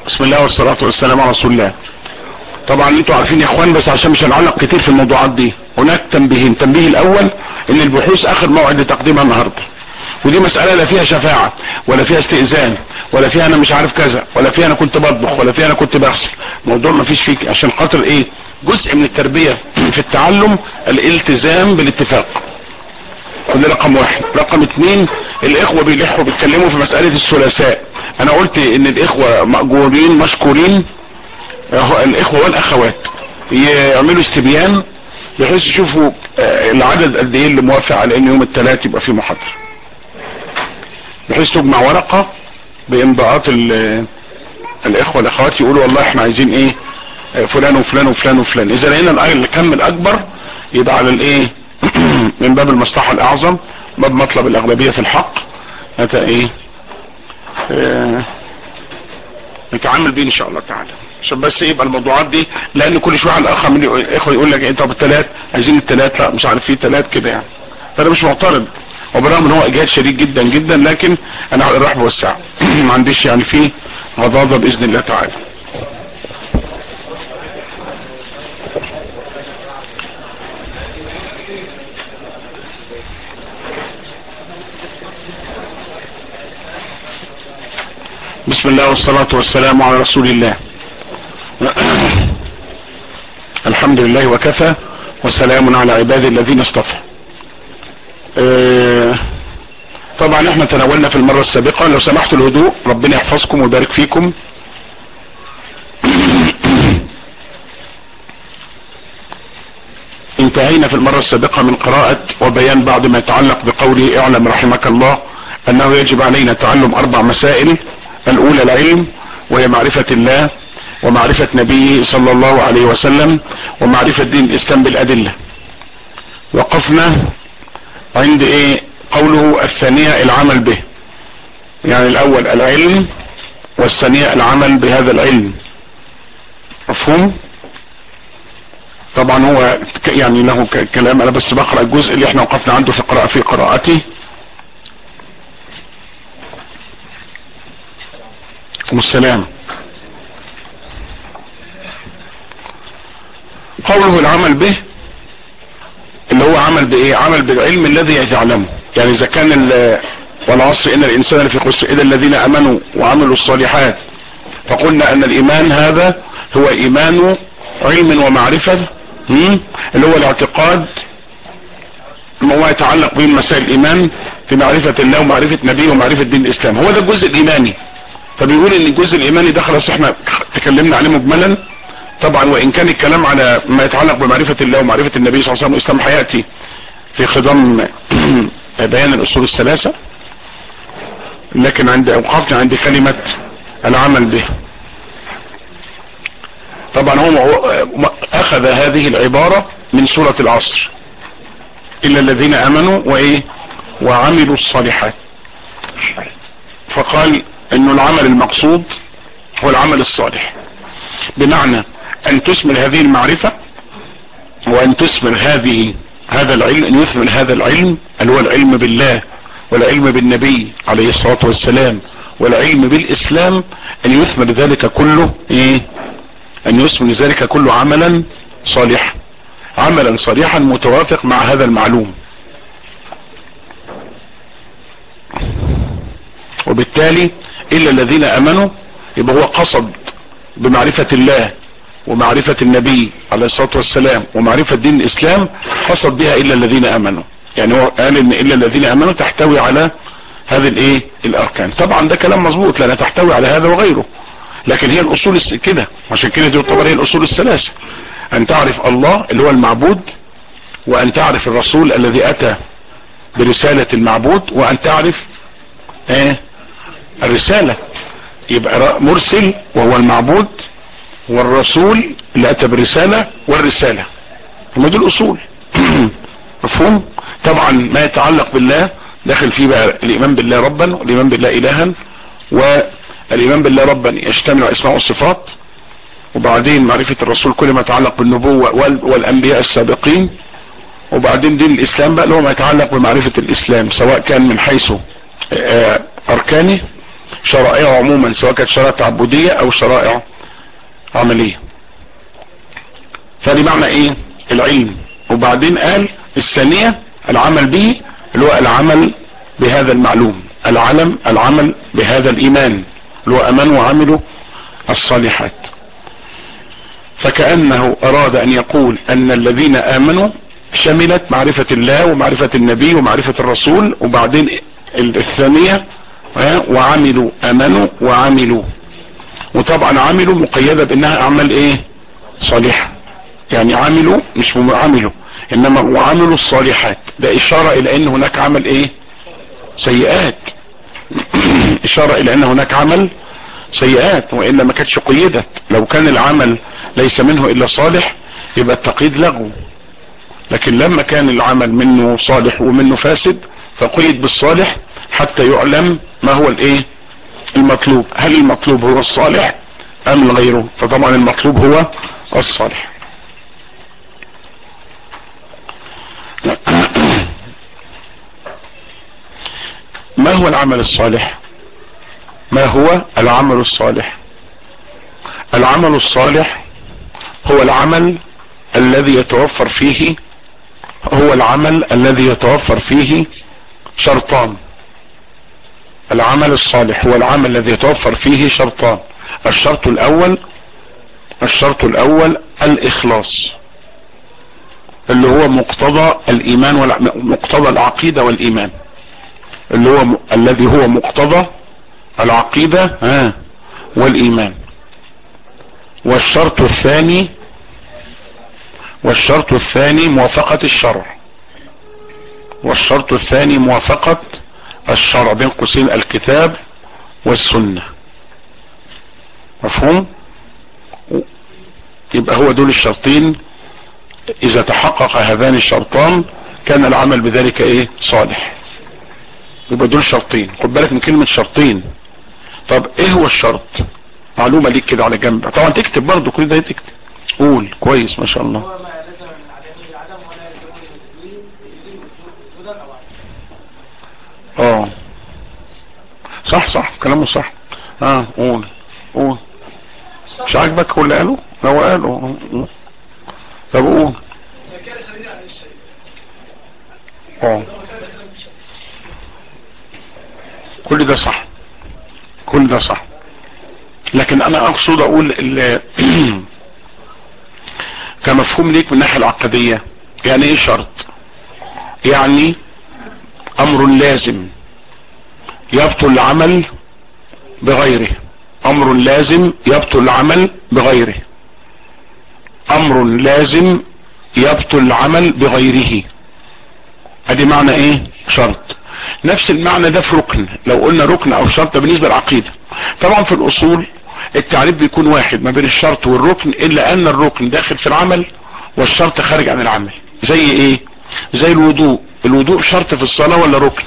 بسم الله والصلاة والسلام على رسول الله طبعا انتوا عارفين يا اخوان بس عشان مش هنعلق كتير في الموضوعات دي هناك تنبيهين التنبيه الاول ان البحوث اخر موعد لتقديمها النهارده ودي مسألة لا فيها شفاعة ولا فيها استئذان ولا فيها انا مش عارف كذا ولا فيها انا كنت بطبخ ولا فيها انا كنت بغسل موضوع ما فيش فيك عشان خاطر ايه جزء من التربية في التعلم الالتزام بالاتفاق ده رقم واحد رقم اتنين الاخوة بيلحوا بيتكلموا في مسألة الثلاثاء انا قلت ان الاخوة مأجورين مشكورين الاخوة والاخوات يعملوا استبيان بحيث يشوفوا العدد قد ايه اللي موافق على ان يوم الثلاث يبقى فيه محاضرة بحيث تجمع ورقة بامضاءات الاخوة والاخوات يقولوا والله احنا عايزين ايه فلان وفلان وفلان وفلان اذا لقينا الكم الاكبر يبقى على الايه من باب المصلحة الاعظم باب مطلب الاغلبية في الحق هذا ايه اه نتعامل بيه ان شاء الله تعالى عشان بس يبقى الموضوعات دي لان كل شوية على الاخر من الاخوة يقول لك انت بالثلاث عايزين الثلاث لا مش عارف فيه ثلاث كده يعني فانا مش معترض وبرغم ان هو اجهاد شديد جدا جدا لكن انا على الرحب والسعة ما عنديش يعني فيه غضاضة باذن الله تعالى بسم الله والصلاة والسلام على رسول الله الحمد لله وكفى وسلام على عباد الذين اصطفى اه طبعا احنا تناولنا في المرة السابقة لو سمحتوا الهدوء ربنا يحفظكم ويبارك فيكم انتهينا في المرة السابقة من قراءة وبيان بعض ما يتعلق بقوله اعلم رحمك الله انه يجب علينا تعلم اربع مسائل الاولى العلم وهي معرفة الله ومعرفة نبيه صلى الله عليه وسلم ومعرفة دين الاسلام بالادلة وقفنا عند ايه قوله الثانية العمل به يعني الاول العلم والثانية العمل بهذا العلم مفهوم طبعا هو يعني له كلام انا بس بقرأ الجزء اللي احنا وقفنا عنده في قراءة في قراءتي والسلام قوله العمل به اللي هو عمل بايه عمل بالعلم الذي يتعلمه يعني اذا كان والعصر ان الانسان في خسر اذا الذين امنوا وعملوا الصالحات فقلنا ان الايمان هذا هو ايمان علم ومعرفة اللي هو الاعتقاد ما هو يتعلق به مسائل الايمان في معرفة الله ومعرفة نبيه ومعرفة دين الاسلام هو ده الجزء الايماني فبيقول ان الجزء الايماني ده خلاص احنا تكلمنا عليه مجملا طبعا وان كان الكلام على ما يتعلق بمعرفة الله ومعرفة النبي صلى الله عليه وسلم والاسلام هياتي في خضم بيان الاصول الثلاثة لكن عند اوقفنا عند كلمة العمل به طبعا هو اخذ هذه العبارة من سورة العصر الا الذين امنوا وايه وعملوا الصالحات فقال انه العمل المقصود هو العمل الصالح بمعنى ان تثمر هذه المعرفة وان تثمر هذه هذا العلم ان يثمر هذا العلم اللي هو العلم بالله والعلم بالنبي عليه الصلاة والسلام والعلم بالاسلام ان يثمر ذلك كله ايه ان يثمر ذلك كله عملا صالحا عملا صالحا متوافق مع هذا المعلوم وبالتالي الا الذين امنوا يبقى هو قصد بمعرفة الله ومعرفة النبي عليه الصلاة والسلام ومعرفة دين الاسلام قصد بها الا الذين امنوا يعني هو قال ان الا الذين امنوا تحتوي على هذه الايه الاركان طبعا ده كلام مظبوط لانها تحتوي على هذا وغيره لكن هي الاصول كده عشان كده دي تعتبر هي الاصول الثلاثة ان تعرف الله اللي هو المعبود وان تعرف الرسول الذي اتى برسالة المعبود وان تعرف ايه الرسالة يبقى مرسل وهو المعبود والرسول اللي اتى بالرسالة والرسالة هم دول اصول مفهوم طبعا ما يتعلق بالله داخل فيه بقى الايمان بالله ربا والايمان بالله الها والايمان بالله ربا يشتمل على اسماء والصفات وبعدين معرفة الرسول كل ما يتعلق بالنبوة والانبياء السابقين وبعدين دين الاسلام بقى اللي هو ما يتعلق بمعرفة الاسلام سواء كان من حيث اركانه شرائع عموما سواء كانت شرائع تعبدية او شرائع عملية فدي معنى ايه العلم وبعدين قال الثانية العمل به اللي هو العمل بهذا المعلوم العلم العمل بهذا الايمان اللي هو امنوا وعملوا الصالحات فكأنه اراد ان يقول ان الذين امنوا شملت معرفة الله ومعرفة النبي ومعرفة الرسول وبعدين الثانية وعملوا امنوا وعملوا وطبعا عملوا مقيدة بانها اعمال ايه صالحة يعني عملوا مش عملوا انما وعملوا الصالحات ده اشارة الى ان هناك عمل ايه سيئات اشارة الى ان هناك عمل سيئات وإلا ما كانتش قيدت لو كان العمل ليس منه إلا صالح يبقى التقييد لغو لكن لما كان العمل منه صالح ومنه فاسد فقيد بالصالح حتى يعلم ما هو الايه المطلوب هل المطلوب هو الصالح ام غيره فطبعا المطلوب هو الصالح ما هو العمل الصالح ما هو العمل الصالح العمل الصالح هو العمل الذي يتوفر فيه هو العمل الذي يتوفر فيه شرطان العمل الصالح هو العمل الذي يتوفر فيه شرطان الشرط الاول الشرط الاول الاخلاص اللي هو مقتضى الايمان مقتضى العقيدة والايمان اللي هو م... الذي هو مقتضى العقيدة ها والايمان والشرط الثاني والشرط الثاني موافقة الشرع والشرط الثاني موافقة الشرع بين قوسين الكتاب والسنة مفهوم يبقى هو دول الشرطين اذا تحقق هذان الشرطان كان العمل بذلك ايه صالح يبقى دول شرطين خد بالك من كلمة شرطين طب ايه هو الشرط معلومة ليك كده على جنب طبعا تكتب برضو كل ده تكتب قول كويس ما شاء الله اه صح صح كلامه صح اه قول قول مش عاجبك هو اللي قاله لو قاله طب قول اه كل ده صح كل ده صح لكن انا اقصد اقول كمفهوم ليك من الناحية العقدية يعني ايه شرط يعني امر لازم يبطل العمل بغيره امر لازم يبطل العمل بغيره امر لازم يبطل العمل بغيره ادي معنى ايه شرط نفس المعنى ده في ركن لو قلنا ركن او شرط بالنسبة للعقيدة طبعا في الاصول التعريف بيكون واحد ما بين الشرط والركن الا ان الركن داخل في العمل والشرط خارج عن العمل زي ايه زي الوضوء الوضوء شرط في الصلاة ولا ركن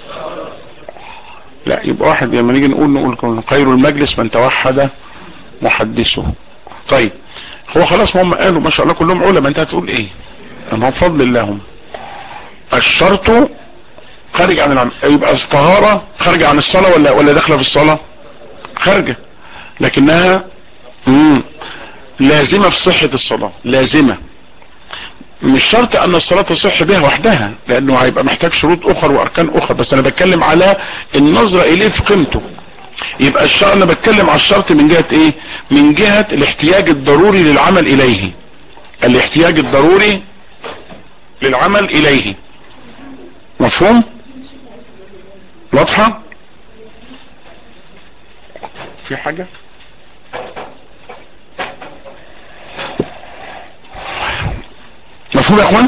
لا يبقى واحد لما نيجي نقول نقول خير المجلس من توحد محدثه طيب هو خلاص هم قالوا ما شاء الله كلهم علماء انت هتقول ايه اما فضل الله هم الشرط خارج عن العمل يبقى الطهارة خارجة عن الصلاة ولا ولا داخله في الصلاة خارجة لكنها مم. لازمة في صحة الصلاة لازمة مش شرط ان الصلاة تصح بها وحدها لانه هيبقى محتاج شروط اخر واركان اخر بس انا بتكلم على النظرة اليه في قيمته يبقى الشرط انا بتكلم على الشرط من جهة ايه من جهة الاحتياج الضروري للعمل اليه الاحتياج الضروري للعمل اليه مفهوم واضحة في حاجة مفهوم يا اخوان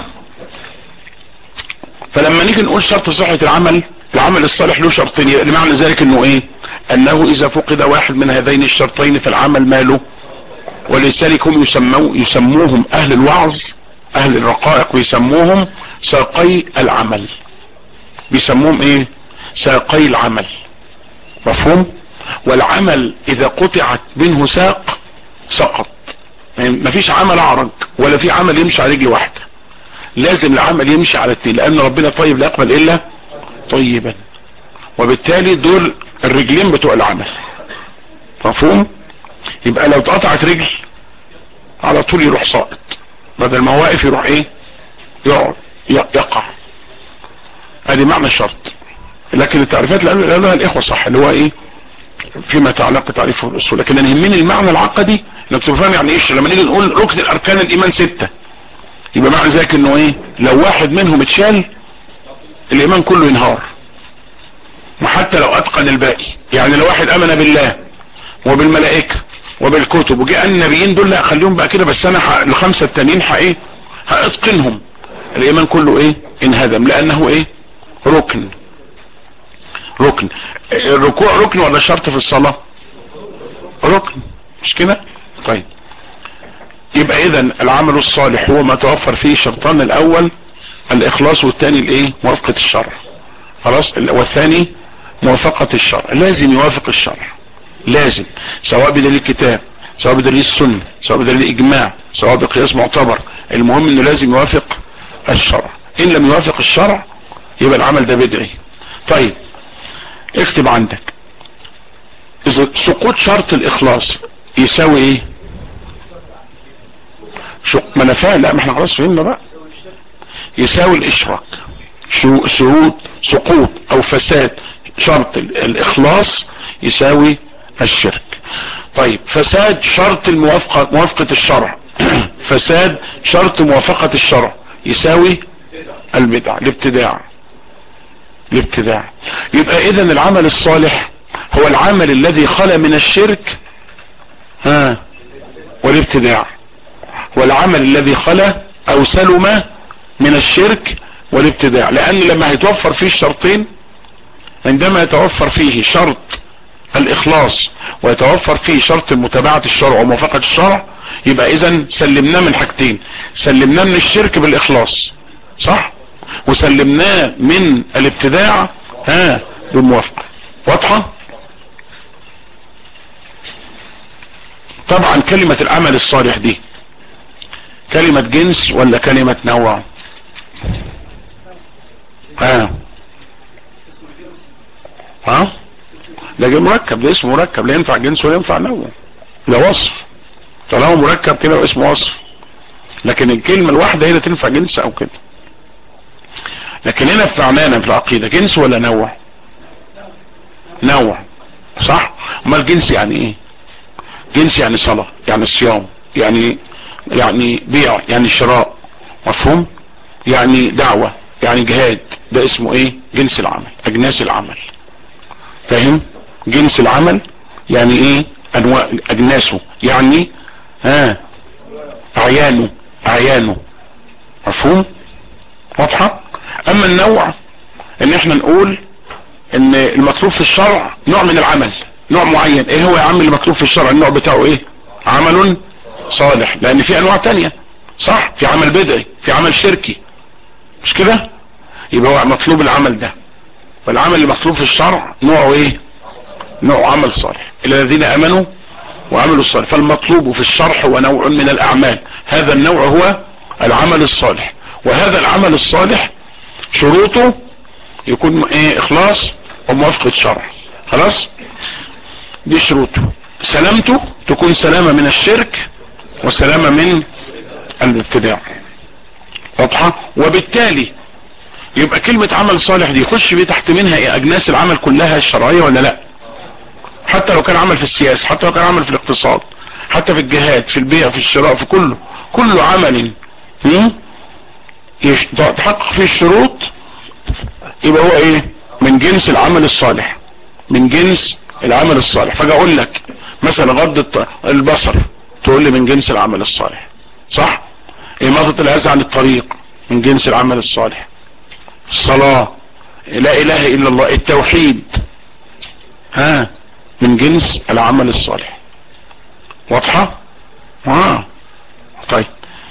فلما نيجي نقول شرط صحة العمل العمل الصالح له شرطين لمعنى ذلك انه ايه انه اذا فقد واحد من هذين الشرطين فالعمل ماله ولذلك هم يسمو يسموهم اهل الوعظ اهل الرقائق ويسموهم ساقي العمل بيسموهم ايه ساقي العمل مفهوم والعمل اذا قطعت منه ساق سقط يعني مفيش عمل اعرج ولا في عمل يمشي على رجل واحدة لازم العمل يمشي على التين لان ربنا طيب لا يقبل الا طيبا وبالتالي دول الرجلين بتوع العمل مفهوم يبقى لو اتقطعت رجل على طول يروح ساقط بدل ما هو واقف يروح ايه يقعد يقع ادي معنى الشرط لكن التعريفات اللي قالوها الاخوة صح اللي هو ايه فيما يتعلق بتعريف الاصول لكن انا يهمني المعنى العقدي انك تفهم يعني ايش لما نيجي نقول ركن الاركان الايمان ستة يبقى معنى ذلك انه ايه لو واحد منهم اتشال الايمان كله ينهار وحتى لو اتقن الباقي يعني لو واحد امن بالله وبالملائكة وبالكتب وجاء النبيين دول لا خليهم بقى كده بس انا الخمسة التانيين ايه هاتقنهم الايمان كله ايه انهدم لانه ايه ركن ركن الركوع ركن ولا شرط في الصلاة ركن مش كده طيب يبقى اذا العمل الصالح هو ما توفر فيه شرطان الاول الاخلاص والثاني الايه موافقة الشرع خلاص والثاني موافقة الشرع لازم يوافق الشرع لازم سواء بدليل الكتاب سواء بدليل السنة سواء بدليل الاجماع سواء بقياس معتبر المهم انه لازم يوافق الشرع ان لم يوافق الشرع يبقى العمل ده بدعي طيب اكتب عندك اذا سقوط شرط الاخلاص يساوي ايه شق ما انا فاهم لا ما احنا خلاص فهمنا بقى يساوي الاشراك شروط سقوط او فساد شرط الاخلاص يساوي الشرك طيب فساد شرط الموافقة موافقة الشرع فساد شرط موافقة الشرع يساوي البدع الابتداع الابتداع يبقى اذا العمل الصالح هو العمل الذي خلى من الشرك ها والابتداع والعمل الذي خلى او سلم من الشرك والابتداع لان لما هيتوفر فيه الشرطين عندما يتوفر فيه شرط الاخلاص ويتوفر فيه شرط متابعة الشرع وموافقة الشرع يبقى اذا سلمناه من حاجتين سلمناه من الشرك بالاخلاص صح وسلمناه من الابتداع ها بالموافقة واضحة طبعا كلمة العمل الصالح دي كلمة جنس ولا كلمة نوع ها ها ده مركب ده اسمه مركب لا ينفع جنس ولا ينفع نوع ده وصف طالما مركب كده واسمه وصف لكن الكلمة الواحدة هي اللي تنفع جنس او كده لكن هنا في معنانا في العقيدة جنس ولا نوع نوع صح امال الجنس يعني ايه جنس يعني صلاة يعني صيام يعني يعني بيع يعني شراء مفهوم يعني دعوة يعني جهاد ده اسمه ايه جنس العمل اجناس العمل فاهم جنس العمل يعني ايه انواع اجناسه يعني ها اعيانه اعيانه مفهوم واضحة اما النوع ان احنا نقول ان المطلوب في الشرع نوع من العمل نوع معين ايه هو يا عم المطلوب في الشرع النوع بتاعه ايه عمل صالح لان في انواع تانية صح في عمل بدعي في عمل شركي مش كده يبقى هو مطلوب العمل ده والعمل اللي مطلوب في الشرع نوعه ايه نوع عمل صالح الذين امنوا وعملوا الصالح فالمطلوب في الشرح هو نوع من الاعمال هذا النوع هو العمل الصالح وهذا العمل الصالح شروطه يكون ايه اخلاص وموافقة شرع خلاص دي شروطه سلامته تكون سلامة من الشرك وسلامة من الابتداع واضحة وبالتالي يبقى كلمة عمل صالح دي يخش بيه تحت منها ايه اجناس العمل كلها الشرعية ولا لا حتى لو كان عمل في السياسة حتى لو كان عمل في الاقتصاد حتى في الجهاد في البيع في الشراء في كله كل عمل تحقق فيه الشروط يبقى هو ايه من جنس العمل الصالح من جنس العمل الصالح فاجي اقول لك مثلا غض البصر تقول لي من جنس العمل الصالح صح اماطة الاذى عن الطريق من جنس العمل الصالح الصلاة لا اله الا الله التوحيد ها من جنس العمل الصالح واضحة اه طيب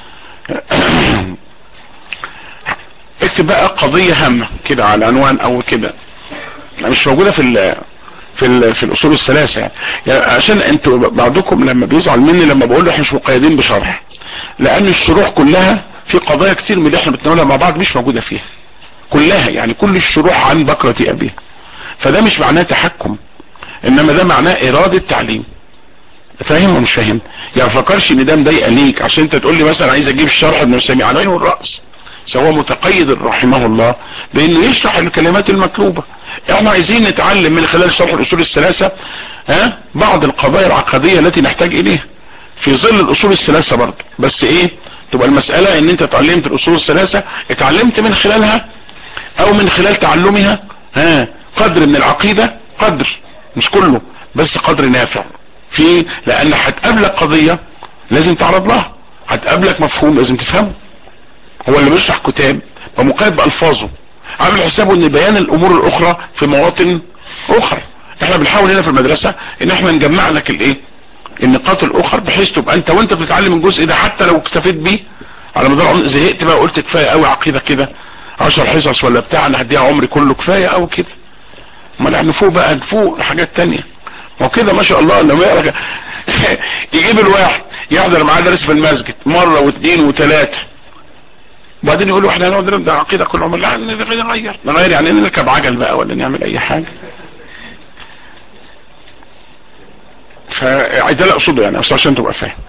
اكتب بقى قضية هامة كده على عنوان او كده مش موجودة في ال في ال في الاصول الثلاثة يعني. يعني عشان انتوا بعضكم لما بيزعل مني لما بقول له احنا مش مقيدين بشرح لان الشروح كلها في قضايا كتير من اللي احنا بنتناولها مع بعض مش موجودة فيها كلها يعني كل الشروح عن بكرة ابيها فده مش معناه تحكم انما ده معناه ارادة تعليم فاهم ومش فاهم يعني فكرش ان ده مضايقه ليك عشان انت تقول لي مثلا عايز اجيب الشرح ابن سامي على عينه والراس سواء متقيد رحمه الله بانه يشرح الكلمات المطلوبة احنا عايزين نتعلم من خلال شرح الاصول الثلاثة ها بعض القضايا العقدية التي نحتاج اليها في ظل الاصول الثلاثة برضه بس ايه تبقى المسألة ان انت اتعلمت الاصول الثلاثة اتعلمت من خلالها او من خلال تعلمها ها قدر من العقيدة قدر مش كله بس قدر نافع في لان هتقابلك قضية لازم تعرض لها هتقابلك مفهوم لازم تفهمه هو اللي بيشرح كتاب ومقيد بألفاظه عامل حسابه ان بيان الامور الاخرى في مواطن اخرى احنا بنحاول هنا في المدرسة ان احنا نجمع لك الايه النقاط الاخرى بحيث تبقى انت وانت بتتعلم الجزء ده حتى لو اكتفيت بيه على مدار عمر زهقت بقى قلت كفاية قوي عقيدة كده عشر حصص ولا بتاع انا هديها عمري كله كفاية قوي كده امال احنا فوق بقى فوق لحاجات تانية وكده ما شاء الله لما يقرا يجيب الواحد يحضر معاه درس في المسجد مرة واثنين وثلاثة وبعدين يقولوا احنا هنقعد نبدا عقيده كل عمر لا نغير نغير يعني نركب عجل بقى ولا نعمل اي حاجه فده لا اقصده يعني بس عشان تبقى فاهم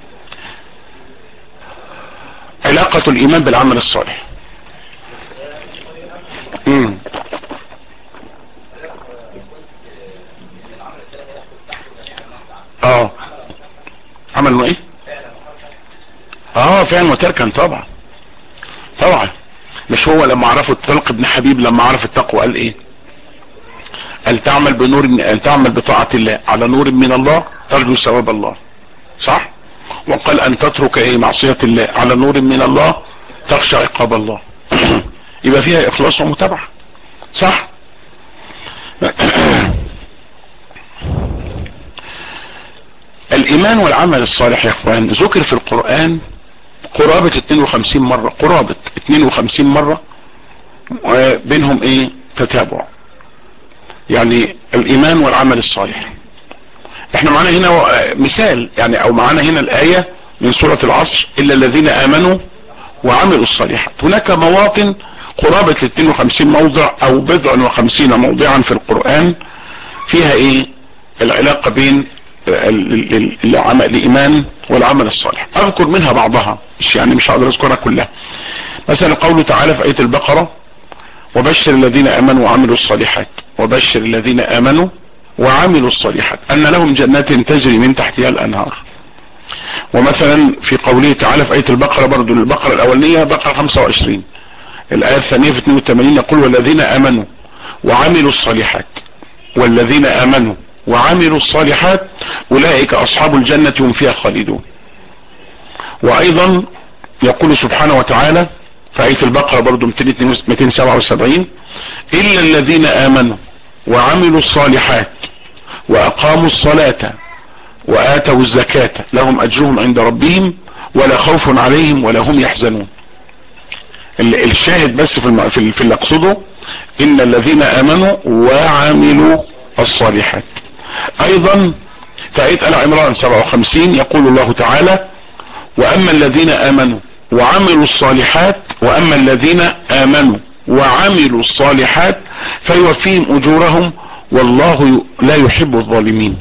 علاقة الايمان بالعمل الصالح امم اه عمل ايه اه فعلا وتركا طبعا طبعا مش هو لما عرفوا طلق ابن حبيب لما عرف التقوى قال ايه قال تعمل بنور ان تعمل بطاعة الله على نور من الله ترجو ثواب الله صح وقال ان تترك ايه معصية الله على نور من الله تخشى عقاب الله يبقى فيها اخلاص ومتابعة صح الايمان والعمل الصالح يا اخوان ذكر في القرآن قرابة 52 مرة قرابة 52 مرة بينهم ايه تتابع يعني الايمان والعمل الصالح احنا معانا هنا مثال يعني او معانا هنا الاية من سورة العصر الا الذين امنوا وعملوا الصالحات هناك مواطن قرابة 52 موضع او بضع وخمسين موضعا في القرآن فيها ايه العلاقة بين الايمان والعمل الصالح اذكر منها بعضها مش يعني مش هقدر اذكرها كلها مثلا قوله تعالى في ايه البقرة وبشر الذين امنوا وعملوا الصالحات وبشر الذين امنوا وعملوا الصالحات ان لهم جنات تجري من تحتها الانهار ومثلا في قوله تعالى في ايه البقرة برضو البقرة الاولانية بقرة 25 الايه الثانية في 82 يقول والذين امنوا وعملوا الصالحات والذين امنوا وعملوا الصالحات اولئك اصحاب الجنة هم فيها خالدون وايضا يقول سبحانه وتعالى في آية البقرة برضو 277 إلا الذين آمنوا وعملوا الصالحات وأقاموا الصلاة وآتوا الزكاة لهم أجرهم عند ربهم ولا خوف عليهم ولا هم يحزنون الشاهد بس في, في, في اللي أقصده إن الذين آمنوا وعملوا الصالحات أيضا في آية آل عمران 57 يقول الله تعالى وأما الذين آمنوا وعملوا الصالحات واما الذين امنوا وعملوا الصالحات فيوفيهم اجورهم والله لا يحب الظالمين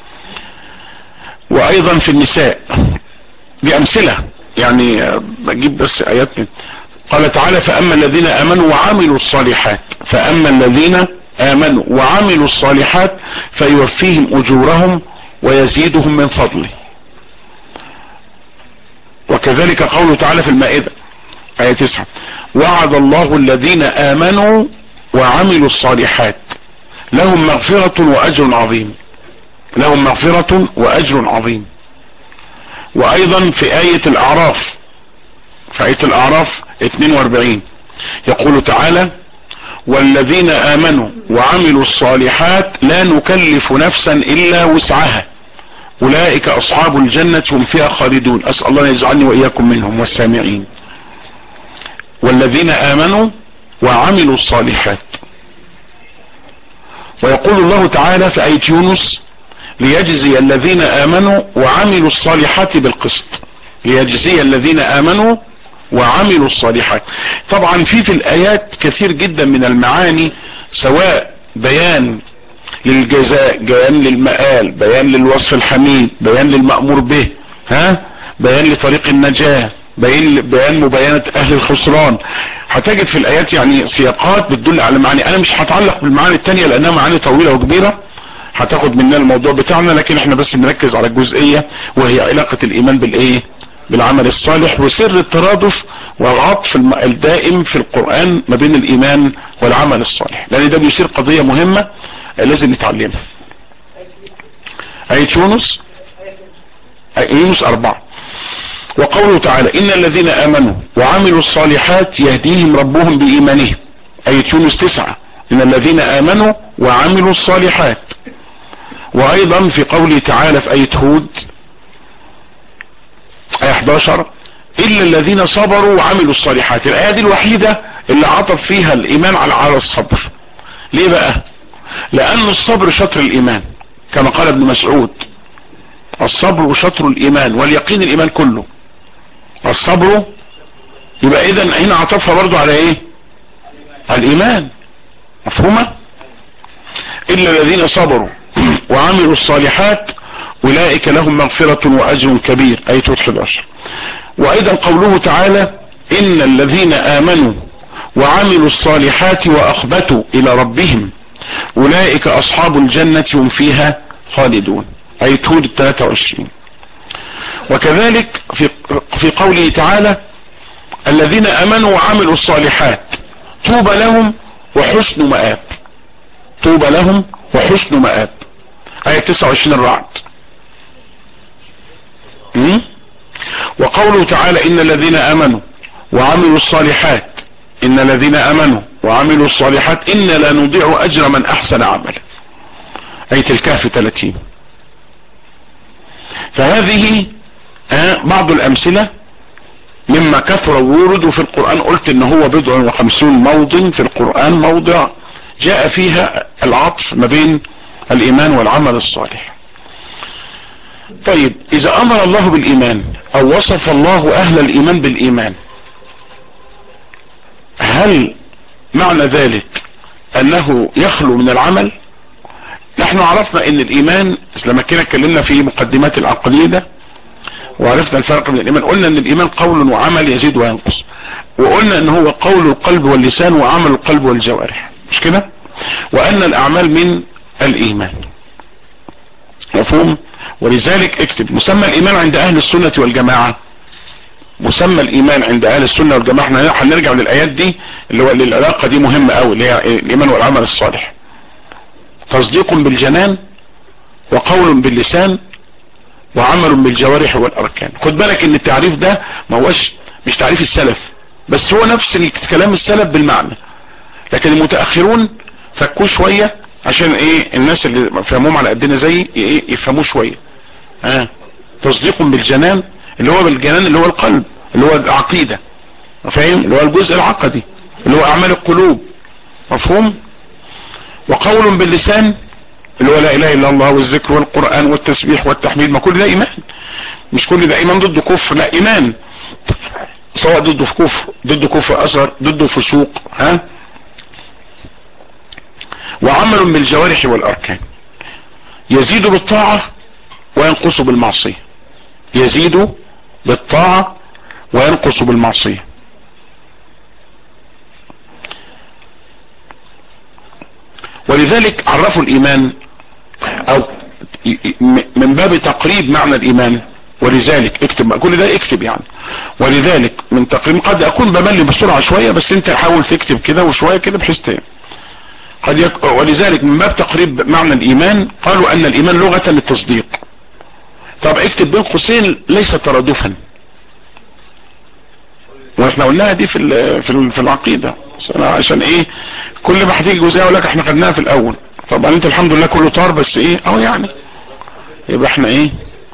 وايضا في النساء بامثلة يعني بجيب بس ايات قال تعالى فاما الذين امنوا وعملوا الصالحات فاما الذين امنوا وعملوا الصالحات فيوفيهم اجورهم ويزيدهم من فضله وكذلك قوله تعالى في المائدة آية 9 وعد الله الذين آمنوا وعملوا الصالحات لهم مغفرة وأجر عظيم لهم مغفرة وأجر عظيم وأيضا في آية الأعراف في آية الأعراف 42 يقول تعالى والذين آمنوا وعملوا الصالحات لا نكلف نفسا إلا وسعها اولئك اصحاب الجنة هم فيها خالدون اسأل الله ان يجعلني واياكم منهم والسامعين والذين امنوا وعملوا الصالحات ويقول الله تعالى في اية يونس ليجزي الذين امنوا وعملوا الصالحات بالقسط ليجزي الذين امنوا وعملوا الصالحات طبعا في في الايات كثير جدا من المعاني سواء بيان للجزاء بيان للمآل بيان للوصف الحميد بيان للمأمور به ها بيان لطريق النجاة بيان بيان مبينة اهل الخسران هتجد في الايات يعني سياقات بتدل على معاني انا مش هتعلق بالمعاني التانية لانها معاني طويلة وكبيرة هتاخد مننا الموضوع بتاعنا لكن احنا بس بنركز على الجزئية وهي علاقة الايمان بالايه بالعمل الصالح وسر الترادف والعطف الدائم في القرآن ما بين الايمان والعمل الصالح لان ده بيصير قضية مهمة لازم نتعلمها اية يونس يونس اربعة وقوله تعالى ان الذين امنوا وعملوا الصالحات يهديهم ربهم بايمانهم اية يونس تسعة ان الذين امنوا وعملوا الصالحات وايضا في قوله تعالى في اية هود اية 11 الا الذين صبروا وعملوا الصالحات الايه دي الوحيدة اللي عطف فيها الايمان على على الصبر ليه بقى لان الصبر شطر الايمان كما قال ابن مسعود الصبر شطر الايمان واليقين الايمان كله الصبر يبقى اذا هنا عطفها برضو على ايه الايمان مفهومة الا الذين صبروا وعملوا الصالحات اولئك لهم مغفرة واجر كبير اية 11 وايضا قوله تعالى ان الذين امنوا وعملوا الصالحات واخبتوا الى ربهم اولئك اصحاب الجنة هم فيها خالدون اية هود 23 وكذلك في, في قوله تعالى الذين امنوا وعملوا الصالحات طوبى لهم وحسن مآب طوبى لهم وحسن مآب آية 29 الرعد وقوله تعالى ان الذين امنوا وعملوا الصالحات ان الذين امنوا وعملوا الصالحات ان لا نضيع اجر من احسن عملا اية الكهف 30 فهذه بعض الامثلة مما كثر وورد في القرآن قلت ان هو بضع وخمسون موضع في القرآن موضع جاء فيها العطف ما بين الايمان والعمل الصالح طيب اذا امر الله بالايمان او وصف الله اهل الايمان بالايمان هل معنى ذلك انه يخلو من العمل نحن عرفنا ان الايمان لما كنا اتكلمنا في مقدمات العقلية وعرفنا الفرق بين الايمان قلنا ان الايمان قول وعمل يزيد وينقص وقلنا ان هو قول القلب واللسان وعمل القلب والجوارح مش كده وان الاعمال من الايمان مفهوم ولذلك اكتب مسمى الايمان عند اهل السنة والجماعة مسمى الايمان عند اهل السنة والجماعة احنا هنرجع للايات دي اللي هو العلاقة دي مهمة قوي اللي هي الايمان والعمل الصالح تصديق بالجنان وقول باللسان وعمل بالجوارح والاركان خد بالك ان التعريف ده ما هوش مش تعريف السلف بس هو نفس كلام السلف بالمعنى لكن المتأخرون فكوه شوية عشان ايه الناس اللي فهموهم على قدنا زي ايه يفهموه شوية ها آه. تصديق بالجنان اللي هو بالجنان اللي هو القلب اللي هو العقيدة فاهم اللي هو الجزء العقدي اللي هو اعمال القلوب مفهوم وقول باللسان اللي هو لا اله الا الله والذكر والقرآن والتسبيح والتحميد ما كل ده ايمان مش كل ده ايمان ضد كفر لا ايمان سواء ضد كفر ضد كفر اثر ضد فسوق ها وعمل بالجوارح والاركان يزيد بالطاعة وينقص بالمعصية يزيد بالطاعة وينقص بالمعصية ولذلك عرفوا الايمان او من باب تقريب معنى الايمان ولذلك اكتب كل ده اكتب يعني ولذلك من تقريب قد اكون بملي بسرعة شوية بس انت حاول تكتب كده وشوية كده بحيث قد يك... ولذلك من باب تقريب معنى الايمان قالوا ان الايمان لغة للتصديق طب اكتب بين قوسين ليس ترادفا واحنا قلناها دي في في في العقيده عشان ايه كل ما هتيجي جزئيه اقول لك احنا خدناها في الاول طبعا انت الحمد لله كله طار بس ايه اهو يعني يبقى احنا ايه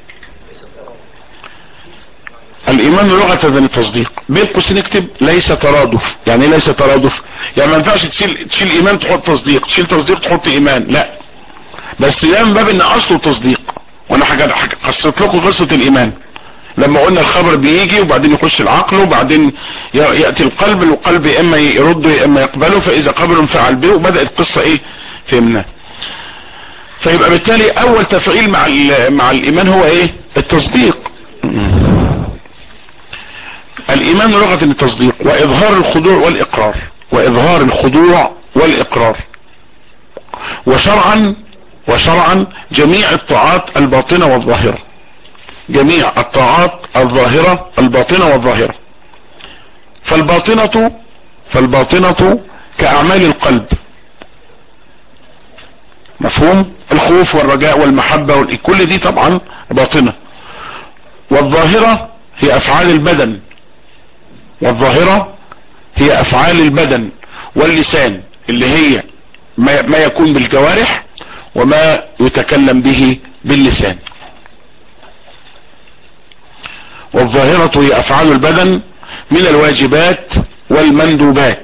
الايمان لغة للتصديق بين قوسين اكتب ليس ترادف يعني ايه ليس ترادف يعني ما ينفعش تشيل تشيل ايمان تحط تصديق تشيل تصديق تحط ايمان لا بس ده من باب ان اصله تصديق وانا حاجة قصت لكم قصة الايمان لما قلنا الخبر بيجي وبعدين يخش العقل وبعدين يأتي القلب القلب يا اما يرده يا اما يقبله فاذا قبل فعل به وبدأت قصة ايه فهمنا فيبقى بالتالي اول تفعيل مع مع الايمان هو ايه التصديق الايمان لغة التصديق واظهار الخضوع والاقرار واظهار الخضوع والاقرار وشرعا وشرعا جميع الطاعات الباطنة والظاهرة جميع الطاعات الظاهرة الباطنة والظاهرة فالباطنة فالباطنة كأعمال القلب مفهوم الخوف والرجاء والمحبة كل دي طبعا باطنة والظاهرة هي افعال البدن والظاهرة هي افعال البدن واللسان اللي هي ما يكون بالجوارح وما يتكلم به باللسان والظاهرة هي افعال البدن من الواجبات والمندوبات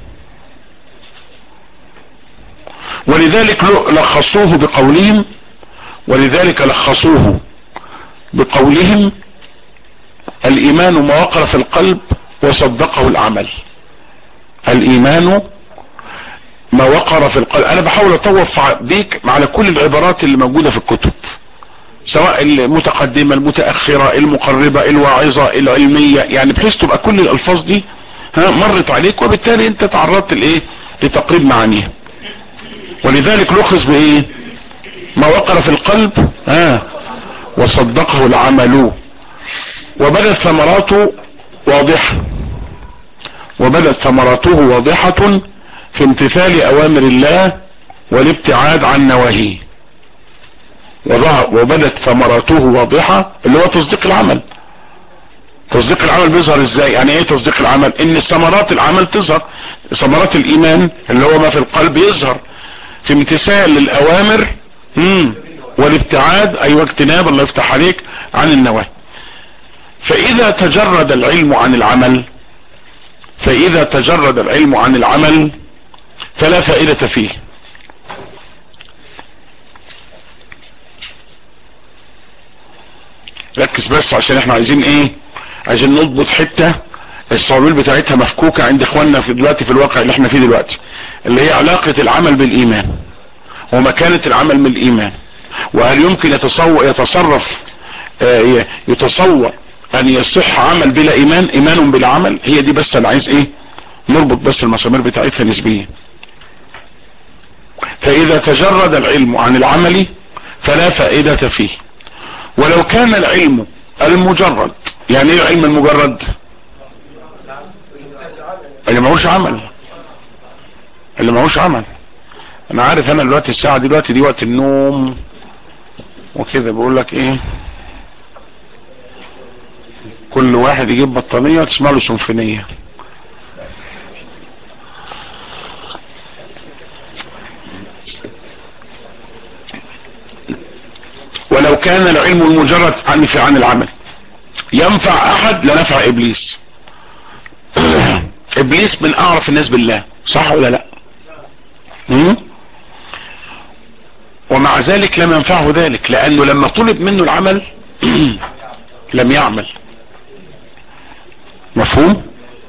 ولذلك لخصوه بقولهم ولذلك لخصوه بقولهم الايمان ما وقر في القلب وصدقه العمل الايمان ما وقر في القلب انا بحاول اطوف بيك على كل العبارات اللي موجودة في الكتب سواء المتقدمة المتأخرة المقربة الواعظة العلمية يعني بحيث تبقى كل الالفاظ دي ها مرت عليك وبالتالي انت تعرضت لايه لتقريب معانيها ولذلك لخص بايه ما وقر في القلب ها وصدقه العمل وبدت ثمراته واضحة وبدت ثمراته واضحة في امتثال اوامر الله والابتعاد عن نواهيه وبدت ثمراته واضحة اللي هو تصديق العمل تصديق العمل بيظهر ازاي يعني ايه تصديق العمل ان ثمرات العمل تظهر ثمرات الايمان اللي هو ما في القلب يظهر في امتثال الاوامر مم. والابتعاد ايوه اجتناب الله يفتح عليك عن النواهي فاذا تجرد العلم عن العمل فاذا تجرد العلم عن العمل فلا فائدة فيه ركز بس عشان احنا عايزين ايه عايزين نضبط حتة الصواميل بتاعتها مفكوكة عند اخواننا في دلوقتي في الواقع اللي احنا فيه دلوقتي اللي هي علاقة العمل بالايمان ومكانة العمل من الايمان وهل يمكن يتصور يتصرف اه يتصور ان يصح عمل بلا ايمان ايمان بلا عمل هي دي بس انا عايز ايه نربط بس المسامير بتاعتها نسبيا فاذا تجرد العلم عن العمل فلا فائدة فيه ولو كان العلم المجرد يعني ايه العلم المجرد اللي معهوش عمل اللي معهوش عمل انا عارف انا دلوقتي الساعة دلوقتي دي وقت النوم وكده بيقول لك ايه كل واحد يجيب بطانية تسمع له سنفونية ولو كان العلم المجرد عن عن العمل ينفع احد لنفع ابليس ابليس من اعرف الناس بالله صح ولا لا مم؟ ومع ذلك لم ينفعه ذلك لانه لما طلب منه العمل لم يعمل مفهوم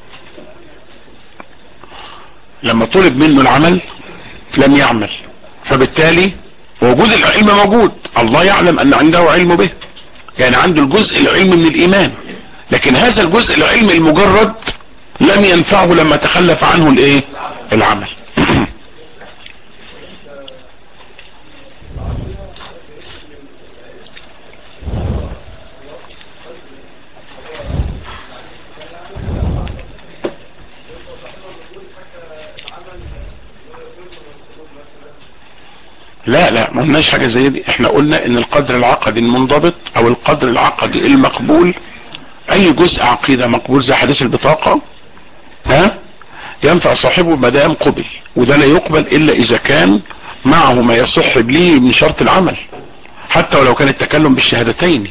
لما طلب منه العمل لم يعمل فبالتالي وجود العلم موجود الله يعلم ان عنده علم به يعني عنده الجزء العلم من الايمان لكن هذا الجزء العلم المجرد لم ينفعه لما تخلف عنه الايه العمل لا لا ما قلناش حاجة زي دي احنا قلنا ان القدر العقدي المنضبط او القدر العقدي المقبول اي جزء عقيدة مقبول زي حديث البطاقة ها ينفع صاحبه مدام قبل وده لا يقبل الا اذا كان معه ما يصح به من شرط العمل حتى ولو كان التكلم بالشهادتين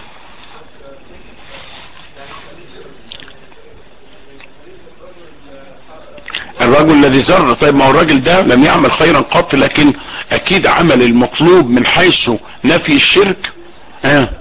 الرجل الذي زر طيب ما هو الراجل ده لم يعمل خيرا قط لكن اكيد عمل المطلوب من حيث نفي الشرك اه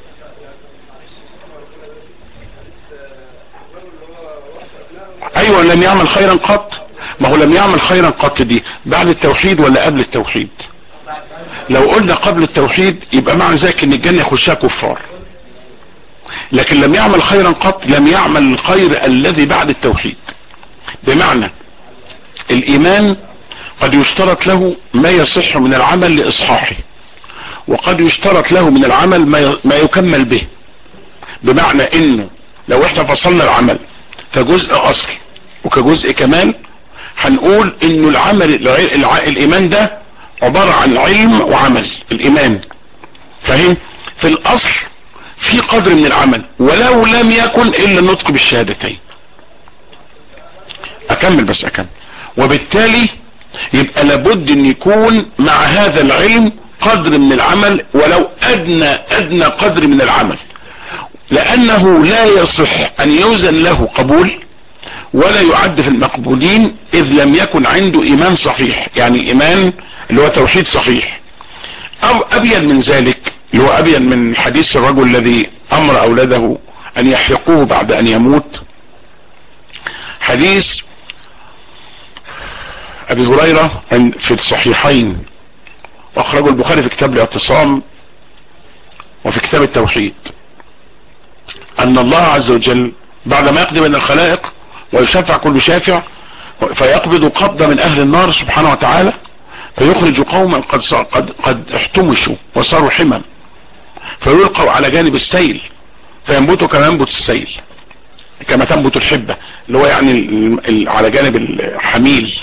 ايوه لم يعمل خيرا قط ما هو لم يعمل خيرا قط دي بعد التوحيد ولا قبل التوحيد لو قلنا قبل التوحيد يبقى معنى ذلك ان الجنة يخشها كفار لكن لم يعمل خيرا قط لم يعمل الخير الذي بعد التوحيد بمعنى الايمان قد يشترط له ما يصح من العمل لاصحاحه وقد يشترط له من العمل ما يكمل به بمعنى انه لو احنا فصلنا العمل كجزء اصل وكجزء كمال هنقول انه العمل الايمان ده عبارة عن علم وعمل الايمان فاهم في الاصل في قدر من العمل ولو لم يكن الا النطق بالشهادتين اكمل بس اكمل وبالتالي يبقى لابد ان يكون مع هذا العلم قدر من العمل ولو ادنى ادنى قدر من العمل لانه لا يصح ان يوزن له قبول ولا يعد في المقبولين اذ لم يكن عنده ايمان صحيح يعني ايمان اللي هو توحيد صحيح او ابين من ذلك اللي هو ابين من حديث الرجل الذي امر اولاده ان يحرقوه بعد ان يموت حديث ابي هريرة في الصحيحين واخرجه البخاري في كتاب الاعتصام وفي كتاب التوحيد ان الله عز وجل بعدما يقضي بين الخلائق ويشفع كل شافع فيقبض قبضة من اهل النار سبحانه وتعالى فيخرج قوما قد, قد, قد احتمشوا وصاروا حمم فيلقوا على جانب السيل فينبتوا كما ينبت السيل كما تنبت الحبة اللي هو يعني على جانب الحميل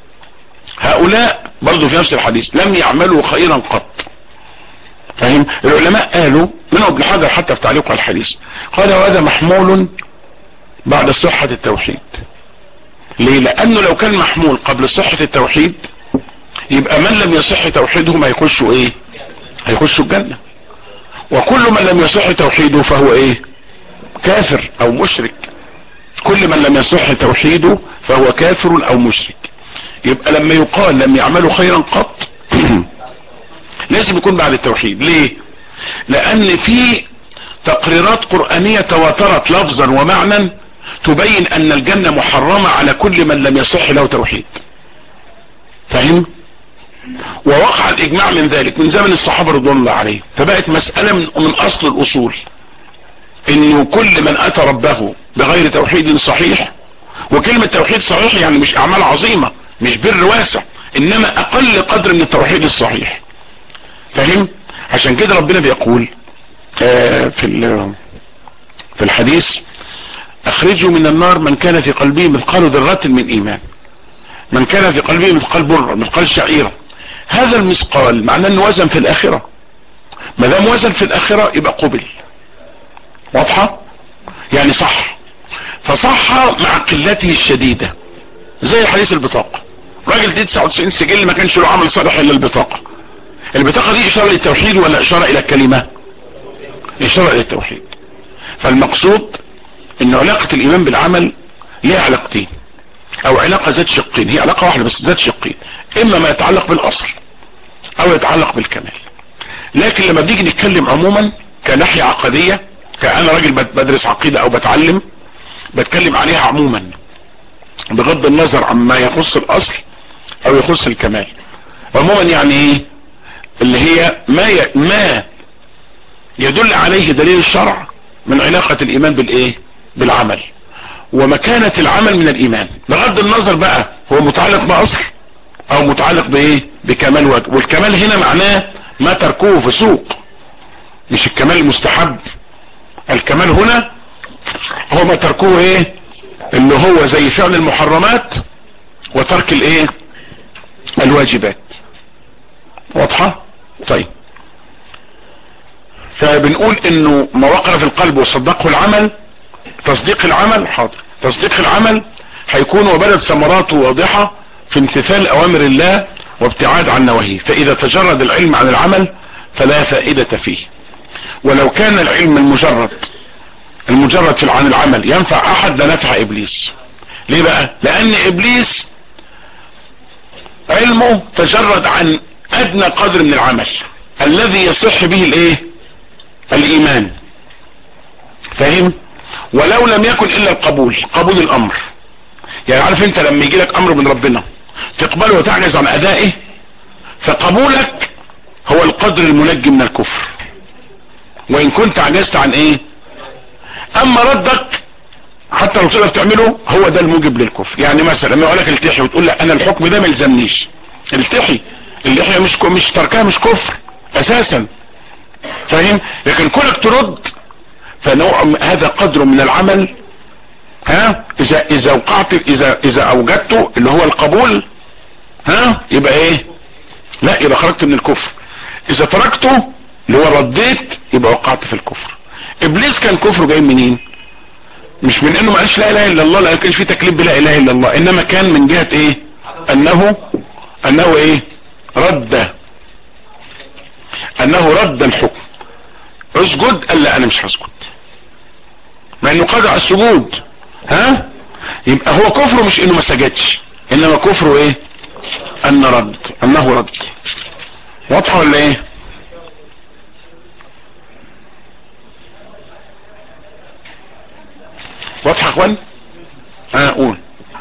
هؤلاء برضو في نفس الحديث لم يعملوا خيرا قط فهم العلماء قالوا منه ابن حجر حتى في تعليق على الحديث قال وهذا محمول بعد صحة التوحيد ليه لانه لو كان محمول قبل صحة التوحيد يبقى من لم يصح توحيدهم هيخشوا ايه هيخشوا الجنة وكل من لم يصح توحيده فهو ايه كافر او مشرك كل من لم يصح توحيده فهو كافر او مشرك يبقى لما يقال لم يعملوا خيرا قط لازم يكون بعد التوحيد ليه لان في تقريرات قرآنية تواترت لفظا ومعنى تبين ان الجنة محرمة على كل من لم يصح له توحيد فاهم ووقع الاجماع من ذلك من زمن الصحابة رضوان الله عليه فبقت مسألة من, من اصل الاصول انه كل من اتى ربه بغير توحيد صحيح وكلمة توحيد صحيح يعني مش اعمال عظيمة مش بر واسع انما اقل قدر من التوحيد الصحيح فاهم عشان كده ربنا بيقول آه في في الحديث اخرجوا من النار من كان في قلبه مثقال ذرة من ايمان من كان في قلبه مثقال بر مثقال شعيرة هذا المثقال معناه انه وزن في الاخرة ما دام وزن في الاخرة يبقى قبل واضحة يعني صح فصح مع قلته الشديدة زي حديث البطاقة راجل دي 99 سجل ما كانش له عمل صالح الا البطاقة البطاقة دي اشارة للتوحيد ولا اشارة الى الكلمة اشارة الى التوحيد فالمقصود ان علاقة الايمان بالعمل ليها علاقتين او علاقة ذات شقين هي علاقة واحدة بس ذات شقين اما ما يتعلق بالاصل او يتعلق بالكمال لكن لما بنيجي نتكلم عموما كناحية عقدية كأنا راجل بدرس عقيدة او بتعلم بتكلم عليها عموما بغض النظر عما يخص الاصل او يخص الكمال عموما يعني ايه اللي هي ما ي... ما يدل عليه دليل الشرع من علاقة الايمان بالايه بالعمل ومكانة العمل من الايمان بغض النظر بقى هو متعلق باصل او متعلق بايه بكمال وجه والكمال هنا معناه ما تركوه في سوق مش الكمال المستحب الكمال هنا هو ما تركوه ايه اللي هو زي فعل المحرمات وترك الايه الواجبات واضحة طيب فبنقول انه ما وقر في القلب وصدقه العمل تصديق العمل حاضر تصديق العمل هيكون وبدت ثمراته واضحة في امتثال اوامر الله وابتعاد عن نواهيه فاذا تجرد العلم عن العمل فلا فائدة فيه ولو كان العلم المجرد المجرد في عن العمل ينفع احد لنفع ابليس ليه بقى لان ابليس علمه تجرد عن ادنى قدر من العمل الذي يصح به الايه الايمان فاهم ولو لم يكن الا القبول قبول الامر يعني عارف انت لما يجي لك امر من ربنا تقبله وتعجز عن ادائه فقبولك هو القدر المنجي من الكفر وان كنت عجزت عن ايه اما ردك حتى لو تقدر تعمله هو ده الموجب للكفر يعني مثلا لما يقول لك التحي وتقول لا انا الحكم ده ما يلزمنيش التحي اللحيه مش مش تركها مش كفر اساسا فاهم لكن كونك ترد فنوع هذا قدر من العمل ها اذا اذا وقعت اذا اذا اوجدته اللي هو القبول ها يبقى ايه لا يبقى خرجت من الكفر اذا تركته اللي هو رديت يبقى وقعت في الكفر ابليس كان كفره جاي منين مش من انه ما قالش لا اله الا الله لا كانش في تكليف بلا اله الا الله انما كان من جهة ايه انه انه ايه رد انه رد الحكم اسجد قال لا انا مش هسجد مع انه قادر على السجود ها يبقى هو كفره مش انه ما سجدش انما كفره ايه ان رد انه رد واضحه ولا ايه واضحه يا اخوان انا اقول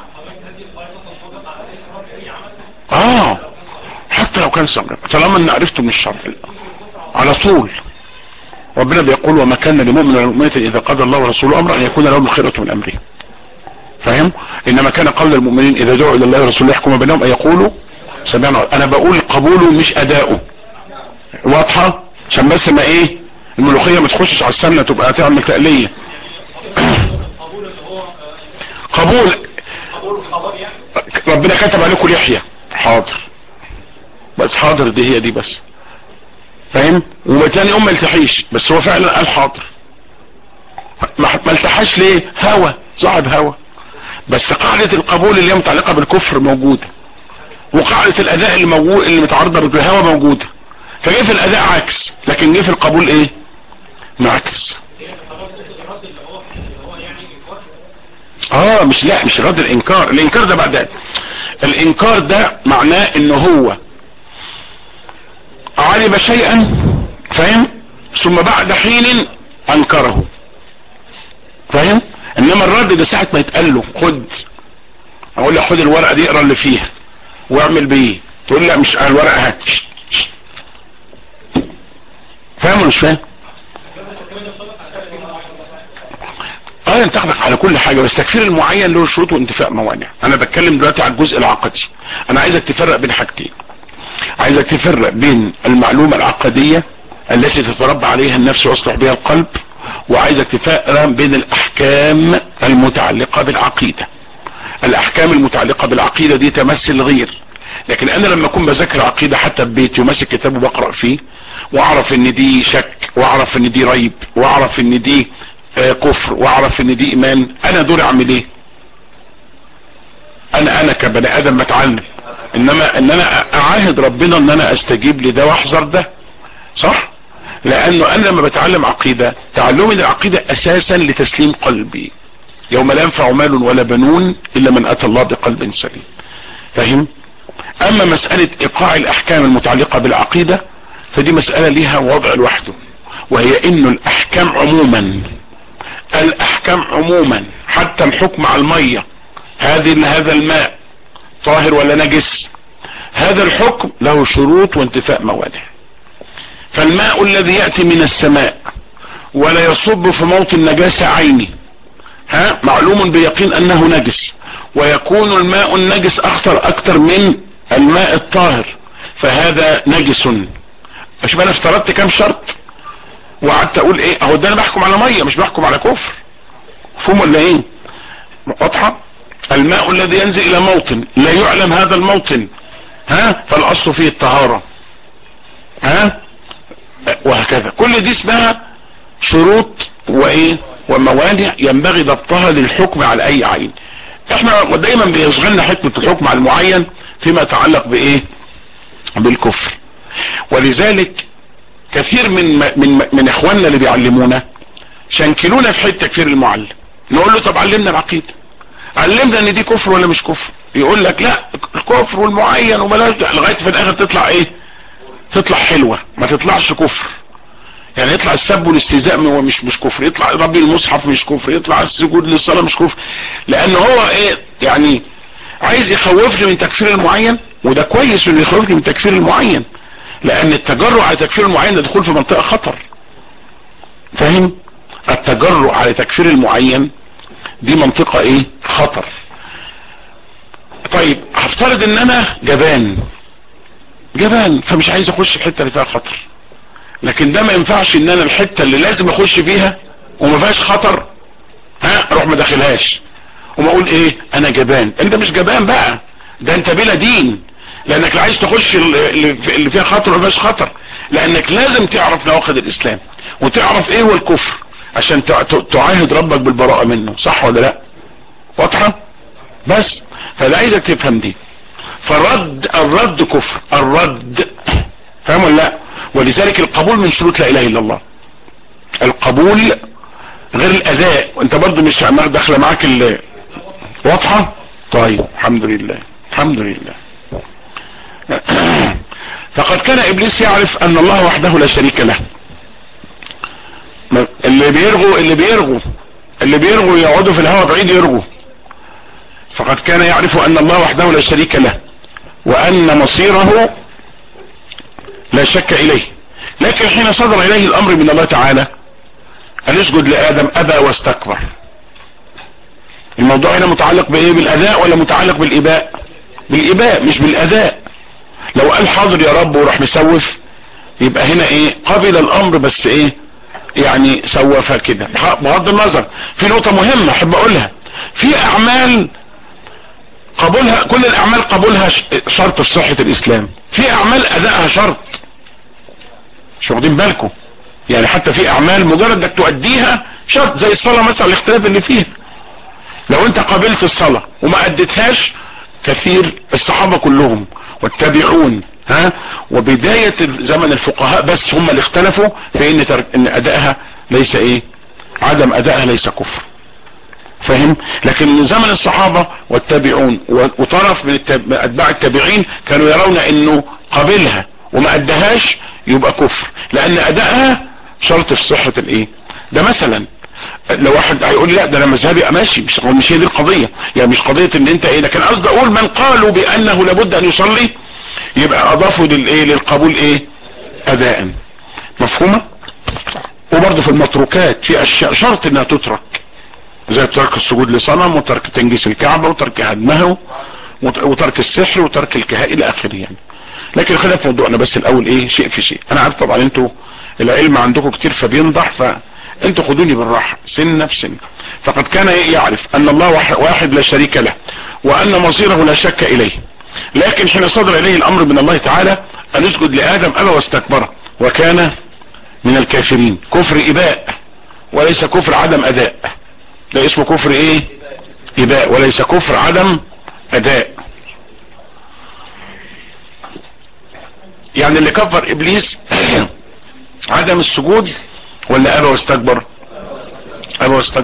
اه حتى لو كان صغير طالما ان عرفته من الشرع على طول ربنا بيقول وما كان لمؤمن ولا مؤمنة اذا قضى الله ورسوله امرا ان يكون لهم الخيرة من امره فاهم انما كان قول المؤمنين اذا دعوا الى الله ورسوله يحكم بينهم ان يقولوا سمعنا انا بقول قبوله مش اداؤه واضحة عشان بس ما ايه الملوخية ما تخشش على السمنة تبقى تعمل تقلية قبول ربنا كتب عليكم لحية حاضر بس حاضر دي هي دي بس فاهم وتاني يوم ما التحيش بس هو فعلا قال حاضر ما التحاش ليه هوا صاحب هوا بس قاعدة القبول اللي هي متعلقة بالكفر موجودة وقاعدة الاداء اللي موجود اللي متعرضة بالهوا موجودة فجه في الاداء عكس لكن جه في القبول ايه معكس اه مش لا مش رد الانكار الانكار ده بعد الانكار ده معناه انه هو علم شيئا فاهم ثم بعد حين انكره فاهم انما الرد ده ساعة ما يتقال له خد اقول له خد الورقة دي اقرا اللي فيها واعمل بيه تقول لا مش الورقة هات فاهم ولا مش فاهم اه ينتقدك على كل حاجة بس تكفير المعين له شروط وانتفاء موانع انا بتكلم دلوقتي على الجزء العقدي انا عايزك تفرق بين حاجتين عايزك تفرق بين المعلومة العقدية التي تتربى عليها النفس ويصلح بها القلب وعايزك تفرق بين الاحكام المتعلقة بالعقيدة الاحكام المتعلقة بالعقيدة دي تمثل الغير لكن انا لما اكون بذاكر عقيدة حتى ببيتي وماسك كتاب وبقرأ فيه واعرف ان دي شك واعرف ان دي ريب واعرف ان دي آه كفر واعرف ان دي ايمان انا دور اعمل ايه انا انا كبني ادم بتعلم انما ان انا اعاهد ربنا ان انا استجيب لده واحذر ده صح لانه انا لما بتعلم عقيدة تعلمي للعقيدة اساسا لتسليم قلبي يوم لا ينفع مال ولا بنون الا من اتى الله بقلب سليم فاهم اما مسألة ايقاع الاحكام المتعلقة بالعقيدة فدي مسألة ليها وضع لوحده وهي انه الاحكام عموما الاحكام عموما حتى الحكم على المية هذه هذا الماء طاهر ولا نجس هذا الحكم له شروط وانتفاء موانع فالماء الذي يأتي من السماء ولا يصب في موطن نجاسة عيني ها معلوم بيقين انه نجس ويكون الماء النجس اخطر اكتر من الماء الطاهر فهذا نجس مش انا افترضت كام شرط وقعدت اقول ايه اهو ده انا بحكم على مية مش بحكم على كفر مفهوم ولا ايه واضحة الماء الذي ينزل الى موطن لا يعلم هذا الموطن ها فالاصل فيه الطهارة ها وهكذا كل دي اسمها شروط وايه وموانع ينبغي ضبطها للحكم على اي عين احنا دايما بيشغلنا حكمة الحكم على المعين فيما يتعلق بايه بالكفر ولذلك كثير من من من اخواننا اللي بيعلمونا شنكلونا في حته تكفير المعلم نقول له طب علمنا العقيده علمنا ان دي كفر ولا مش كفر يقول لك لا الكفر والمعين وملاش لغايه في الاخر تطلع ايه تطلع حلوه ما تطلعش كفر يعني يطلع السب والاستهزاء هو مش مش كفر يطلع ربي المصحف مش كفر يطلع السجود للصلاه مش كفر لان هو ايه يعني عايز يخوفني من تكفير المعين وده كويس انه يخوفني من تكفير المعين لان التجرؤ على تكفير المعين ده دخول في منطقة خطر فاهم التجرؤ على تكفير المعين دي منطقة ايه خطر طيب هفترض ان انا جبان جبان فمش عايز اخش الحتة اللي فيها خطر لكن ده ما ينفعش ان انا الحتة اللي لازم اخش فيها وما فيهاش خطر ها اروح ما داخلهاش وما اقول ايه انا جبان انت مش جبان بقى ده انت بلا دين لانك لا عايز تخش اللي فيها خطر وما فيهاش خطر لانك لازم تعرف نواقض الاسلام وتعرف ايه هو الكفر عشان تعاهد ربك بالبراءة منه صح ولا لا واضحة بس فلا عايزك تفهم دي فالرد الرد كفر الرد فاهم ولا لا ولذلك القبول من شروط لا اله الا الله القبول غير الاداء وانت برضو مش داخله معاك واضحة طيب الحمد لله الحمد لله فقد كان ابليس يعرف ان الله وحده لا شريك له اللي بيرغوا اللي بيرغوا اللي بيرغوا يقعدوا في الهواء بعيد يرغوا فقد كان يعرف ان الله وحده لا شريك له وان مصيره لا شك اليه لكن حين صدر اليه الامر من الله تعالى ان يسجد لادم ابى واستكبر الموضوع هنا متعلق بايه بالاداء ولا متعلق بالاباء بالاباء مش بالاداء لو قال حاضر يا رب وراح مسوف يبقى هنا ايه قبل الامر بس ايه يعني سوفها كده بغض النظر في نقطة مهمة احب اقولها في اعمال قبولها كل الاعمال قبولها شرط في صحة الاسلام في اعمال ادائها شرط مش واخدين بالكم يعني حتى في اعمال مجرد انك تؤديها شرط زي الصلاة مثلا الاختلاف اللي فيها لو انت قابلت الصلاة وما اديتهاش كثير الصحابة كلهم والتابعون ها وبداية زمن الفقهاء بس هم اللي اختلفوا في ان, ترك إن ادائها ليس ايه عدم ادائها ليس كفر فاهم لكن زمن الصحابة والتابعون وطرف من اتباع التابعين كانوا يرون انه قابلها وما ادهاش يبقى كفر لان ادائها شرط في صحة الايه ده مثلا لو واحد هيقول لي لا ده انا مذهبي ماشي مش مش هي دي القضيه يعني مش قضيه ان انت ايه لكن قصدي اقول من قالوا بانه لابد ان يصلي يبقى اضافوا للايه للقبول ايه اداء مفهومه وبرضه في المتروكات في اشياء شرط انها تترك زي ترك السجود لصنم وترك تنجيس الكعبه وترك هدمها وترك السحر وترك الكهاء الى اخره يعني لكن خلينا في موضوعنا بس الاول ايه شيء في شيء انا عارف طبعا انتوا العلم عندكم كتير فبينضح ف انتوا خدوني بالراحة سنة بسنة فقد كان يعرف ان الله واحد لا شريك له وان مصيره لا شك اليه لكن حين صدر اليه الامر من الله تعالى ان يسجد لادم ابى واستكبر وكان من الكافرين كفر اباء وليس كفر عدم اداء ده اسمه كفر ايه اباء وليس كفر عدم اداء يعني اللي كفر ابليس عدم السجود ولا ابى واستكبر ابى واستكبر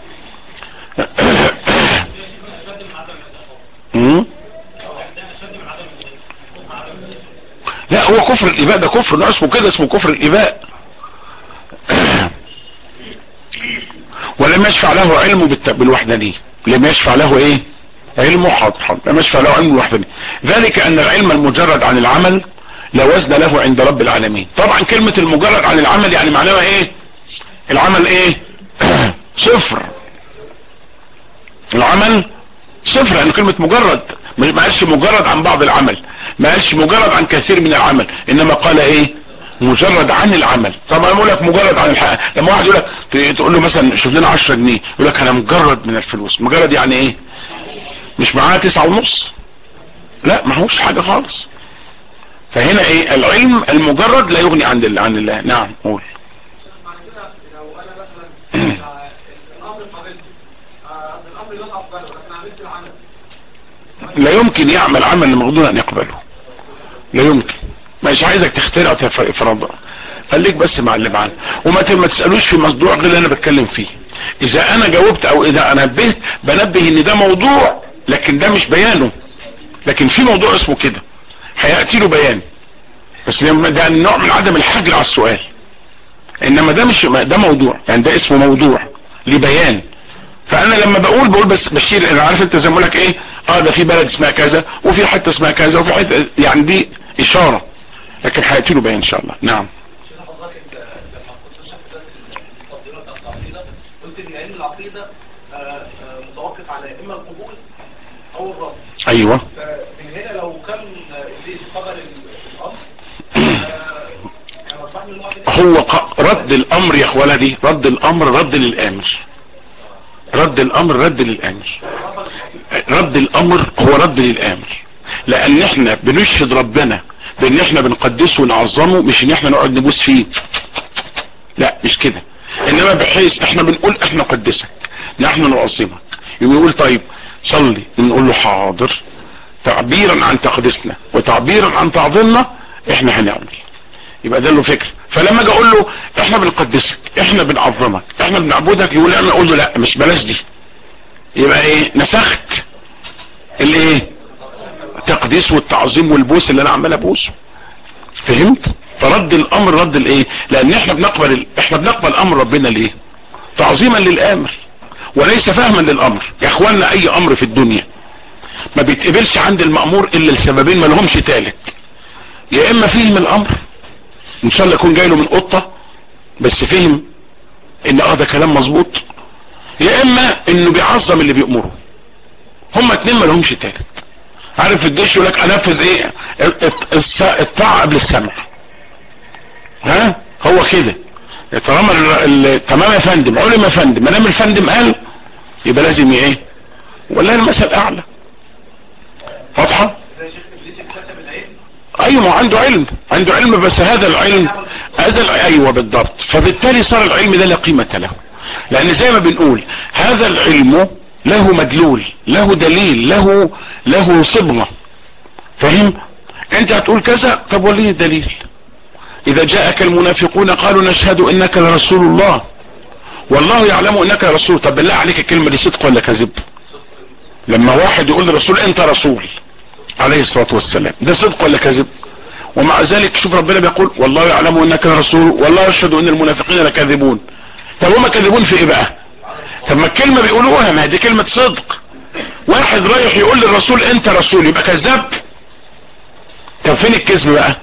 لا هو كفر الاباء ده كفر ده اسمه كده اسمه كفر الاباء ولم يشفع له علمه بالوحدانية لم يشفع له ايه علمه حاضر حاضر لم يشفع له علمه بالوحدانية ذلك ان العلم المجرد عن العمل لا وزن له عند رب العالمين طبعا كلمة المجرد عن العمل يعني معناها ايه العمل ايه صفر العمل صفر لان يعني كلمة مجرد ما قالش مجرد عن بعض العمل ما قالش مجرد عن كثير من العمل انما قال ايه مجرد عن العمل طبعا يقول لك مجرد عن الحق لما واحد يقول لك تقول له مثلا شوف لنا 10 جنيه يقول لك انا مجرد من الفلوس مجرد يعني ايه مش معاه تسعة ونص لا معهوش حاجة خالص فهنا ايه العلم المجرد لا يغني عن الله عن الله نعم قول لا يمكن يعمل عمل المغضون ان يقبله لا يمكن مش عايزك تخترع فرضا خليك بس مع اللي معانا وما ما تسالوش في موضوع غير اللي انا بتكلم فيه اذا انا جاوبت او اذا انا نبهت بنبه ان ده موضوع لكن ده مش بيانه لكن في موضوع اسمه كده هياتي له بيان بس ده نوع من عدم الحجر على السؤال انما ده مش ده موضوع يعني ده اسمه موضوع لبيان فانا لما بقول بقول بس بشير انا عارف انت زي ما لك ايه اه ده في بلد اسمها كذا وفي حته اسمها كذا وفي حته يعني دي اشاره لكن هيأتي له بيان ان شاء الله نعم شيخ حضرتك انت لما كنت شرحت بس المقدمه بتاعت العقيده قلت ان علم العقيده آه، آه، متوقف على اما القبول او الرفض ايوه فمن هنا لو كان ابليس قبل الامر آه، كان اصبح من الواحد هو ق- رد الامر يا اخواني رد الامر رد للامر رد الامر رد للامر رد الامر هو رد للامر لان احنا بنشهد ربنا بان احنا بنقدسه ونعظمه مش ان احنا نقعد نبوس فيه لا مش كده انما بحيث احنا بنقول احنا نقدسك نحن نعظمك يقوم يقول طيب صلي نقول له حاضر تعبيرا عن تقديسنا وتعبيرا عن تعظيمنا احنا هنعمل يبقى ده له فكر فلما اجي اقول له احنا بنقدسك احنا بنعظمك احنا بنعبدك يقول انا اقول له لا مش بلاش دي يبقى ايه نسخت الايه التقديس والتعظيم والبوس اللي انا عمال ابوسه فهمت فرد الامر رد الايه لان احنا بنقبل ال... احنا بنقبل امر ربنا ليه تعظيما للامر وليس فهما للامر يا اخوانا اي امر في الدنيا ما بيتقبلش عند المأمور الا لسببين ما لهمش تالت يا اما فهم الامر ان شاء الله يكون جاي له من قطة بس فهم ان اه ده كلام مظبوط يا اما انه بيعظم اللي بيأمره هما اتنين ما لهمش تالت عارف في الجيش يقول لك انفذ ايه الس- الطاعة قبل السمع ها هو كده طالما ال- ال- تمام يا فندم علم يا فندم ما دام الفندم قال يبقى لازم ايه ولا المثل اعلى واضحه زي شيخ ابليس اكتسب العلم ايوه ما هو عنده علم عنده علم بس هذا العلم هذا الع- ايوه بالضبط فبالتالي صار العلم ده لا قيمة له لان زي ما بنقول هذا العلم له مدلول له دليل له له صبغة فاهم انت هتقول كذا طب وليه دليل اذا جاءك المنافقون قالوا نشهد انك لرسول الله والله يعلم انك رسول طب بالله عليك الكلمة دي صدق ولا كذب لما واحد يقول للرسول انت رسول عليه الصلاة والسلام ده صدق ولا كذب ومع ذلك شوف ربنا بيقول والله يعلم انك رسول والله يشهد ان المنافقين لكاذبون طب هما كاذبون في ايه بقى طب ما الكلمة بيقولوها ما هي دي كلمة صدق واحد رايح يقول للرسول انت رسول يبقى كذاب طب فين الكذب بقى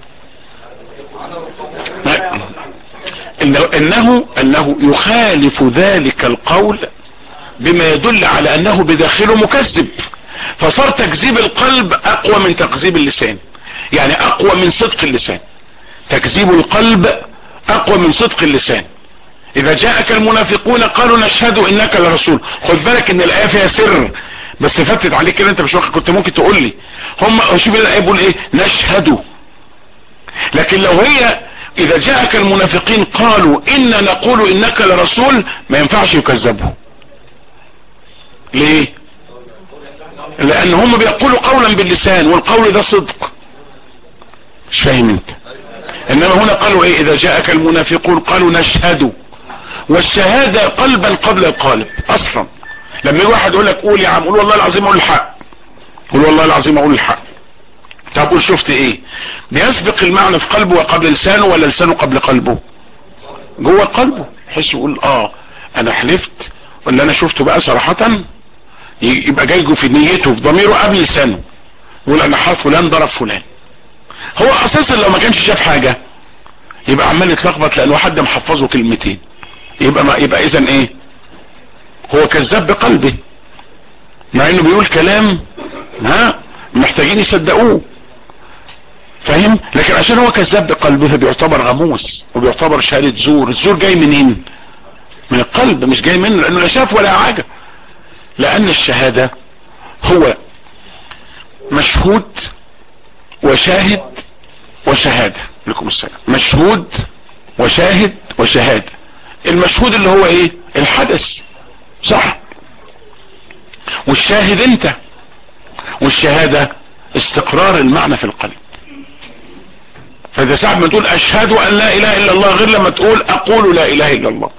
ما- إنه, انه انه يخالف ذلك القول بما يدل على انه بداخله مكذب فصار تكذيب القلب اقوى من تكذيب اللسان يعني اقوى من صدق اللسان تكذيب القلب اقوى من صدق اللسان اذا جاءك المنافقون قالوا نشهد انك لرسول خد بالك ان الايه فيها سر بس فتت عليك كده انت مش واخد كنت ممكن تقول لي هم شوف الايه بيقول ايه نشهد لكن لو هي اذا جاءك المنافقين قالوا انا نقول انك لرسول ما ينفعش يكذبوا ليه لان هم بيقولوا قولا باللسان والقول ده صدق مش فاهم انت انما هنا قالوا ايه اذا جاءك المنافقون قالوا نشهد والشهادة قلبا قبل القالب اصلا لما يجي واحد يقول لك قول يا عم قول والله العظيم اقول الحق قول والله العظيم اقول الحق طب قول شفت ايه بيسبق المعنى في قلبه وقبل لسانه ولا لسانه قبل قلبه جوه قلبه يحس يقول اه انا حلفت ولا انا شفته بقى صراحة يبقى جاي في نيته في ضميره قبل لسانه يقول انا حرف فلان ضرب فلان هو اساسا لو ما كانش شاف حاجة يبقى عمال يتلخبط لانه حد محفظه كلمتين يبقى ما يبقى اذا ايه هو كذاب بقلبه مع انه بيقول كلام ها محتاجين يصدقوه فاهم لكن عشان هو كذاب بقلبه فبيعتبر غموس وبيعتبر شهادة زور الزور جاي منين من القلب مش جاي منه لانه لا شاف ولا حاجة لان الشهادة هو مشهود وشاهد وشهادة لكم السلام مشهود وشاهد وشهادة المشهود اللي هو ايه الحدث صح والشاهد انت والشهادة استقرار المعنى في القلب فاذا ساعة ما تقول اشهد ان لا اله الا الله غير لما تقول اقول لا اله الا الله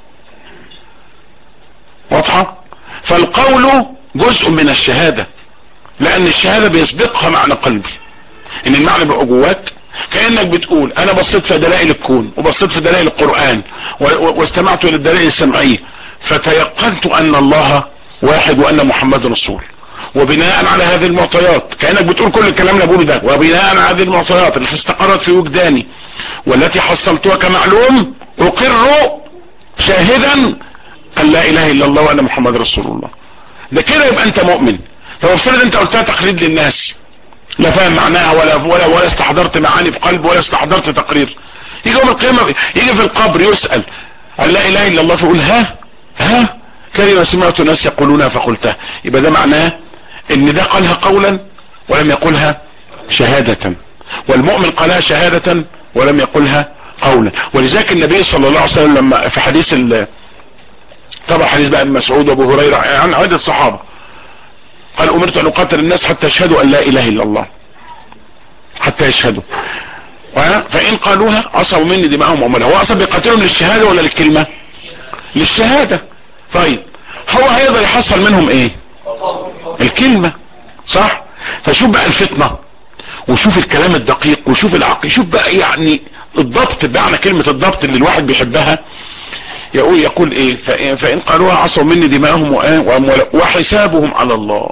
واضحة فالقول جزء من الشهادة لان الشهادة بيسبقها معنى قلبي ان المعنى بقى جواك كأنك بتقول انا بصيت في دلائل الكون وبصيت في دلائل القرآن واستمعت الى الدلائل السمعية فتيقنت ان الله واحد وان محمد رسول وبناء على هذه المعطيات كأنك بتقول كل الكلام اللي بقوله ده وبناء على هذه المعطيات التي استقرت في وجداني والتي حصلتها كمعلوم اقر شاهدا ان لا اله الا الله وان محمد رسول الله ده كده يبقى انت مؤمن فافترض انت قلتها تقليد للناس لا فاهم معناها ولا ولا ولا استحضرت معاني في قلب ولا استحضرت تقرير يجي يوم القيامه يجي في القبر يسال ان لا اله الا الله فيقول ها ها كلمه سمعت الناس يقولونها فقلتها يبقى ده معناه ان ده قالها قولا ولم يقولها شهادة والمؤمن قالها شهادة ولم يقولها قولا ولذلك النبي صلى الله عليه وسلم لما في حديث طبعا حديث بقى ابن مسعود وابو هريره عن عده صحابه قال امرت ان اقاتل الناس حتى يشهدوا ان لا اله الا الله حتى يشهدوا فان قالوها عصوا مني دماءهم واموالهم هو اصلا بيقاتلهم للشهاده ولا للكلمه للشهاده طيب هو هيقدر يحصل منهم ايه الكلمة صح فشوف بقى الفتنة وشوف الكلام الدقيق وشوف العقل شوف بقى يعني الضبط معنى كلمة الضبط اللي الواحد بيحبها يقول يقول ايه فإن, فإن قالوها عصوا مني دماءهم وحسابهم على الله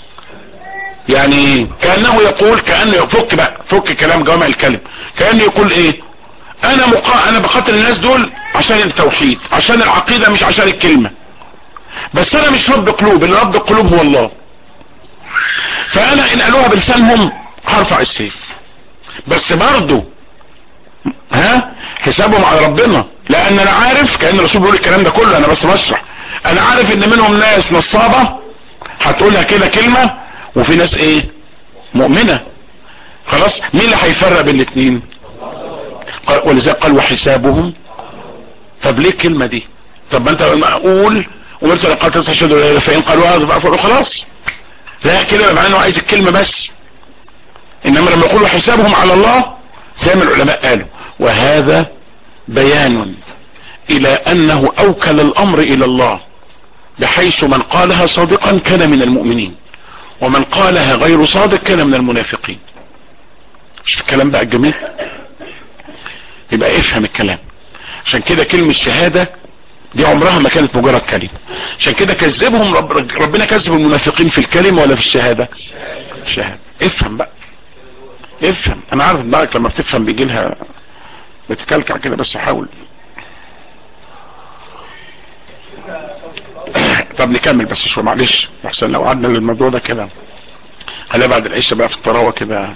يعني كأنه يقول كأنه فك بقى فك كلام جوامع الكلم كأنه يقول ايه انا مقا... انا بقاتل الناس دول عشان التوحيد عشان العقيدة مش عشان الكلمة بس انا مش رب قلوب اللي رب القلوب هو الله فانا ان قالوها بلسانهم هرفع السيف بس برضو ها حسابهم على ربنا لان انا عارف كأن الرسول بيقول الكلام ده كله انا بس بشرح انا عارف ان منهم ناس نصابة هتقولها كده كلمة وفي ناس ايه مؤمنة خلاص مين اللي هيفرق بين الاثنين ولذلك قال وحسابهم طب ليه الكلمة دي طب ما انت اقول امرت لقد تشهد ولا فان قالوا هذا فاقول خلاص لا كلمة معناه انه عايز الكلمة بس انما لما يقولوا حسابهم على الله زي ما العلماء قالوا وهذا بيان الى انه اوكل الامر الى الله بحيث من قالها صادقا كان من المؤمنين ومن قالها غير صادق كان من المنافقين مش الكلام بقى الجميل يبقى افهم الكلام عشان كده كلمة شهادة دي عمرها ما كانت مجرد كلمة عشان كده كذبهم رب ربنا كذب المنافقين في الكلمة ولا في الشهادة الشهادة افهم بقى افهم انا عارف دماغك لما بتفهم بيجي لها بتكلكع كده بس حاول طب نكمل بس شوية معلش احسن لو قعدنا للموضوع ده كده هلا بعد العشاء بقى في الطراوة كده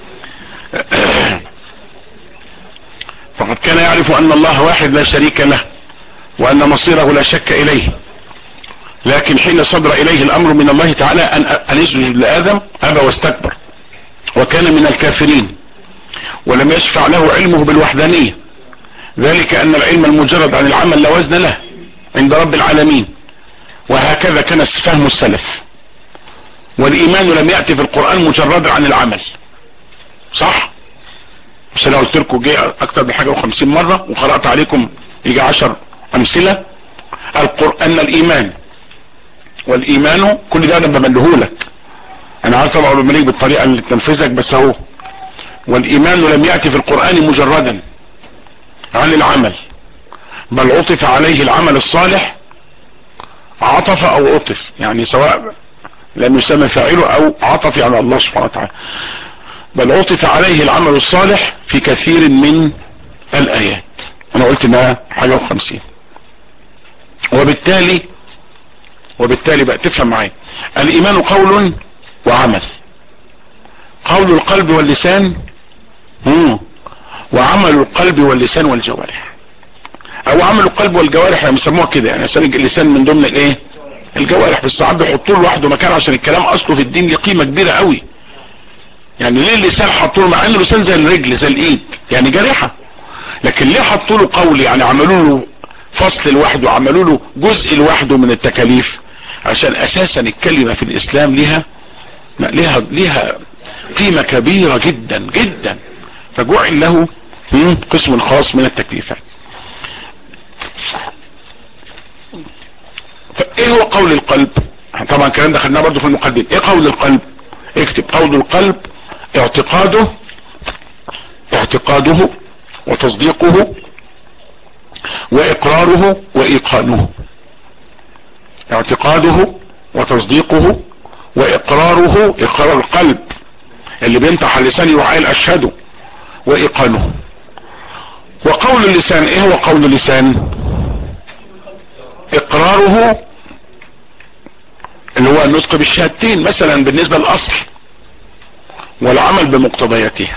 فقد كان يعرف ان الله واحد لا شريك له وان مصيره لا شك اليه لكن حين صدر اليه الامر من الله تعالى ان ان يسجد لادم ابى واستكبر وكان من الكافرين ولم يشفع له علمه بالوحدانية ذلك ان العلم المجرد عن العمل لا وزن له عند رب العالمين وهكذا كان فهم السلف والايمان لم يأتي في القرآن مجرد عن العمل صح مش انا قلت لكم جه اكتر من حاجة وخمسين مرة وقرأت عليكم يجي عشر امثلة القرآن الايمان والايمان كل ده انا بملهولك انا عارف طبعا الملك بالطريقة اللي تنفذك بس اهو والايمان لم يأتي في القرآن مجردا عن العمل بل عطف عليه العمل الصالح عطف او عطف يعني سواء لم يسمى فاعله او عطف على الله سبحانه وتعالى بل عطف عليه العمل الصالح في كثير من الايات انا قلت انها حاجة وخمسين وبالتالي وبالتالي بقى تفهم معايا الايمان قول وعمل قول القلب واللسان مم. وعمل القلب واللسان والجوارح او عمل القلب والجوارح يعني بيسموها كده يعني اللسان من ضمن الايه الجوارح بس ساعات بيحطوا له لوحده مكان عشان الكلام اصله في الدين ليه قيمه كبيره قوي يعني ليه اللسان حطوا له مع ان اللسان زي الرجل زي الايد يعني جارحه لكن ليه حطوا له قول يعني عملوا له فصل لوحده عملوا له جزء لوحده من التكاليف عشان اساسا الكلمه في الاسلام ليها ليها ليها قيمه كبيره جدا جدا فجعل له قسم خاص من التكليفات ايه هو قول القلب طبعا الكلام ده خدناه برضه في المقدمه ايه قول القلب اكتب قول القلب اعتقاده اعتقاده وتصديقه واقراره وايقانه اعتقاده وتصديقه واقراره اقرار القلب اللي بينطح اللسان يعايل اشهده وايقانه وقول اللسان ايه هو قول اللسان اقراره اللي هو النطق بالشهادتين مثلا بالنسبة للاصل والعمل بمقتضياتها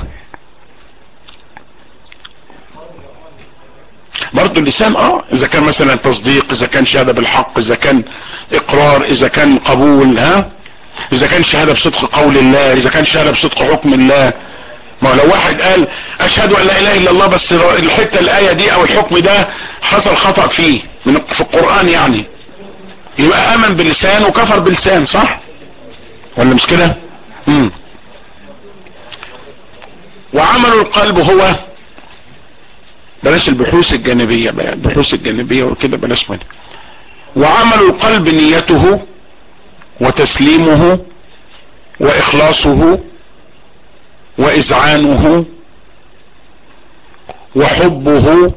برضو اللسان اه اذا كان مثلا تصديق اذا كان شهادة بالحق اذا كان اقرار اذا كان قبول ها اذا كان شهادة بصدق قول الله اذا كان شهادة بصدق حكم الله ما لو واحد قال اشهد ان لا اله الا الله بس الحتة الاية دي او الحكم ده حصل خطأ فيه من في القرآن يعني يبقى امن باللسان وكفر باللسان صح ولا مش كده امم وعمل القلب هو بلاش البحوث الجانبية بقى البحوث الجانبية وكده بلاش منها وعمل القلب نيته وتسليمه واخلاصه واذعانه وحبه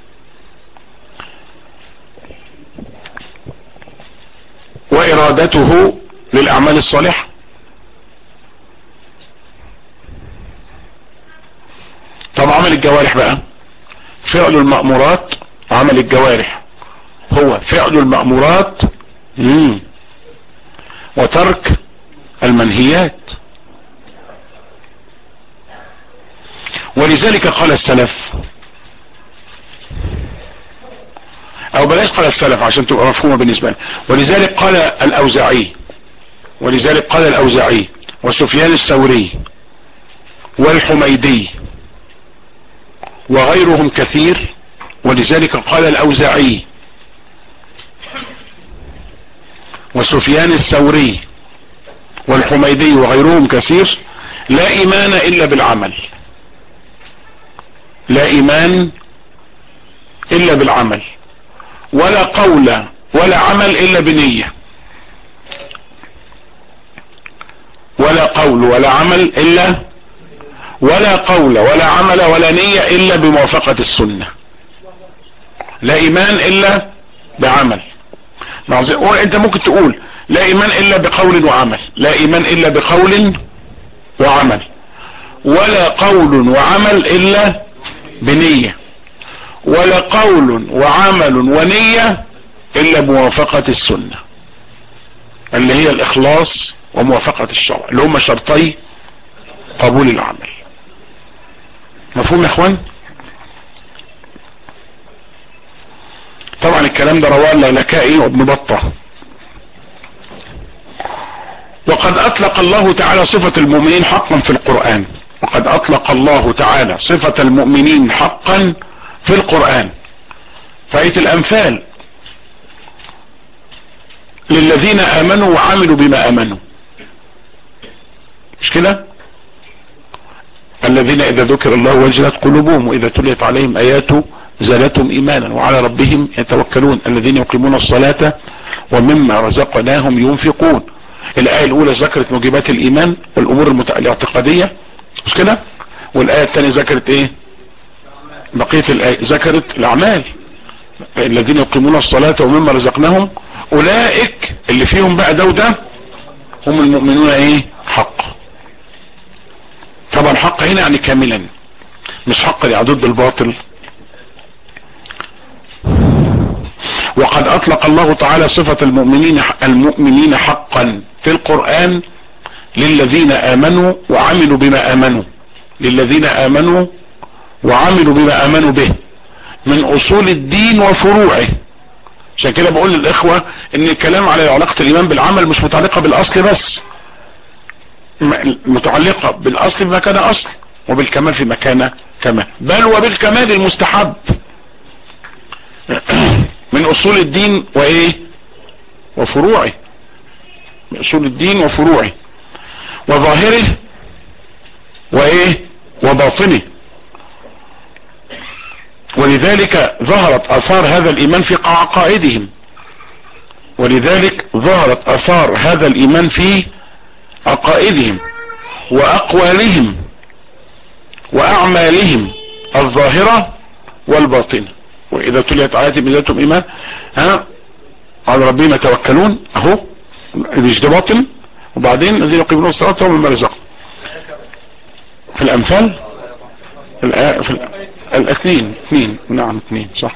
وارادته للاعمال الصالحة طب عمل الجوارح بقى فعل المأمورات عمل الجوارح هو فعل المأمورات مم. وترك المنهيات ولذلك قال السلف او بلاش قال السلف عشان تبقى مفهومة بالنسبة لنا ولذلك قال الاوزاعي ولذلك قال الاوزاعي وسفيان الثوري والحميدي وغيرهم كثير ولذلك قال الاوزاعي وسفيان الثوري والحميدي وغيرهم كثير لا ايمان الا بالعمل لا ايمان الا بالعمل ولا قول ولا عمل الا بنية ولا قول ولا عمل الا ولا قول ولا عمل ولا نية الا بموافقة السنة لا ايمان الا بعمل انت ممكن تقول لا ايمان الا بقول وعمل لا ايمان الا بقول وعمل ولا قول وعمل الا بنية ولا قول وعمل ونية الا بموافقة السنة اللي هي الاخلاص وموافقة الشرع اللي هم شرطي قبول العمل مفهوم يا اخوان طبعا الكلام ده رواه اللالكائي وابن بطة وقد اطلق الله تعالى صفة المؤمنين حقا في القرآن وقد اطلق الله تعالى صفة المؤمنين حقا في القرآن فآية الانفال للذين امنوا وعملوا بما امنوا مش كده الذين اذا ذكر الله وجلت قلوبهم واذا تليت عليهم اياته زادتهم ايمانا وعلى ربهم يتوكلون الذين يقيمون الصلاة ومما رزقناهم ينفقون الاية الاولى ذكرت موجبات الايمان والامور المت... الاعتقادية مش كده والاية الثانية ذكرت ايه بقية الاية ذكرت الاعمال الذين يقيمون الصلاة ومما رزقناهم اولئك اللي فيهم بقى ده وده هم المؤمنون ايه حق طبعا حق هنا يعني كاملا مش حق يعني ضد الباطل وقد اطلق الله تعالى صفة المؤمنين المؤمنين حقا في القرآن للذين امنوا وعملوا بما امنوا للذين امنوا وعملوا بما امنوا به من اصول الدين وفروعه عشان كده بقول للاخوة ان الكلام على علاقة الايمان بالعمل مش متعلقة بالاصل بس متعلقة بالاصل بمكان اصل وبالكمال في مكان كمال بل وبالكمال المستحب من اصول الدين وايه وفروعه من اصول الدين وفروعه وظاهره وايه وباطنه ولذلك ظهرت اثار هذا الايمان في عقائدهم ولذلك ظهرت اثار هذا الايمان في عقائدهم واقوالهم واعمالهم الظاهرة والباطنة واذا تليت اياتي بذاتهم ايمان ها على ربهم يتوكلون اهو مش ده باطن وبعدين الذين يقيمون الصلاة ومما رزقهم في الامثال في, الآ... في ال... الاثنين اثنين نعم اثنين صح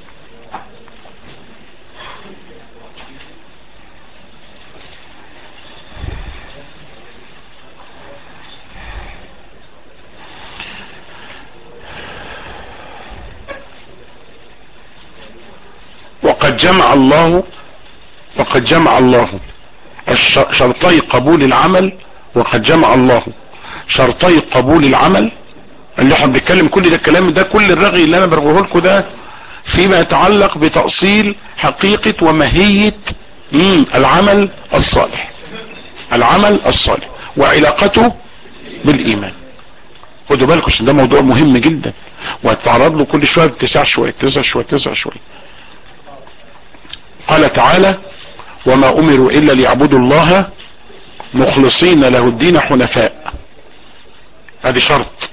وقد جمع الله وقد جمع الله شرطي قبول العمل وقد جمع الله شرطي قبول العمل اللي احنا بنتكلم كل ده الكلام ده كل الرغي اللي انا برغيه لكم ده فيما يتعلق بتأصيل حقيقة وماهية العمل الصالح العمل الصالح وعلاقته بالايمان خدوا بالكم عشان ده موضوع مهم جدا وهتتعرض له كل شويه بتسع شويه تسع شويه تسع شويه قال تعالى وما امروا الا ليعبدوا الله مخلصين له الدين حنفاء ادي شرط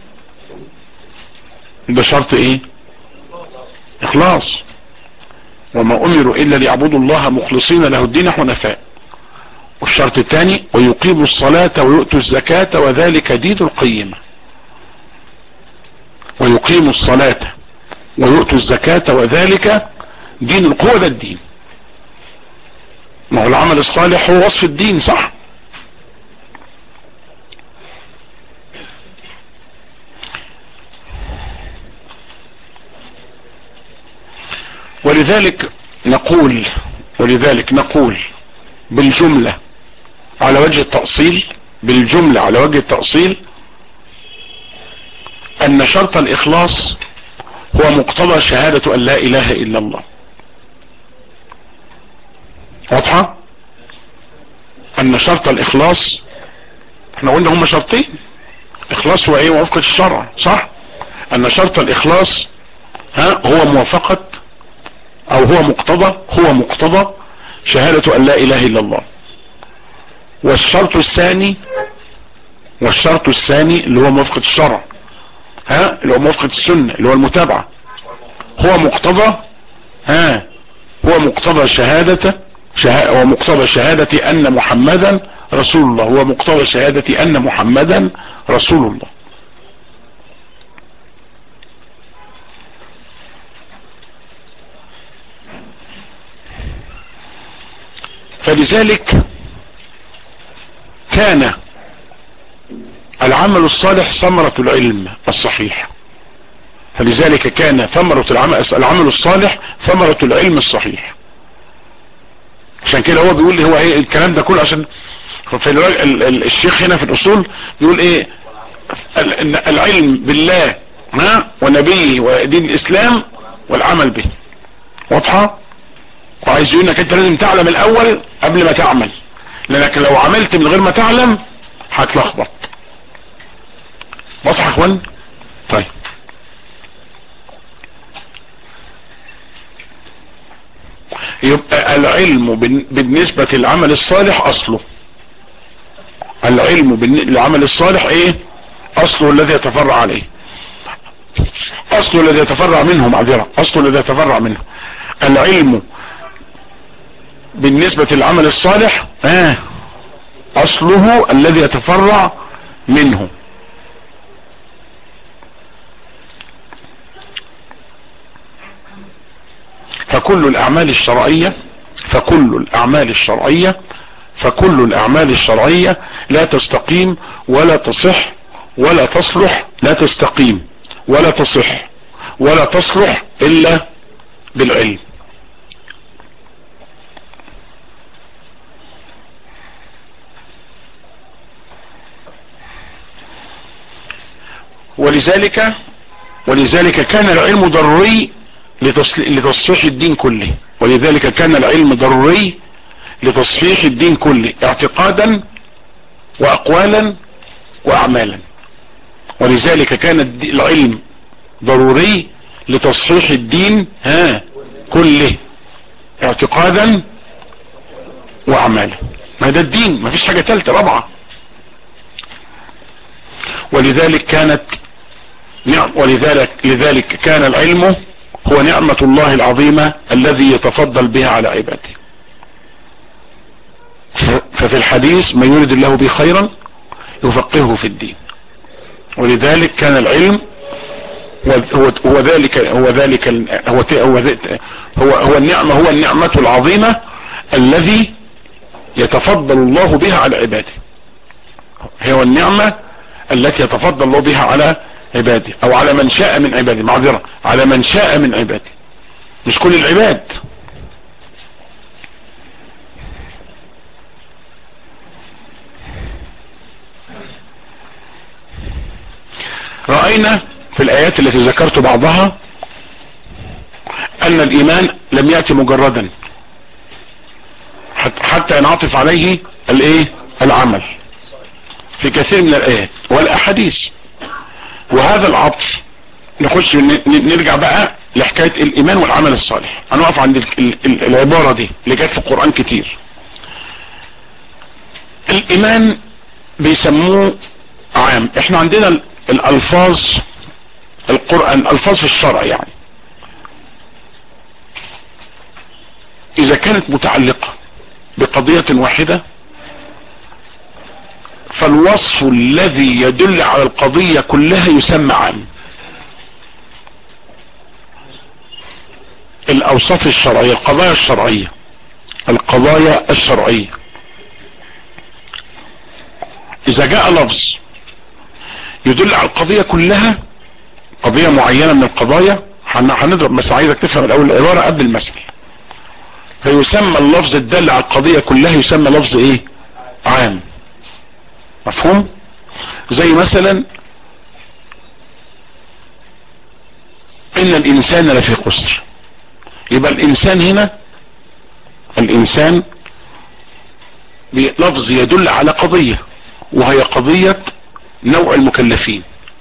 ده شرط ايه اخلاص وما امروا الا ليعبدوا الله مخلصين له الدين حنفاء والشرط الثاني ويقيموا الصلاة ويؤتوا الزكاة وذلك دين القيمة ويقيموا الصلاة ويؤتوا الزكاة وذلك دين القوة ده الدين ما هو العمل الصالح هو وصف الدين صح ولذلك نقول ولذلك نقول بالجملة على وجه التأصيل بالجملة على وجه التأصيل ان شرط الاخلاص هو مقتضى شهادة ان لا اله الا الله واضحة ان شرط الاخلاص احنا قلنا هم شرطين اخلاص هو ايه موافقة الشرع صح ان شرط الاخلاص ها هو موافقة او هو مقتضى هو مقتضى شهادة ان لا اله الا الله والشرط الثاني والشرط الثاني اللي هو موافقة الشرع ها اللي هو موافقة السنة اللي هو المتابعة هو مقتضى ها هو مقتضى شهادة شه... هو مقتضى شهادة ان محمدا رسول الله هو مقتضى شهادة ان محمدا رسول الله فلذلك كان العمل الصالح ثمرة العلم الصحيح فلذلك كان ثمرة العمل, العمل الصالح ثمرة العلم الصحيح عشان كده هو بيقول هو ايه الكلام ده كله عشان في الشيخ هنا في الاصول بيقول ايه العلم بالله ها ونبيه ودين الاسلام والعمل به واضحة وعايز يقول انك انت لازم تعلم الاول قبل ما تعمل لانك لو عملت من غير ما تعلم هتلخبط واضح يا اخوان طيب يبقى العلم بالنسبة للعمل الصالح اصله العلم بالعمل الصالح ايه اصله الذي يتفرع عليه اصله الذي يتفرع منه معذرة اصله الذي يتفرع منه العلم بالنسبة للعمل الصالح آه اصله الذي يتفرع منه فكل الاعمال الشرعية فكل الاعمال الشرعية فكل الاعمال الشرعية لا تستقيم ولا تصح ولا تصلح لا تستقيم ولا تصح ولا تصلح الا بالعلم ولذلك ولذلك كان العلم ضروري لتصحيح الدين كله ولذلك كان العلم ضروري لتصحيح الدين كله اعتقادا واقوالا واعمالا ولذلك كان العلم ضروري لتصحيح الدين ها كله اعتقادا واعمالا ما ده الدين ما فيش حاجة ثالثه رابعة ولذلك كانت نعم ولذلك لذلك كان العلم هو نعمة الله العظيمة الذي يتفضل بها على عباده ففي الحديث من يريد الله به خيرا يفقهه في الدين ولذلك كان العلم هو هو ذلك هو ذلك هو هو هو, هو النعمة هو النعمة العظيمة الذي يتفضل الله بها على عباده هو النعمة التي يتفضل الله بها على عباده او على من شاء من عباده معذرة على من شاء من عباده مش كل العباد رأينا في الآيات التي ذكرت بعضها أن الإيمان لم يأتي مجردا حتى ينعطف عليه الايه العمل في كثير من الآيات والأحاديث وهذا العطف نخش نرجع بقى لحكاية الإيمان والعمل الصالح هنقف عند العبارة دي اللي جت في القرآن كتير الإيمان بيسموه عام احنا عندنا الألفاظ القرآن الفاظ في الشرع يعني اذا كانت متعلقة بقضية واحدة فالوصف الذي يدل على القضية كلها يسمى عام الاوصاف الشرعية القضايا الشرعية القضايا الشرعية اذا جاء لفظ يدل على القضية كلها قضية معينة من القضايا هنضرب بس عايزك تفهم الاول العبارة قبل المثل فيسمى اللفظ الدل على القضية كلها يسمى لفظ ايه عام مفهوم زي مثلا ان الانسان لفي قسر يبقى الانسان هنا الانسان لفظ يدل على قضية وهي قضية نوع المكلفين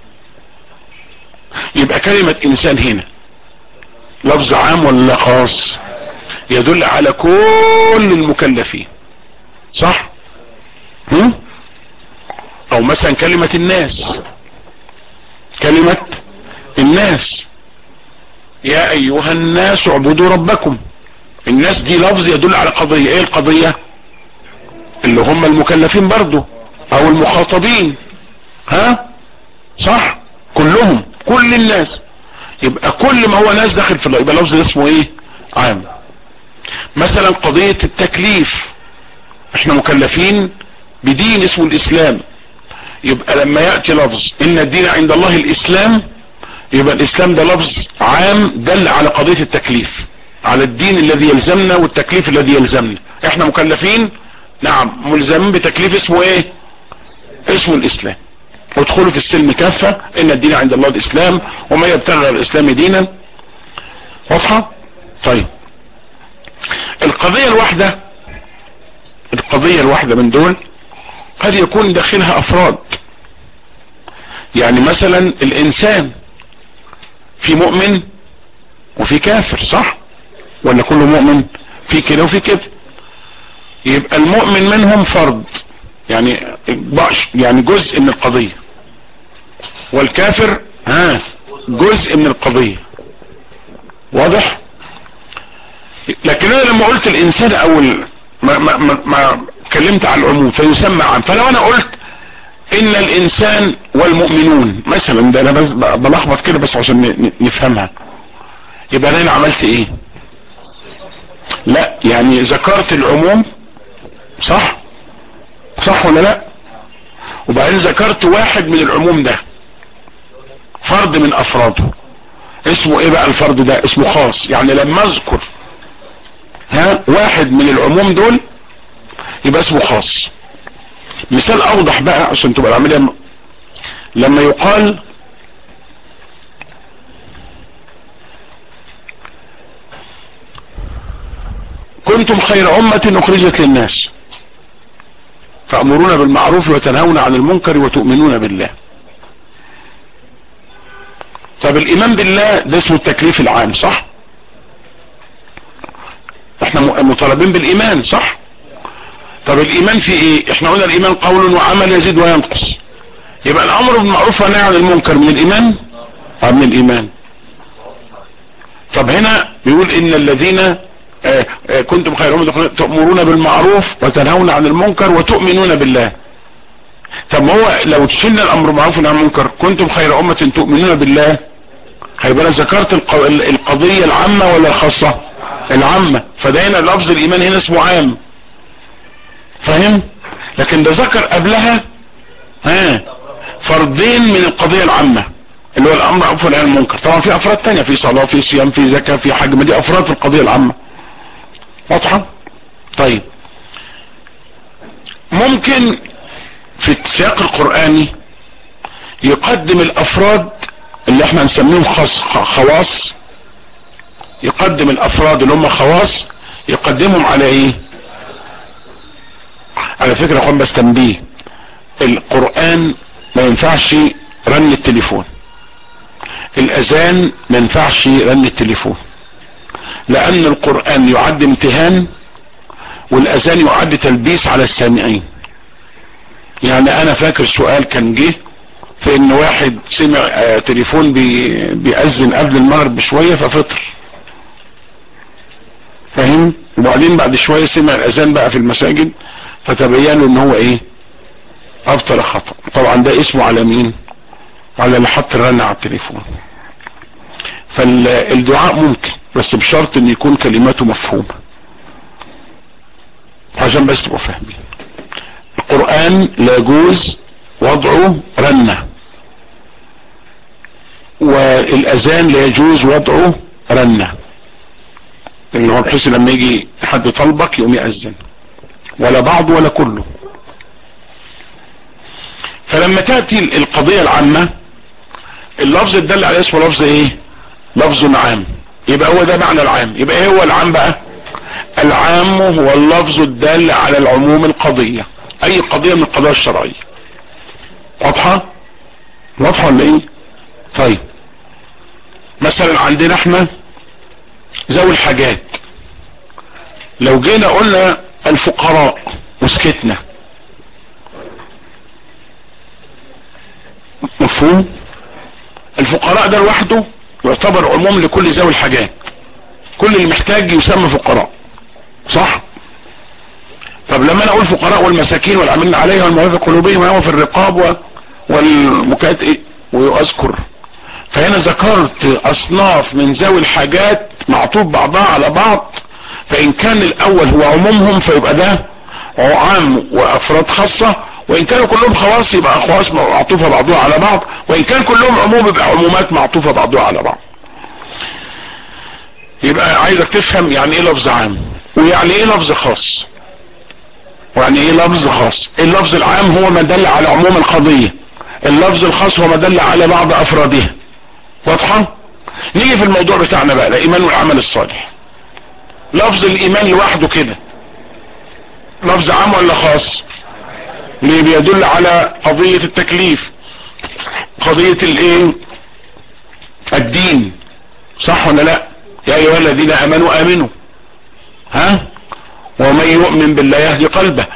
يبقى كلمة انسان هنا لفظ عام ولا خاص يدل على كل المكلفين صح هم؟ او مثلا كلمة الناس كلمة الناس يا ايها الناس اعبدوا ربكم الناس دي لفظ يدل على قضية ايه القضية اللي هم المكلفين برضو او المخاطبين ها صح كلهم كل الناس يبقى كل ما هو ناس داخل في الله يبقى لفظ اسمه ايه عام مثلا قضية التكليف احنا مكلفين بدين اسمه الاسلام يبقى لما يأتي لفظ ان الدين عند الله الاسلام يبقى الاسلام ده لفظ عام دل على قضية التكليف على الدين الذي يلزمنا والتكليف الذي يلزمنا احنا مكلفين نعم ملزمين بتكليف اسمه ايه اسمه الاسلام ادخلوا في السلم كافة ان الدين عند الله الاسلام وما يبتغى الاسلام دينا واضحة طيب القضية الواحدة القضية الواحدة من دول قد يكون داخلها افراد يعني مثلا الانسان في مؤمن وفي كافر صح ولا كله مؤمن في كده وفي كده يبقى المؤمن منهم فرد يعني يعني جزء من القضية والكافر ها جزء من القضية واضح لكن انا لما قلت الانسان اول ما, ما, ما, ما كلمت على العموم فيسمى عام فلو انا قلت ان الانسان والمؤمنون مثلا ده انا بس بلخبط كده بس عشان نفهمها يبقى انا عملت ايه لا يعني ذكرت العموم صح صح ولا لا وبعدين ذكرت واحد من العموم ده فرد من افراده اسمه ايه بقى الفرد ده اسمه خاص يعني لما اذكر ها واحد من العموم دول يبقى اسمه خاص مثال اوضح بقى عشان تبقى العملية لما يقال كنتم خير امة اخرجت للناس تأمرون بالمعروف وتنهون عن المنكر وتؤمنون بالله طب الايمان بالله ده اسمه التكليف العام صح احنا مطالبين بالايمان صح طب الايمان في ايه احنا قلنا الايمان قول وعمل يزيد وينقص يبقى الامر بالمعروف والنهي عن المنكر من الايمان اه من الايمان طب هنا بيقول ان الذين آه، آه، كنتم خير أمة تأمرون بالمعروف وتنهون عن المنكر وتؤمنون بالله طب ما هو لو تشلنا الامر بالمعروف والنهي عن المنكر كنتم خير امة تؤمنون بالله هيبقى انا ذكرت الق- القضية العامة ولا الخاصة العامة فده هنا لفظ الايمان هنا اسمه عام فاهم لكن ده ذكر قبلها ها فردين من القضية العامة اللي هو الامر بالمعروف والنهي عن المنكر طبعا في افراد تانية في صلاة في صيام في زكاة في حج ما دي افراد في القضية العامة واضحة طيب ممكن في السياق القرآني يقدم الافراد اللي احنا نسميهم خاص خواص يقدم الافراد اللي هم خواص يقدمهم على ايه على فكرة اخوان بس تنبيه القرآن ما ينفعش رن التليفون الاذان ما ينفعش رن التليفون لان القرآن يعد امتهان والاذان يعد تلبيس على السامعين يعني انا فاكر سؤال كان جه في ان واحد سمع آه تليفون بي بيأذن قبل المغرب بشوية ففطر فاهم وبعدين بعد شوية سمع الاذان بقى في المساجد فتبين له ان هو ايه ابطل خطأ طبعا ده اسمه على مين على اللي حط الرن على التليفون فالدعاء ممكن بس بشرط ان يكون كلماته مفهومة عشان بس تبقوا فاهمين القرآن لا يجوز وضعه رنة والاذان لا يجوز وضعه رنة لان هو بحيث لما يجي حد طلبك يقوم يأذن ولا بعض ولا كله فلما تأتي القضية العامة اللفظ الدل عليه اسمه لفظ ايه لفظ عام يبقى هو ده معنى العام يبقى ايه هو العام بقى العام هو اللفظ الدال على العموم القضية اي قضية من القضايا الشرعية واضحة واضحة ولا ايه طيب مثلا عندنا احنا ذوي الحاجات لو جينا قلنا الفقراء وسكتنا مفهوم الفقراء ده لوحده يعتبر عموم لكل ذوي الحاجات كل اللي محتاج يسمى فقراء صح طب لما انا اقول فقراء والمساكين والعاملين عليها والموافق قلوبهم وهو في الرقاب و... والمكات ايه واذكر فهنا ذكرت اصناف من ذوي الحاجات معطوف بعضها على بعض فان كان الاول هو عمومهم فيبقى ده عام وافراد خاصة وان كانوا كلهم خواص يبقى خواص معطوفة بعضها على بعض وان كان كلهم عموم يبقى عمومات معطوفة بعضها على بعض يبقى عايزك تفهم يعني ايه لفظ عام ويعني ايه لفظ خاص ويعني ايه لفظ خاص اللفظ العام هو ما دل على عموم القضية اللفظ الخاص هو ما دل على بعض افرادها واضحة نيجي في الموضوع بتاعنا بقى الايمان والعمل الصالح لفظ الايمان لوحده كده لفظ عام ولا خاص ليه بيدل على قضية التكليف قضية الايه الدين صح ولا لا يا ايها الذين امنوا امنوا ها ومن يؤمن بالله يهدي قلبه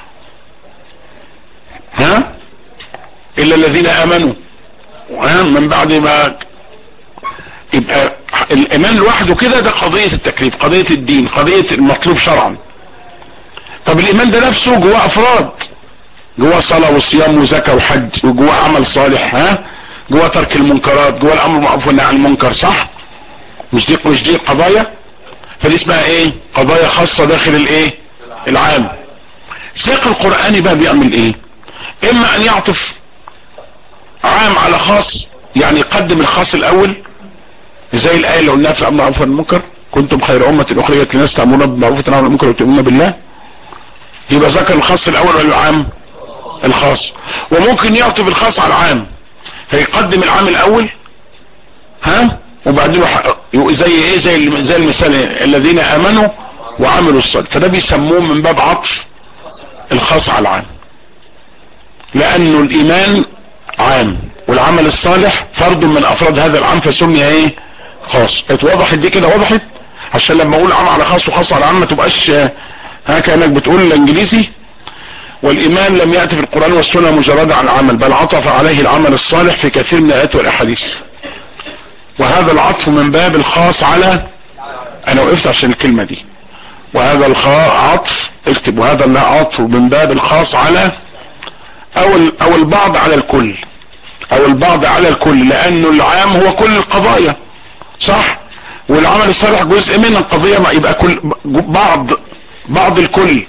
ها الا الذين امنوا ها من بعد ما يبقى الايمان لوحده كده ده قضية التكليف قضية الدين قضية المطلوب شرعا طب الايمان ده نفسه جواه افراد جواه صلاة وصيام وزكاة وحج وجواه عمل صالح ها جواه ترك المنكرات جواه الامر بالمعروف والنهي عن المنكر صح مش دي مش دي قضايا فدي اسمها ايه قضايا خاصة داخل الايه العام سياق القرآني بقى بيعمل ايه اما ان يعطف عام على خاص يعني يقدم الخاص الاول زي الايه اللي قلناها في الامر بالمعروف والمنكر كنتم خير امه اخرجت للناس تامرون بالمعروف وتنهون عن المنكر وتؤمنون بالله يبقى ذكر الخاص الاول ولا العام الخاص وممكن يعطف الخاص على العام فيقدم العام الاول ها وبعدين زي ايه زي زي المثال الذين امنوا وعملوا الصالح فده بيسموه من باب عطف الخاص على العام لانه الايمان عام والعمل الصالح فرد من افراد هذا العام فسمي ايه خاص اتوضحت دي كده وضحت عشان لما اقول عام على خاص وخاص على عام ما تبقاش ها كانك بتقول الانجليزي والايمان لم يأتي في القرآن والسنة مجرد عن العمل بل عطف عليه العمل الصالح في كثير من الايات والاحاديث وهذا العطف من باب الخاص على انا وقفت عشان الكلمة دي وهذا الخاء عطف اكتب وهذا اللا عطف من باب الخاص على او, او البعض على الكل او البعض على الكل لانه العام هو كل القضايا صح والعمل الصالح جزء من القضية ما يبقى كل بعض بعض الكل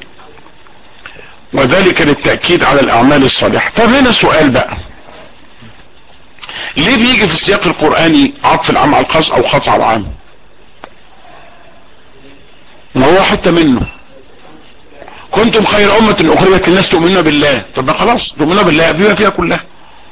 وذلك للتأكيد على الاعمال الصالحة طب هنا سؤال بقى ليه بيجي في السياق القرآني عطف العام على الخاص او خاص على العام ما هو حتى منه كنتم خير امة اخرجت للناس تؤمنون بالله طب ما خلاص تؤمنون بالله بما فيها كلها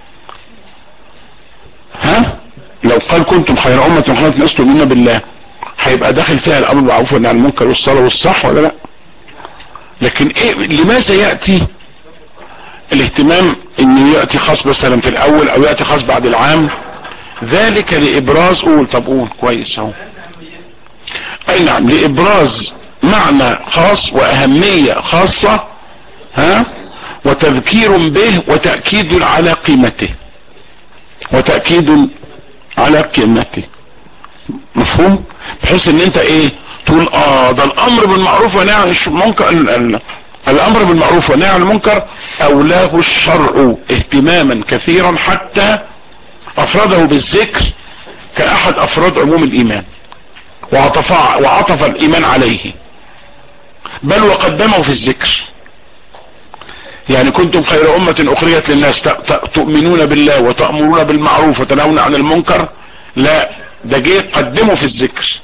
ها لو قال كنتم خير امة اخرجت للناس تؤمنون بالله هيبقى داخل فيها الامر بالمعروف والنهي عن المنكر والصلاه والصح ولا لا لكن ايه لماذا ياتي الاهتمام انه ياتي خاص مثلا في الاول او ياتي خاص بعد العام ذلك لابراز قول طب قول كويس اهو اي نعم لابراز معنى خاص واهمية خاصة ها وتذكير به وتأكيد على قيمته وتأكيد على قيمته مفهوم بحيث ان انت ايه تقول اه ده الامر بالمعروف ونهي عن المنكر الامر بالمعروف ونهي عن المنكر اولاه الشرع اهتماما كثيرا حتى افرده بالذكر كاحد افراد عموم الايمان وعطف, وعطف الايمان عليه بل وقدمه في الذكر يعني كنتم خير امة اخرجت للناس تؤمنون بالله وتأمرون بالمعروف وتنهون عن المنكر لا ده جه قدمه في الذكر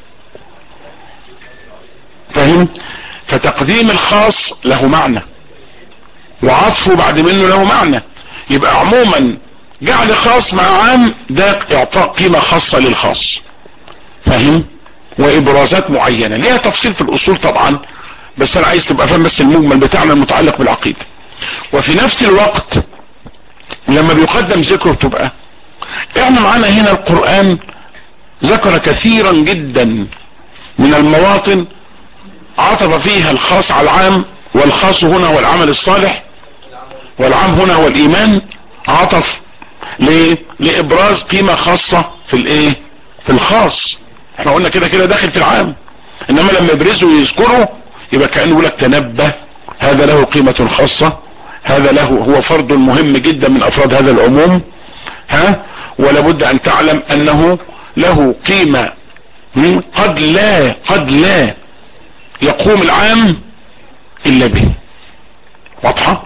فهم فتقديم الخاص له معنى وعطفه بعد منه له معنى يبقى عموما جعل خاص مع عام ده اعطاء قيمة خاصة للخاص فهم وابرازات معينة ليها تفصيل في الاصول طبعا بس انا عايز تبقى فاهم بس المجمل بتاعنا المتعلق بالعقيدة وفي نفس الوقت لما بيقدم ذكره بتبقى احنا معانا هنا القرآن ذكر كثيرا جدا من المواطن عطف فيها الخاص على العام والخاص هنا هو العمل الصالح والعام هنا هو الايمان عطف ليه لابراز قيمة خاصة في الايه في الخاص احنا قلنا كده كده داخل في العام انما لما يبرزه ويذكره يبقى كأنه يقول لك تنبه هذا له قيمة خاصة هذا له هو فرد مهم جدا من افراد هذا العموم ها ولا بد ان تعلم انه له قيمة قد لا قد لا يقوم العام الا به واضحة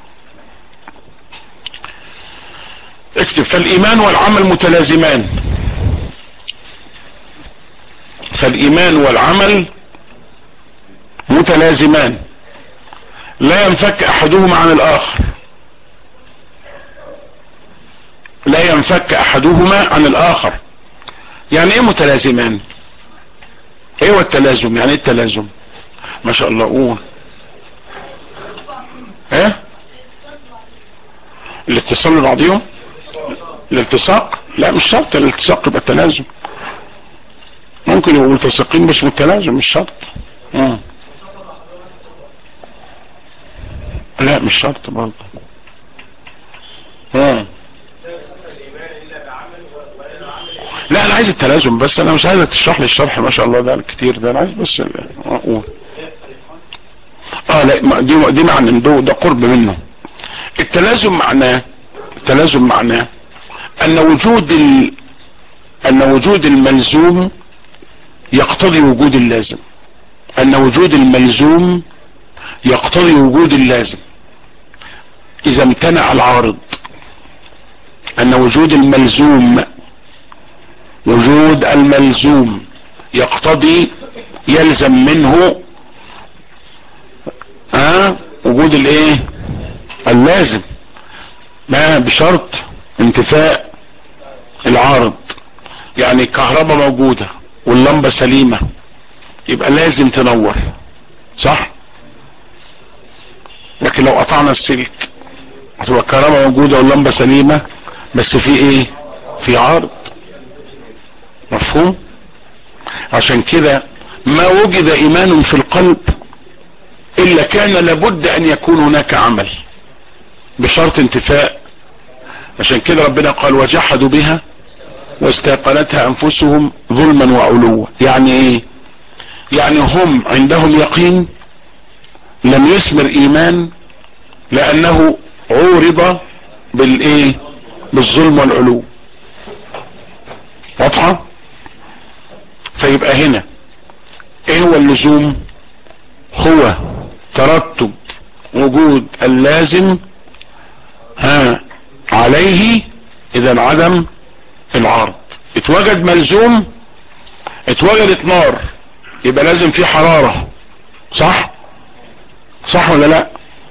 اكتب فالايمان والعمل متلازمان فالايمان والعمل متلازمان لا ينفك احدهما عن الاخر لا ينفك احدهما عن الاخر يعني ايه متلازمان ايه هو التلازم يعني ايه التلازم ما شاء الله قول ايه الاتصال ببعضهم الالتصاق لا مش شرط الالتصاق يبقى التلازم ممكن يبقوا ملتصقين مش بالتلازم مش شرط مم. لا مش شرط برضه مم. لا انا عايز التلازم بس انا مش عايزك تشرح لي الشرح ما شاء الله ده كتير ده انا عايز بس اقول اه لا دي دي معنى ده, ده قرب منه التلازم معناه التلازم معناه ان وجود ال... ان وجود الملزوم يقتضي وجود اللازم ان وجود الملزوم يقتضي وجود اللازم اذا امتنع العارض ان وجود الملزوم وجود الملزوم يقتضي يلزم منه ها وجود الايه اللازم ما بشرط انتفاء العارض يعني الكهرباء موجودة واللمبة سليمة يبقى لازم تنور صح لكن لو قطعنا السلك هتبقى الكهرباء موجودة واللمبة سليمة بس في ايه في عارض مفهوم عشان كده ما وجد ايمان في القلب الا كان لابد ان يكون هناك عمل بشرط انتفاء عشان كده ربنا قال وجحدوا بها واستيقنتها انفسهم ظلما وعلوا يعني ايه يعني هم عندهم يقين لم يثمر ايمان لانه عورض بالايه بالظلم والعلو واضحة فيبقى هنا ايه هو اللزوم هو ترتب وجود اللازم ها عليه اذا عدم العرض اتوجد ملزوم اتوجدت نار يبقى لازم في حرارة صح صح ولا لا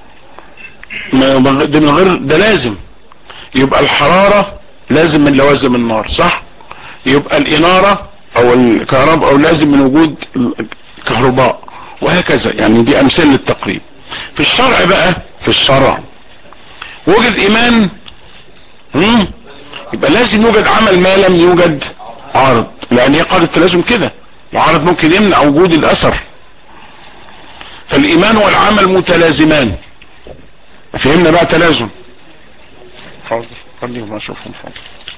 ده من غير ده لازم يبقى الحرارة لازم من لوازم النار صح يبقى الانارة او الكهرباء او لازم من وجود الكهرباء وهكذا يعني دي امثله للتقريب في الشرع بقى في الشرع وجد ايمان هم؟ يبقى لازم يوجد عمل ما لم يوجد عارض لان هي قاعده التلازم كده العارض ممكن يمنع وجود الاثر فالايمان والعمل متلازمان فهمنا بقى تلازم حاضر خليهم اشوفهم حاضر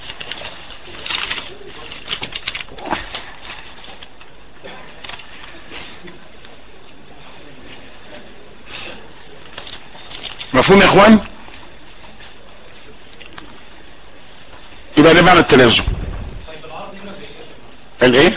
مفهوم يا اخوان يبقى ده معنى التلازم الايه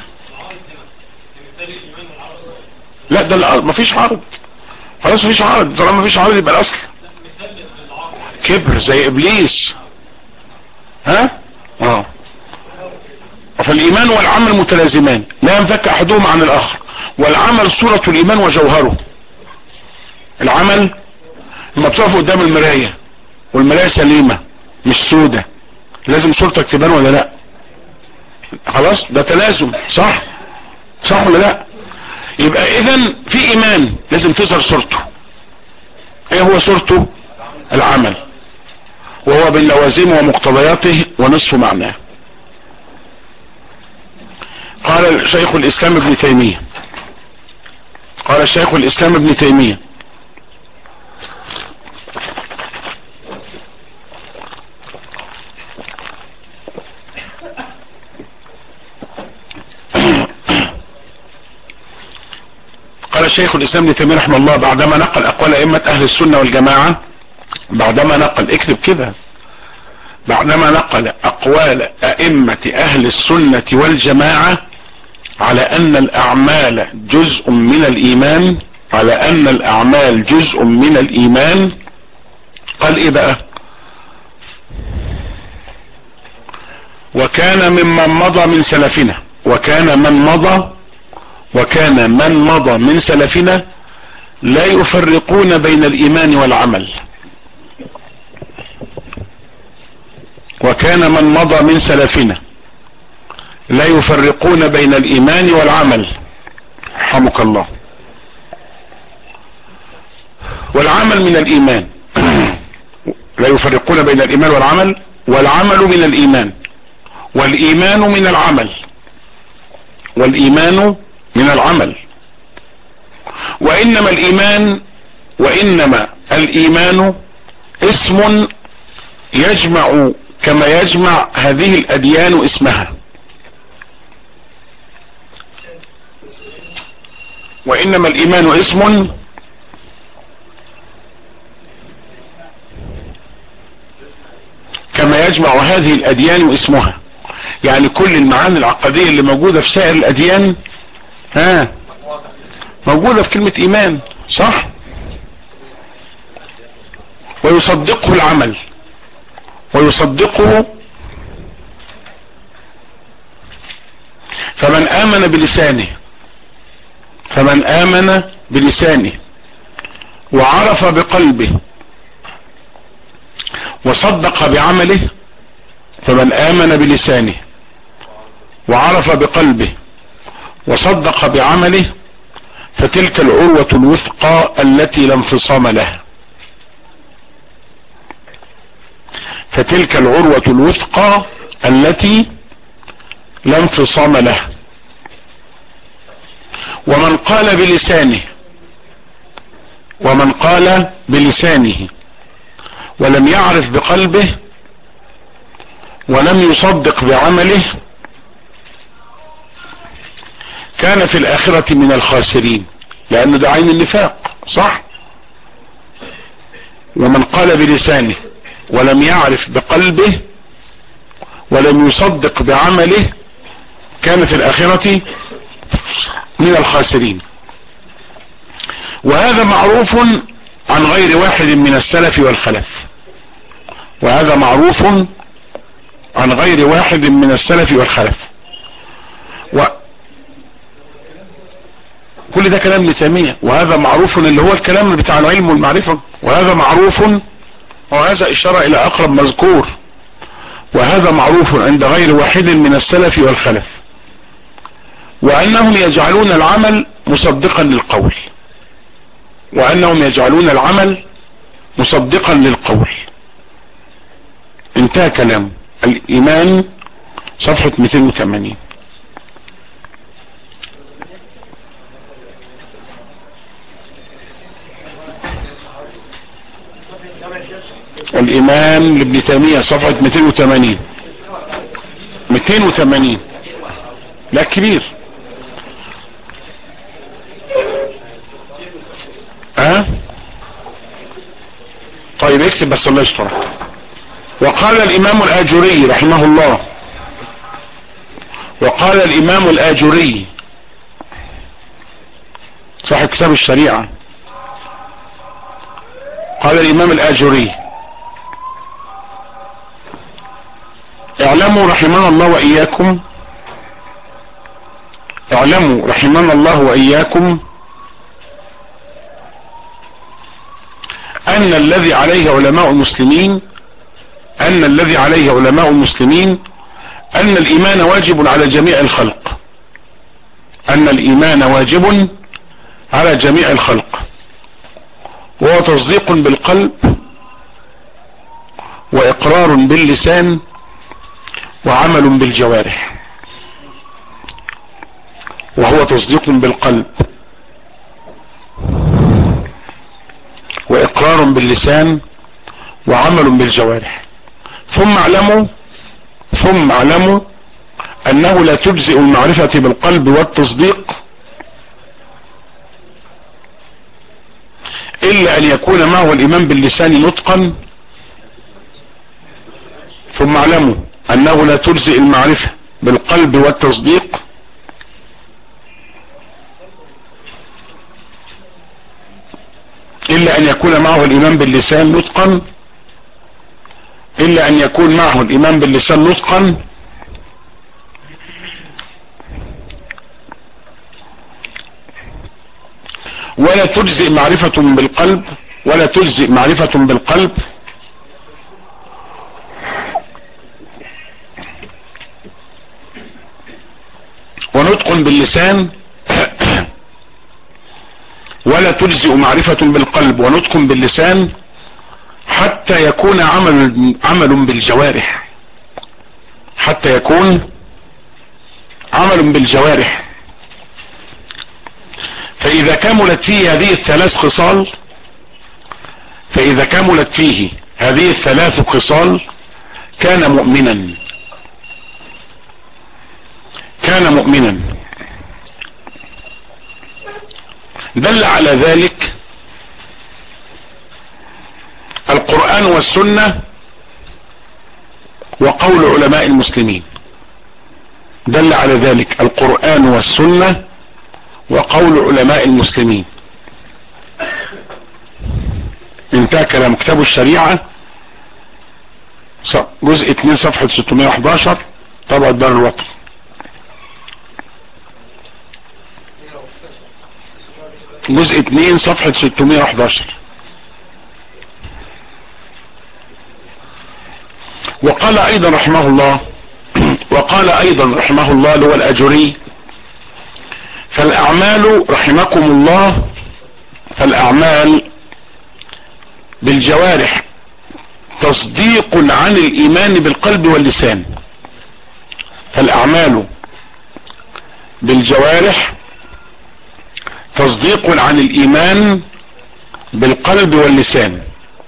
لا ده الأرض مفيش عرض خلاص مفيش عرض طالما مفيش عرض يبقى الاصل كبر زي ابليس ها اه فالايمان والعمل متلازمان لا ينفك احدهما عن الاخر والعمل صورة الايمان وجوهره العمل لما بتقف قدام المراية والمراية سليمة مش سودة لازم صورتك تبان ولا لا خلاص ده تلازم صح صح ولا لا يبقى اذا في ايمان لازم تظهر صورته ايه هو صورته العمل وهو باللوازم ومقتضياته ونصف معناه قال شيخ الاسلام ابن تيمية قال شيخ الاسلام ابن تيمية قال شيخ الاسلام ابن تيمية رحمه الله بعدما نقل اقوال ائمة اهل السنة والجماعة بعدما نقل اكتب كده بعدما نقل اقوال ائمة اهل السنة والجماعة على ان الاعمال جزء من الايمان على ان الاعمال جزء من الايمان قال ايه بقى وكان ممن مضى من سلفنا وكان من مضى وكان من مضى من سلفنا لا يفرقون بين الايمان والعمل وكان من مضى من سلفنا لا يفرقون بين الايمان والعمل رحمك الله والعمل من الايمان لا يفرقون بين الايمان والعمل والعمل من الايمان والايمان من العمل والايمان من العمل وانما الايمان وانما الايمان اسم يجمع كما يجمع هذه الاديان اسمها وانما الايمان اسم كما يجمع هذه الاديان اسمها يعني كل المعاني العقدية اللي موجودة في سائر الاديان ها موجودة في كلمة ايمان صح ويصدقه العمل ويصدقه فمن امن بلسانه فمن امن بلسانه وعرف بقلبه وصدق بعمله فمن امن بلسانه وعرف بقلبه وصدق بعمله فتلك العروة الوثقى التي لا انفصام لها فتلك العروة الوثقى التي لا انفصام لها ومن قال بلسانه ومن قال بلسانه ولم يعرف بقلبه ولم يصدق بعمله كان في الاخرة من الخاسرين لانه ده عين النفاق صح ومن قال بلسانه ولم يعرف بقلبه ولم يصدق بعمله كان في الاخرة من الخاسرين وهذا معروف عن غير واحد من السلف والخلف وهذا معروف عن غير واحد من السلف والخلف و كل ده كلام لتيمية وهذا معروف اللي هو الكلام بتاع العلم والمعرفة وهذا معروف وهذا اشارة الى اقرب مذكور وهذا معروف عند غير واحد من السلف والخلف وانهم يجعلون العمل مصدقا للقول وانهم يجعلون العمل مصدقا للقول انتهى كلامه الايمان صفحة 280 الامام لابن تيمية صفحة 280 280 لا كبير ها أه؟ طيب اكتب بس الله يسترك وقال الامام الاجري رحمه الله وقال الامام الاجري صاحب كتاب الشريعة قال الامام الاجري اعلموا رحمنا الله واياكم اعلموا رحمنا الله واياكم ان الذي عليه علماء المسلمين ان الذي عليه علماء المسلمين ان الايمان واجب على جميع الخلق ان الايمان واجب على جميع الخلق وهو تصديق بالقلب واقرار باللسان وعمل بالجوارح وهو تصديق بالقلب واقرار باللسان وعمل بالجوارح ثم اعلموا ثم اعلموا انه لا تجزئ المعرفة بالقلب والتصديق الا ان يكون معه الايمان باللسان نطقا ثم اعلموا انه لا تجزئ المعرفة بالقلب والتصديق الا ان يكون معه الايمان باللسان نطقا الا ان يكون معه الايمان باللسان نطقا ولا تجزئ معرفة بالقلب ولا تجزئ معرفة بالقلب ونطق باللسان ولا تجزئ معرفة بالقلب ونطق باللسان حتى يكون عمل عمل بالجوارح حتى يكون عمل بالجوارح فإذا كملت فيه هذه الثلاث خصال فإذا كملت فيه هذه الثلاث خصال كان مؤمنا كان مؤمنا دل على ذلك القرآن والسنة وقول علماء المسلمين دل على ذلك القرآن والسنة وقول علماء المسلمين انتهى كلام كتاب الشريعة جزء 2 صفحة 611 طبعة دار الوطن جزء 2 صفحة 611 وقال ايضا رحمه الله وقال ايضا رحمه الله اللي هو الاجري فالاعمال رحمكم الله فالاعمال بالجوارح تصديق عن الايمان بالقلب واللسان فالاعمال بالجوارح تصديق عن الايمان بالقلب واللسان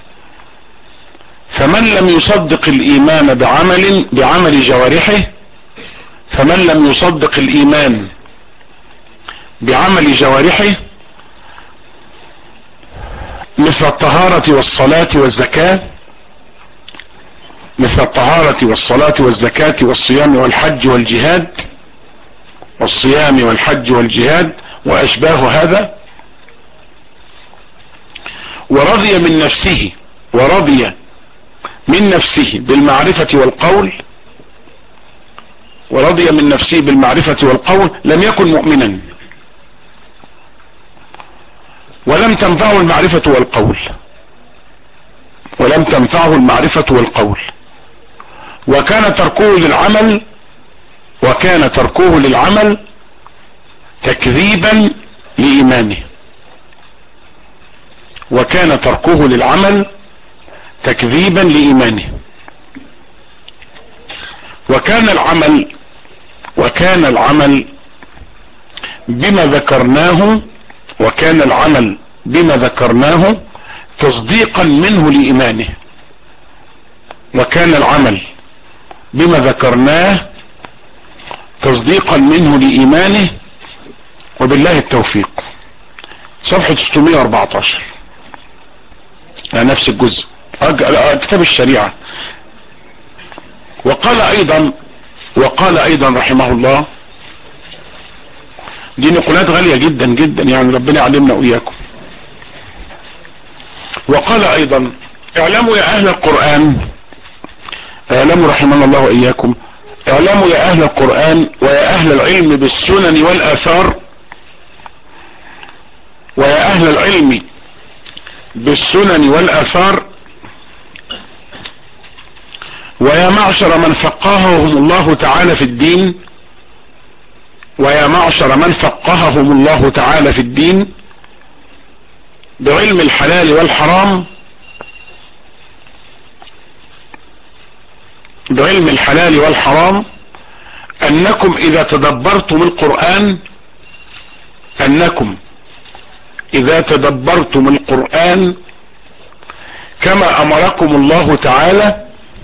فمن لم يصدق الايمان بعمل بعمل جوارحه فمن لم يصدق الايمان بعمل جوارحه مثل الطهارة والصلاة والزكاة مثل الطهارة والصلاة والزكاة والصيام والحج والجهاد والصيام والحج والجهاد وأشباه هذا ورضي من نفسه ورضي من نفسه بالمعرفة والقول ورضي من نفسه بالمعرفة والقول لم يكن مؤمنا ولم تنفعه المعرفة والقول ولم تنفعه المعرفة والقول وكان تركه للعمل وكان تركه للعمل تكذيبا لإيمانه وكان تركه للعمل تكذيبا لإيمانه وكان العمل وكان العمل بما ذكرناه وكان العمل بما ذكرناه تصديقا منه لإيمانه وكان العمل بما ذكرناه تصديقا منه لإيمانه وبالله التوفيق صفحة 614 نفس الجزء كتاب الشريعة وقال ايضا وقال ايضا رحمه الله دي نقولات غالية جدا جدا يعني ربنا يعلمنا واياكم وقال ايضا اعلموا يا اهل القرآن اعلموا رحمنا الله واياكم اعلموا يا اهل القرآن ويا اهل العلم بالسنن والاثار ويا اهل العلم بالسنن والاثار ويا معشر من فقههم الله تعالى في الدين ويا معشر من فقههم الله تعالى في الدين بعلم الحلال والحرام بعلم الحلال والحرام انكم اذا تدبرتم القرآن انكم اذا تدبرتم القرآن كما امركم الله تعالى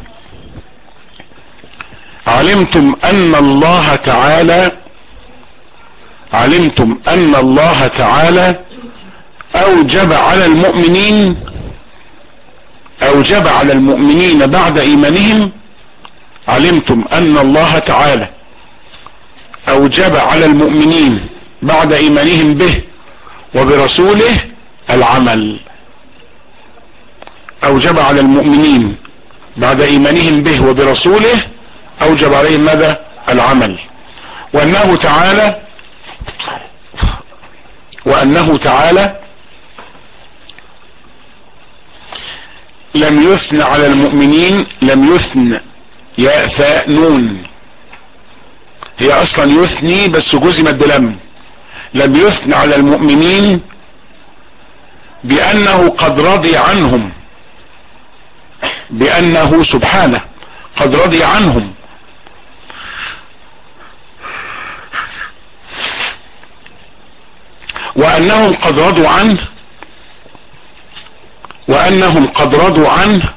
علمتم ان الله تعالى علمتم ان الله تعالى اوجب على المؤمنين اوجب على المؤمنين بعد ايمانهم علمتم ان الله تعالى اوجب على المؤمنين بعد ايمانهم به وبرسوله العمل اوجب على المؤمنين بعد ايمانهم به وبرسوله اوجب عليهم ماذا العمل وانه تعالى وانه تعالى لم يثن على المؤمنين لم يثن يا ثاء نون هي اصلا يثني بس جزمت بلم لم يثن على المؤمنين بانه قد رضي عنهم بانه سبحانه قد رضي عنهم وانهم قد رضوا عنه وانهم قد رضوا عنه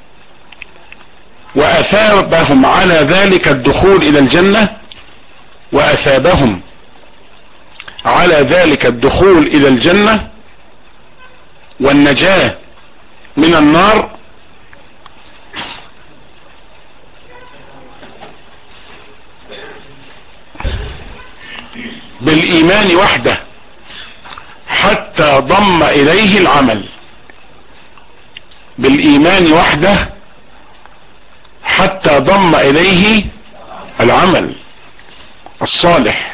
واثابهم على ذلك الدخول الى الجنة واثابهم على ذلك الدخول الى الجنة والنجاة من النار بالايمان وحده حتى ضم اليه العمل بالايمان وحده حتى ضم اليه العمل الصالح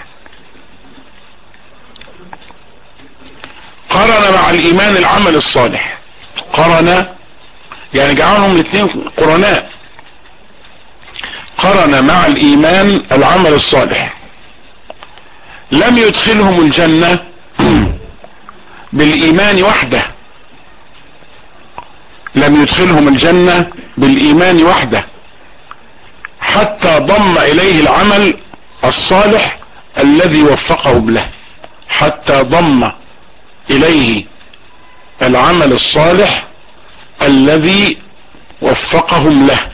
قرن مع الايمان العمل الصالح قرن يعني جعلهم الاثنين قرناء قرن مع الايمان العمل الصالح لم يدخلهم الجنة بالايمان وحده لم يدخلهم الجنة بالايمان وحده حتى ضم اليه العمل الصالح الذي وفقهم له حتى ضم اليه العمل الصالح الذي وفقهم له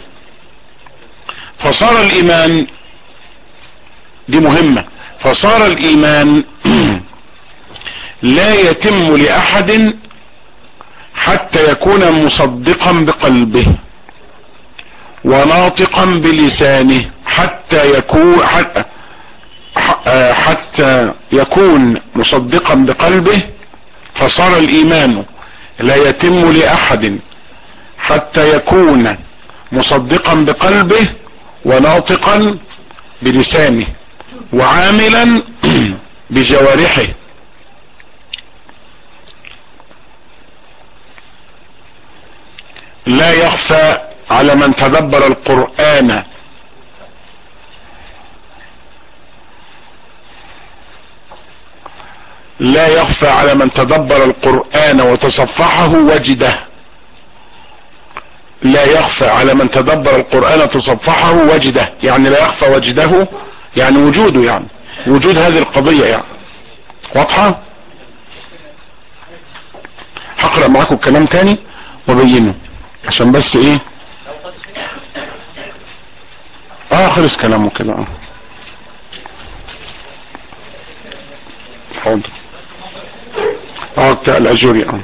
فصار الايمان دي مهمة فصار الايمان لا يتم لأحد حتى يكون مصدقا بقلبه وناطقا بلسانه حتى يكون حتى, حتى يكون مصدقا بقلبه فصار الإيمان لا يتم لأحد حتى يكون مصدقا بقلبه وناطقا بلسانه وعاملا بجوارحه لا يخفى على من تدبر القرآن لا يخفى على من تدبر القرآن وتصفحه وجده لا يخفى على من تدبر القرآن تصفحه وجده يعني لا يخفى وجده يعني وجوده يعني وجود هذه القضية يعني واضحة هقرأ معاكم الكلام تاني وبينه عشان بس ايه اه خلص كلامه كده اه حاضر اه بتاع الاجوري اه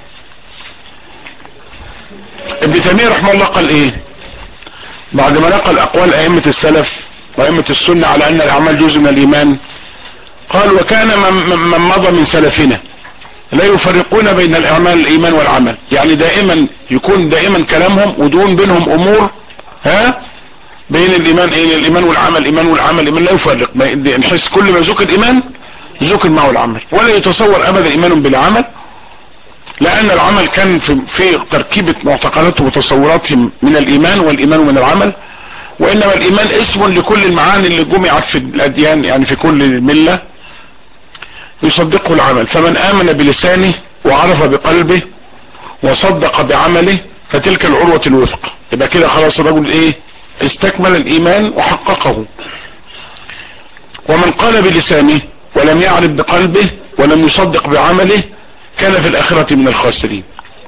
ابن تيمية رحمه الله قال ايه بعد ما نقل اقوال ائمة السلف وائمة السنة على ان الاعمال جزء من الايمان قال وكان من, من مضى من سلفنا لا يفرقون بين الاعمال الايمان والعمل يعني دائما يكون دائما كلامهم ودون بينهم امور ها بين الايمان ايه الايمان والعمل الايمان والعمل الايمان لا يفرق نحس كل ما ذكر الايمان ذكر معه العمل ولا يتصور ابدا ايمان بلا عمل لان العمل كان في, في تركيبة معتقداتهم وتصوراتهم من الايمان والايمان من العمل وانما الايمان اسم لكل المعاني اللي جمعت في الاديان يعني في كل ملة يصدقه العمل فمن امن بلسانه وعرف بقلبه وصدق بعمله فتلك العروة الوثق يبقى كده خلاص الرجل ايه استكمل الايمان وحققه ومن قال بلسانه ولم يعرف بقلبه ولم يصدق بعمله كان في الاخرة من الخاسرين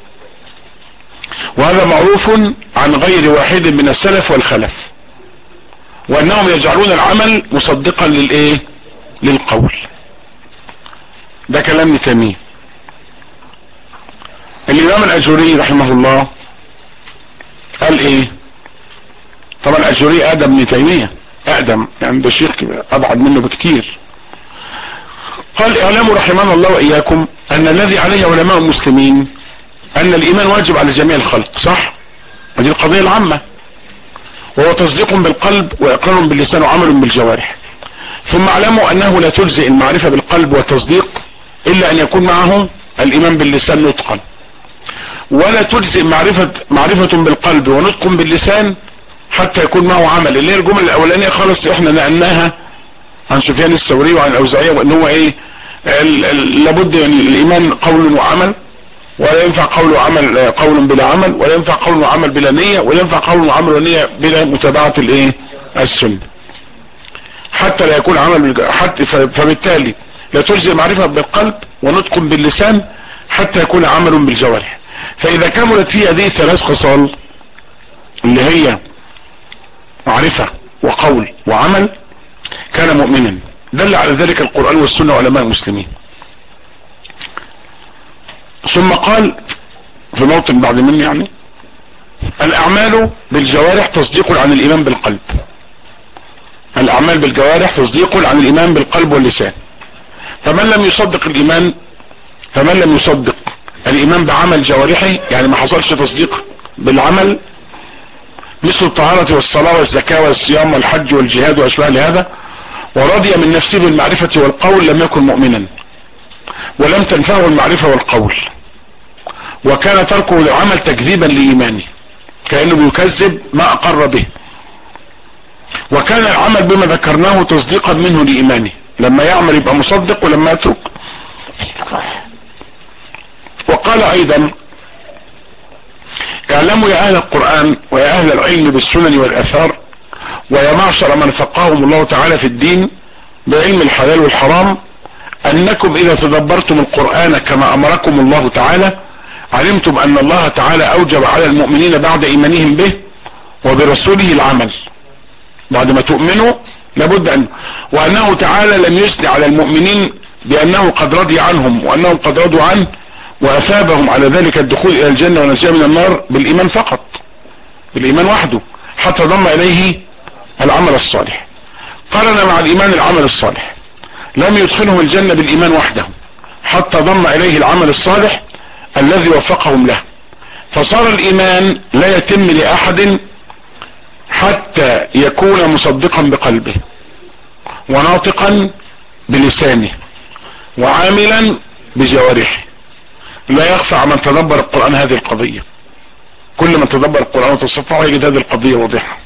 وهذا معروف عن غير واحد من السلف والخلف وانهم يجعلون العمل مصدقا للايه للقول ده كلام ابن تيميه الامام الاجوري رحمه الله قال ايه طبعا الاجوري ادم ابن تيميه اقدم يعني ده شيخ ابعد منه بكتير قال اعلموا رحمنا الله واياكم ان الذي عليه علماء المسلمين ان الايمان واجب على جميع الخلق صح ودي القضية العامة وهو تصديق بالقلب واقرار باللسان وعمل بالجوارح ثم اعلموا انه لا تجزئ المعرفة بالقلب والتصديق الا ان يكون معه الايمان باللسان نطقا ولا تجزئ معرفة, معرفة بالقلب ونطق باللسان حتى يكون معه عمل اللي هي الجمل الاولانية خالص احنا نقلناها عن سفيان الثوري وعن الاوزاعية وان هو ايه لابد من الايمان قول وعمل ولا ينفع قول وعمل قول بلا عمل ولا ينفع قول وعمل بلا نية ولا ينفع قول وعمل ونية بلا متابعة الايه السنة حتى لا يكون عمل حتى فبالتالي لا تجزي معرفة بالقلب ونطق باللسان حتى يكون عمل بالجوارح فاذا كملت فيه هذه ثلاث خصال اللي هي معرفة وقول وعمل كان مؤمنا دل على ذلك القرآن والسنة وعلماء المسلمين ثم قال في موطن بعد مني يعني الاعمال بالجوارح تصديق عن الايمان بالقلب الاعمال بالجوارح تصديق عن الايمان بالقلب واللسان فمن لم يصدق الايمان فمن لم يصدق الايمان بعمل جوارحه يعني ما حصلش تصديق بالعمل مثل الطهارة والصلاة والزكاة والصيام والحج والجهاد واشباه لهذا ورضي من نفسه بالمعرفة والقول لم يكن مؤمنا ولم تنفعه المعرفة والقول وكان تركه للعمل تكذيبا لإيمانه كأنه بيكذب ما أقر به وكان العمل بما ذكرناه تصديقا منه لإيمانه لما يعمل يبقى مصدق ولما يترك وقال أيضا اعلموا يا أهل القرآن ويا أهل العلم بالسنن والأثار ويا معشر من فقههم الله تعالى في الدين بعلم الحلال والحرام انكم اذا تدبرتم القرآن كما امركم الله تعالى علمتم ان الله تعالى اوجب على المؤمنين بعد ايمانهم به وبرسوله العمل بعد ما تؤمنوا لابد ان وانه تعالى لم يثني على المؤمنين بانه قد رضي عنهم وانهم قد رضوا عنه واثابهم على ذلك الدخول الى الجنة ونجاة من النار بالايمان فقط بالايمان وحده حتى ضم اليه العمل الصالح قرن مع الايمان العمل الصالح لم يدخلهم الجنة بالايمان وحده حتى ضم اليه العمل الصالح الذي وفقهم له فصار الايمان لا يتم لاحد حتى يكون مصدقا بقلبه وناطقا بلسانه وعاملا بجوارحه لا يخفى على من تدبر القرآن هذه القضية كل من تدبر القرآن وتصفحه يجد هذه القضية واضحة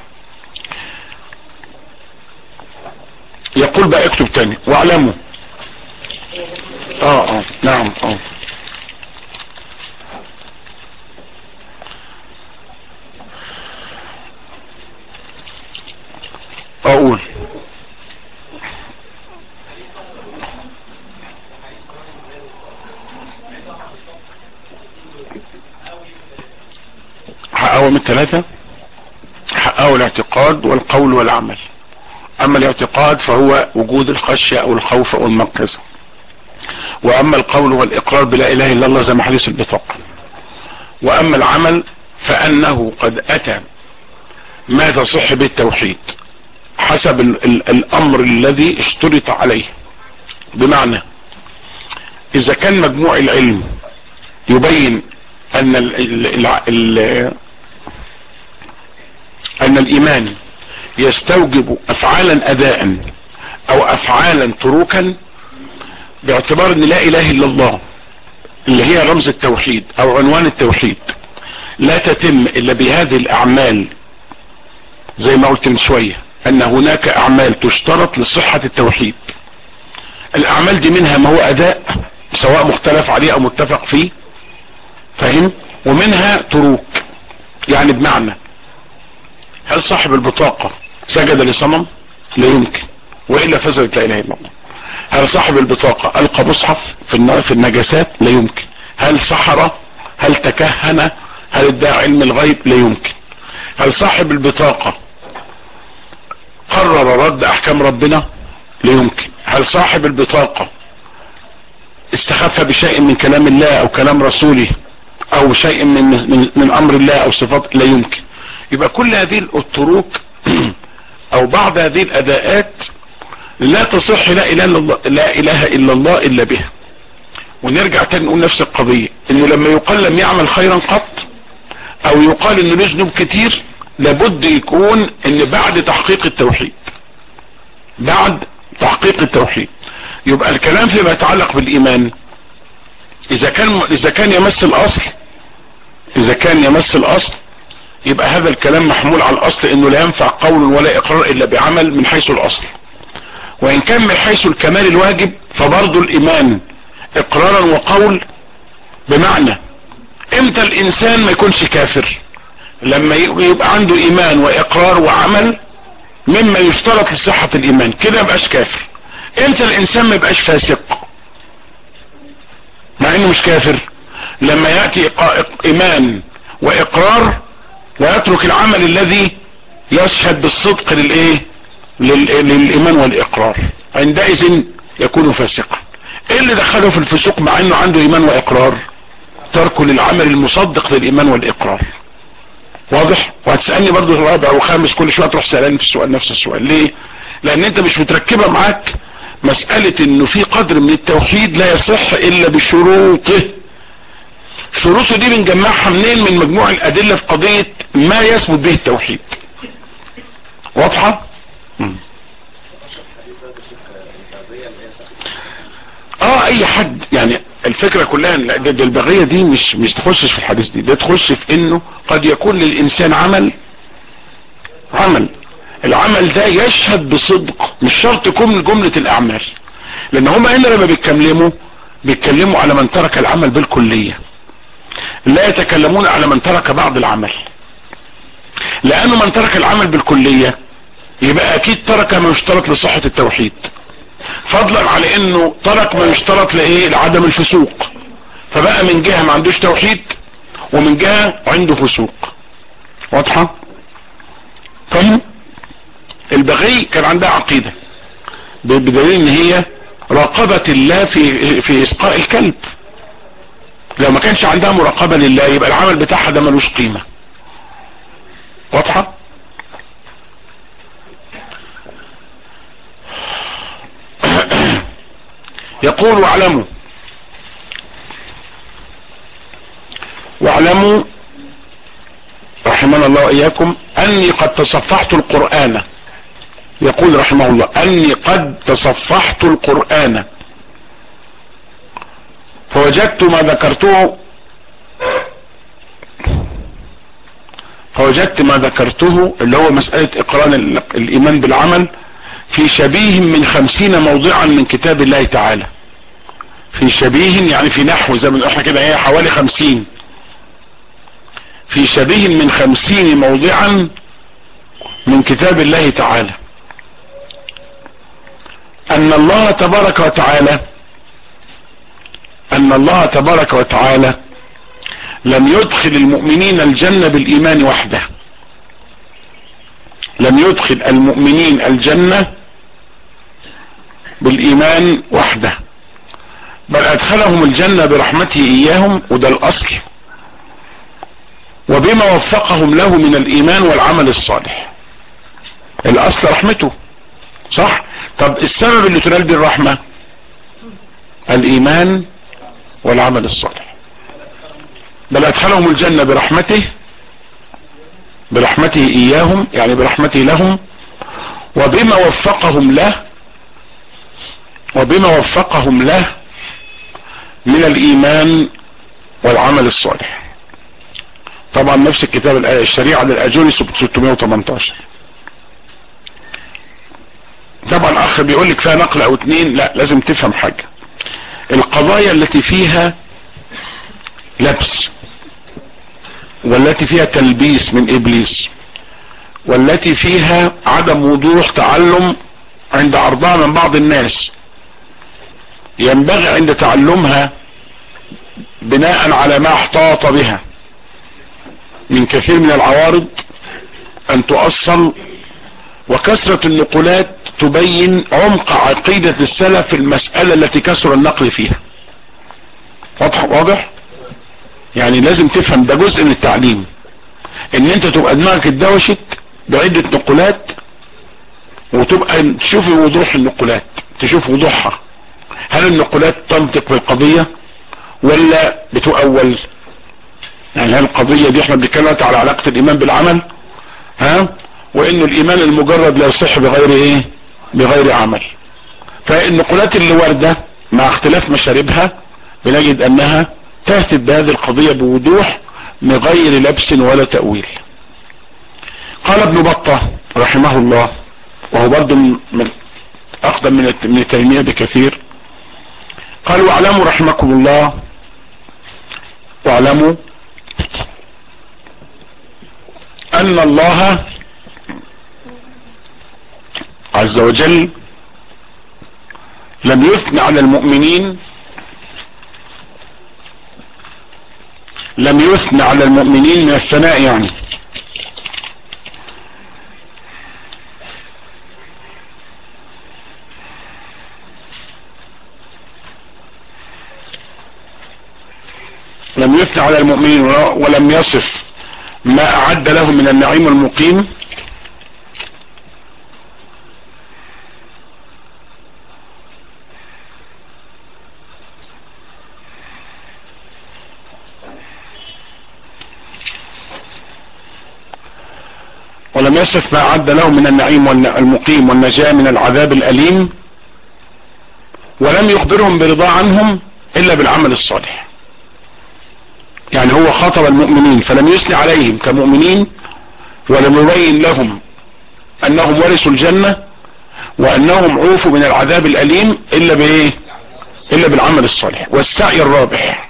يقول بقى اكتب تاني واعلموا اه اه نعم اه اقول حققوا من الثلاثة حققوا الاعتقاد والقول والعمل اما الاعتقاد فهو وجود الخشية او الخوف او المنقذة واما القول والاقرار بلا اله الا الله زي ما حديث البطاقة واما العمل فانه قد اتى ما تصح به التوحيد حسب ال ال الامر الذي اشترط عليه بمعنى اذا كان مجموع العلم يبين ان ال ال ال ال ان الايمان يستوجب افعالا اداء او افعالا تروكا باعتبار ان لا اله الا الله اللي هي رمز التوحيد او عنوان التوحيد لا تتم الا بهذه الاعمال زي ما قلت من شوية ان هناك اعمال تشترط لصحة التوحيد الاعمال دي منها ما هو اداء سواء مختلف عليه او متفق فيه فاهم ومنها تروك يعني بمعنى هل صاحب البطاقة سجد لصنم لا يمكن وإلا فزلت لا إله إلا الله هل صاحب البطاقة ألقى مصحف في النار في النجاسات لا يمكن هل سحر هل تكهن هل ادعى علم الغيب لا يمكن هل صاحب البطاقة قرر رد أحكام ربنا لا يمكن هل صاحب البطاقة استخف بشيء من كلام الله أو كلام رسوله أو شيء من, من, من أمر الله أو صفات لا يمكن يبقى كل هذه التروك او بعض هذه الاداءات لا تصح لا اله الا الله لا اله الا الله الا بها ونرجع تاني نقول نفس القضية انه لما يقال لم يعمل خيرا قط او يقال انه له ذنوب كتير لابد يكون ان بعد تحقيق التوحيد بعد تحقيق التوحيد يبقى الكلام فيما يتعلق بالايمان اذا كان اذا كان يمس الاصل اذا كان يمس الاصل يبقى هذا الكلام محمول على الاصل انه لا ينفع قول ولا اقرار الا بعمل من حيث الاصل وان كان من حيث الكمال الواجب فبرضه الايمان اقرارا وقول بمعنى امتى الانسان ما يكونش كافر لما يبقى عنده ايمان واقرار وعمل مما يشترط لصحة الايمان كده يبقاش كافر امتى الانسان ما يبقاش فاسق مع انه مش كافر لما يأتي ايمان واقرار ويترك العمل الذي يشهد بالصدق للايه للايمان والاقرار عندئذ يكون فاسقا ايه اللي دخله في الفسوق مع انه عنده ايمان واقرار تركه للعمل المصدق للايمان والاقرار واضح وهتسألني برضو الرابع وخامس كل شوية تروح سألاني في السؤال نفس السؤال ليه لان انت مش متركبة معاك مسألة انه في قدر من التوحيد لا يصح الا بشروطه شروطه دي بنجمعها منين من مجموع الادلة في قضية ما يثبت به التوحيد واضحة مم. اه اي حد يعني الفكرة كلها ان ده البغية دي مش مش تخشش في الحديث دي ده تخش في انه قد يكون للانسان عمل عمل العمل ده يشهد بصدق مش شرط يكون من جملة الاعمال لان هما هنا لما بيتكلموا بيتكلموا على من ترك العمل بالكلية لا يتكلمون على من ترك بعض العمل لانه من ترك العمل بالكلية يبقى اكيد ترك ما يشترط لصحة التوحيد فضلا على انه ترك ما يشترط لايه لعدم الفسوق فبقى من جهة ما عندوش توحيد ومن جهة عنده فسوق واضحة فهم البغي كان عندها عقيدة بدليل ان هي راقبة الله في في اسقاء الكلب لو ما كانش عندها مراقبة لله يبقى العمل بتاعها ده ملوش قيمة واضحة يقول واعلموا واعلموا رحمنا الله وإياكم أني قد تصفحت القرآن يقول رحمه الله أني قد تصفحت القرآن فوجدت ما ذكرته فوجدت ما ذكرته اللي هو مسألة إقران الإيمان بالعمل في شبيه من خمسين موضعا من كتاب الله تعالى في شبيه يعني في نحو زي ما احنا كده ايه حوالي خمسين في شبيه من خمسين موضعا من كتاب الله تعالى ان الله تبارك وتعالى ان الله تبارك وتعالى لم يدخل المؤمنين الجنة بالايمان وحده لم يدخل المؤمنين الجنة بالايمان وحده بل ادخلهم الجنة برحمته اياهم وده الاصل وبما وفقهم له من الايمان والعمل الصالح الاصل رحمته صح طب السبب اللي تنال به الرحمة الايمان والعمل الصالح بل ادخلهم الجنة برحمته برحمته اياهم يعني برحمته لهم وبما وفقهم له وبما وفقهم له من الايمان والعمل الصالح طبعا نفس الكتاب الشريعة للأجوري 618 طبعا اخ بيقول لك فيها نقل او اتنين لا لازم تفهم حاجة القضايا التي فيها لبس والتي فيها تلبيس من ابليس والتي فيها عدم وضوح تعلم عند عرضها من بعض الناس ينبغي عند تعلمها بناء على ما احتاط بها من كثير من العوارض ان تؤصل وكثرة النقولات تبين عمق عقيدة السلف في المسألة التي كسر النقل فيها واضح واضح يعني لازم تفهم ده جزء من التعليم ان انت تبقى دماغك اتدوشت بعدة نقولات وتبقى تشوف وضوح النقولات تشوف وضوحها هل النقولات تنطق بالقضية ولا بتؤول يعني هل القضية دي احنا بنتكلم على علاقة الايمان بالعمل ها وانه الايمان المجرد لا يصح بغير ايه بغير عمل فالنقولات اللي واردة مع اختلاف مشاربها بنجد انها تهتف بهذه القضية بوضوح من غير لبس ولا تأويل قال ابن بطة رحمه الله وهو برضو من اقدم من ابن تيمية بكثير قال واعلموا رحمكم الله واعلموا ان الله عز وجل لم يثني على المؤمنين لم يثنى على المؤمنين من الثناء يعني لم يثنى على المؤمنين ولم يصف ما اعد لهم من النعيم المقيم ولم يصف ما أعد له من النعيم المقيم والنجاة من العذاب الأليم ولم يخبرهم برضا عنهم إلا بالعمل الصالح يعني هو خاطب المؤمنين فلم يثني عليهم كمؤمنين ولم يبين لهم أنهم ورثوا الجنة وأنهم عوفوا من العذاب الأليم إلا بإيه إلا بالعمل الصالح والسعي الرابح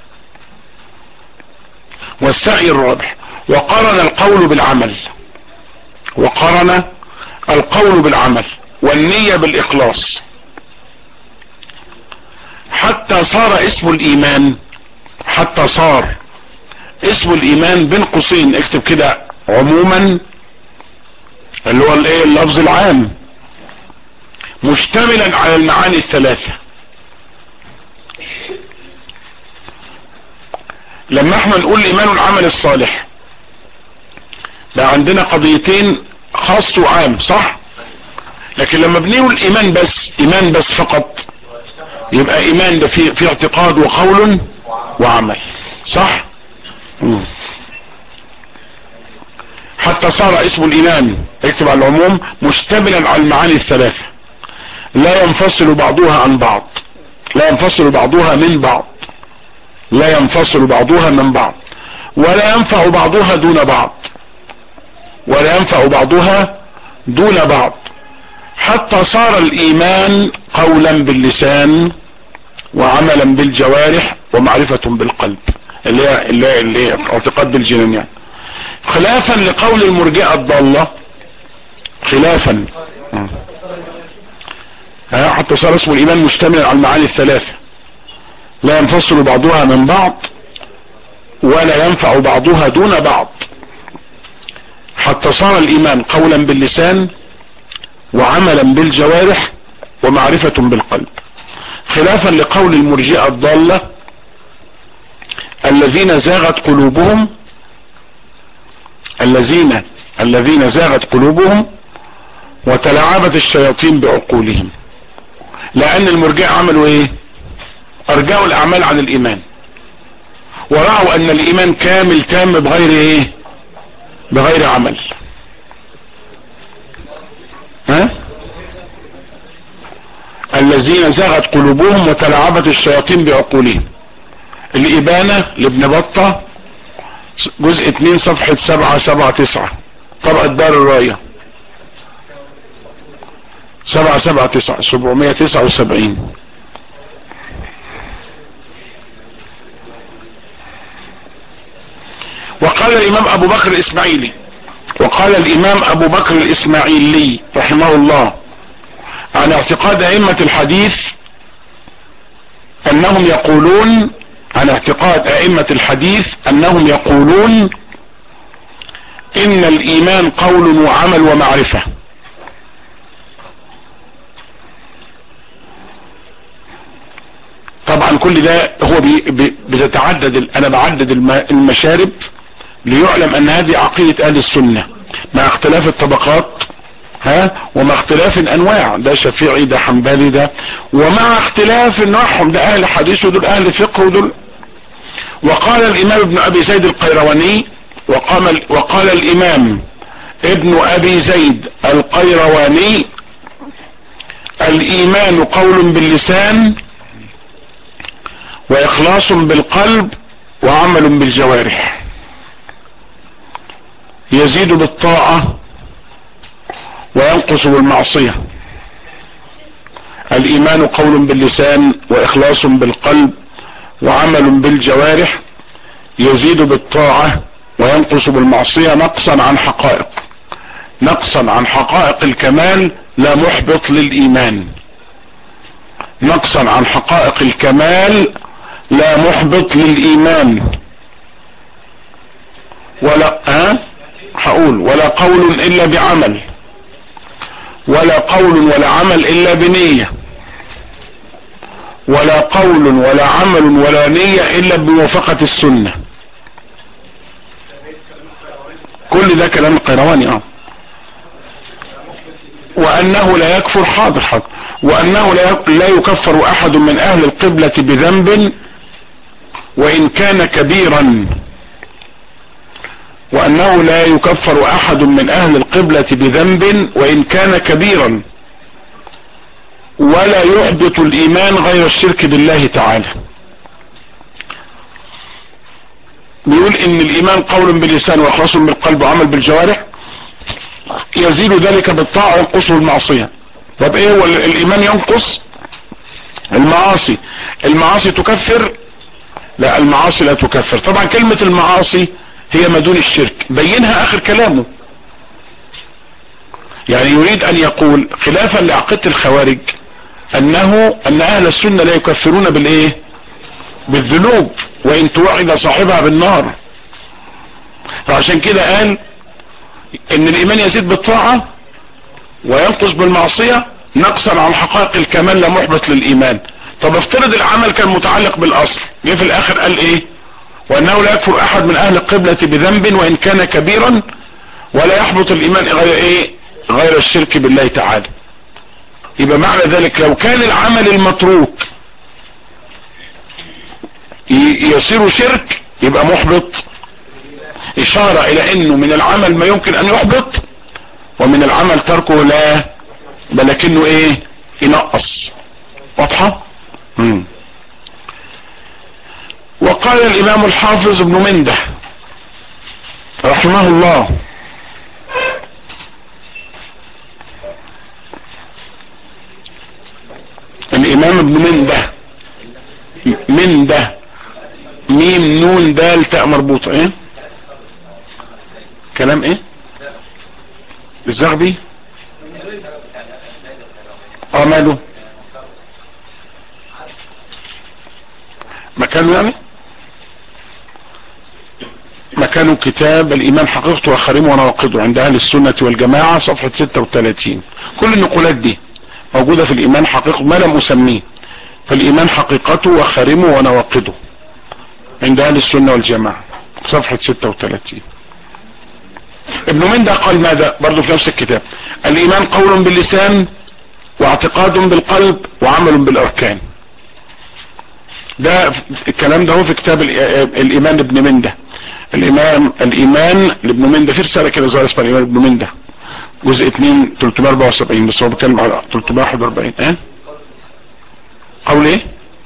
والسعي الرابح وقرن القول بالعمل وقرن القول بالعمل والنية بالاخلاص حتى صار اسم الايمان حتى صار اسم الايمان بين قوسين اكتب كده عموما اللي هو الايه اللفظ العام مشتملا على المعاني الثلاثة لما احنا نقول الايمان والعمل الصالح بقى عندنا قضيتين خاص وعام صح لكن لما بنقول ايمان بس ايمان بس فقط يبقى ايمان ده في, في اعتقاد وقول وعمل صح مم. حتى صار اسم الايمان اكتب على العموم مشتملا على المعاني الثلاثة لا ينفصل بعضها عن بعض لا ينفصل بعضها من بعض لا ينفصل بعضها من بعض ولا ينفع بعضها دون بعض ولا ينفع بعضها دون بعض حتى صار الايمان قولا باللسان وعملا بالجوارح ومعرفة بالقلب اللي هي اللي هي, اللي هي اعتقاد بالجنان يعني خلافا لقول المرجئة الضالة خلافا ها حتى صار اسم الايمان مشتملا على المعاني الثلاثة لا ينفصل بعضها من بعض ولا ينفع بعضها دون بعض حتى صار الايمان قولا باللسان وعملا بالجوارح ومعرفة بالقلب خلافا لقول المرجئة الضالة الذين زاغت قلوبهم الذين الذين زاغت قلوبهم وتلاعبت الشياطين بعقولهم لان المرجئة عملوا ايه ارجعوا الاعمال عن الايمان ورأوا ان الايمان كامل تام بغير ايه بغير عمل ها الذين زاغت قلوبهم وتلاعبت الشياطين بعقولهم الابانة لابن بطة جزء 2 صفحة 7 7 9 طبعة دار الراية 7 7 9 779 وقال الامام ابو بكر الاسماعيلي وقال الامام ابو بكر الاسماعيلي رحمه الله عن اعتقاد ائمة الحديث انهم يقولون عن اعتقاد ائمة الحديث انهم يقولون ان الايمان قول وعمل ومعرفة طبعا كل ده هو بي بي بتتعدد انا بعدد المشارب ليعلم ان هذه عقيدة اهل السنة مع اختلاف الطبقات ها ومع اختلاف الانواع ده شفيعي ده حنبلي ده ومع اختلاف نوعهم ده اهل حديث ودول اهل فقه ودول وقال الامام ابن ابي زيد القيرواني وقام وقال الامام ابن ابي زيد القيرواني الايمان قول باللسان واخلاص بالقلب وعمل بالجوارح يزيد بالطاعة وينقص بالمعصية الايمان قول باللسان واخلاص بالقلب وعمل بالجوارح يزيد بالطاعة وينقص بالمعصية نقصا عن حقائق نقصا عن حقائق الكمال لا محبط للايمان نقصا عن حقائق الكمال لا محبط للايمان ولا ها هقول ولا قول الا بعمل ولا قول ولا عمل الا بنية ولا قول ولا عمل ولا نية الا بموافقة السنة كل ده كلام القيرواني اه وانه لا يكفر حاضر حاضر وانه لا يكفر احد من اهل القبلة بذنب وان كان كبيرا وانه لا يكفر احد من اهل القبلة بذنب وان كان كبيرا ولا يحبط الايمان غير الشرك بالله تعالى بيقول ان الايمان قول باللسان واخلاص بالقلب وعمل بالجوارح يزيد ذلك بالطاعة وينقصه المعصية طب ايه هو الايمان ينقص المعاصي المعاصي تكفر لا المعاصي لا تكفر طبعا كلمة المعاصي هي ما دون الشرك بينها اخر كلامه يعني يريد ان يقول خلافا لعقيدة الخوارج انه ان اهل السنة لا يكفرون بالايه بالذنوب وان توعد صاحبها بالنار فعشان كده قال ان الايمان يزيد بالطاعة وينقص بالمعصية نقصا عن حقائق الكمال لا محبط للايمان طب افترض العمل كان متعلق بالاصل جه في الاخر قال ايه وانه لا يكفر احد من اهل القبلة بذنب وان كان كبيرا ولا يحبط الايمان غير ايه غير الشرك بالله تعالى يبقى معنى ذلك لو كان العمل المتروك يصير شرك يبقى محبط اشارة الى انه من العمل ما يمكن ان يحبط ومن العمل تركه لا بلكنه ايه ينقص واضحة مم. وقال الامام الحافظ ابن منده رحمه الله الامام ابن منده منده ميم نون دال تاء مربوطة ايه كلام ايه الزغبي اه ماله مكانه يعني مكانه كتاب الايمان حقيقته وخريمه ونواقضه عند اهل السنة والجماعة صفحة 36 كل النقولات دي موجودة في الايمان حقيقته ما لم اسميه فالايمان حقيقته وخريمه ونواقضه عند اهل السنة والجماعة صفحة 36 ابن منده قال ماذا برضو في نفس الكتاب الايمان قول باللسان واعتقاد بالقلب وعمل بالاركان ده الكلام ده هو في كتاب الايمان ابن منده الامام الايمان لابن منده في رسالة كده زي اسمها الايمان ابن منده جزء 2 374 بس هو بيتكلم على 341 اه قول ايه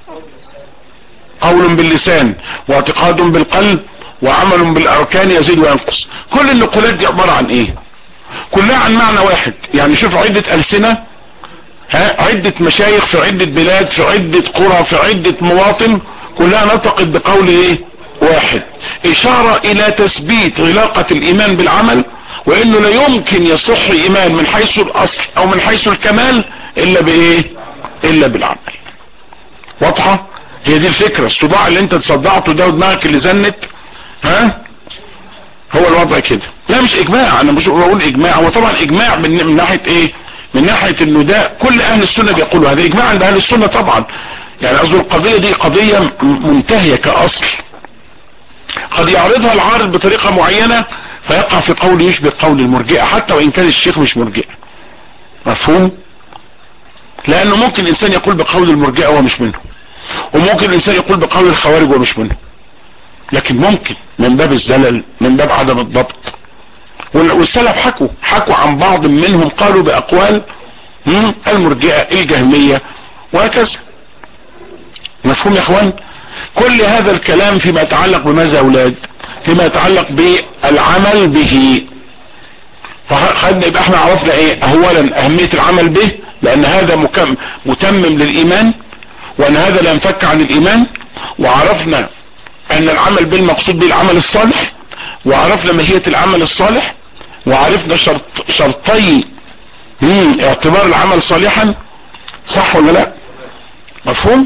قول باللسان واعتقاد بالقلب وعمل بالاركان يزيد وينقص كل النقولات دي عبارة عن ايه كلها عن معنى واحد يعني شوف عدة السنة ها عدة مشايخ في عدة بلاد في عدة قرى في عدة مواطن كلها نطقت بقول ايه واحد اشارة الى تثبيت علاقة الايمان بالعمل وانه لا يمكن يصح ايمان من حيث الاصل او من حيث الكمال الا بايه الا بالعمل واضحة هي دي الفكرة الصداع اللي انت تصدعته ده ودماغك اللي زنت ها هو الوضع كده لا مش اجماع انا مش بقول اجماع هو طبعا اجماع من, من ناحية ايه من ناحية انه ده كل اهل السنة بيقولوا هذا اجماع عند اهل السنة طبعا يعني قصدي القضية دي قضية منتهية كاصل قد يعرضها العارض بطريقة معينة فيقع في قول يشبه قول المرجئة حتى وان كان الشيخ مش مرجئة مفهوم لانه ممكن الانسان يقول بقول المرجئة وهو مش منه وممكن الانسان يقول بقول الخوارج وهو مش منه لكن ممكن من باب الزلل من باب عدم الضبط والسلف حكوا حكوا عن بعض منهم قالوا باقوال المرجئة الجهمية وهكذا مفهوم يا اخوان كل هذا الكلام فيما يتعلق بماذا يا اولاد فيما يتعلق بالعمل به فخدنا يبقى احنا عرفنا ايه اولا اهمية العمل به لان هذا مكم متمم للايمان وان هذا لا ينفك عن الايمان وعرفنا ان العمل به المقصود به العمل الصالح وعرفنا ماهية العمل الصالح وعرفنا شرط شرطي اعتبار العمل صالحا صح ولا لا مفهوم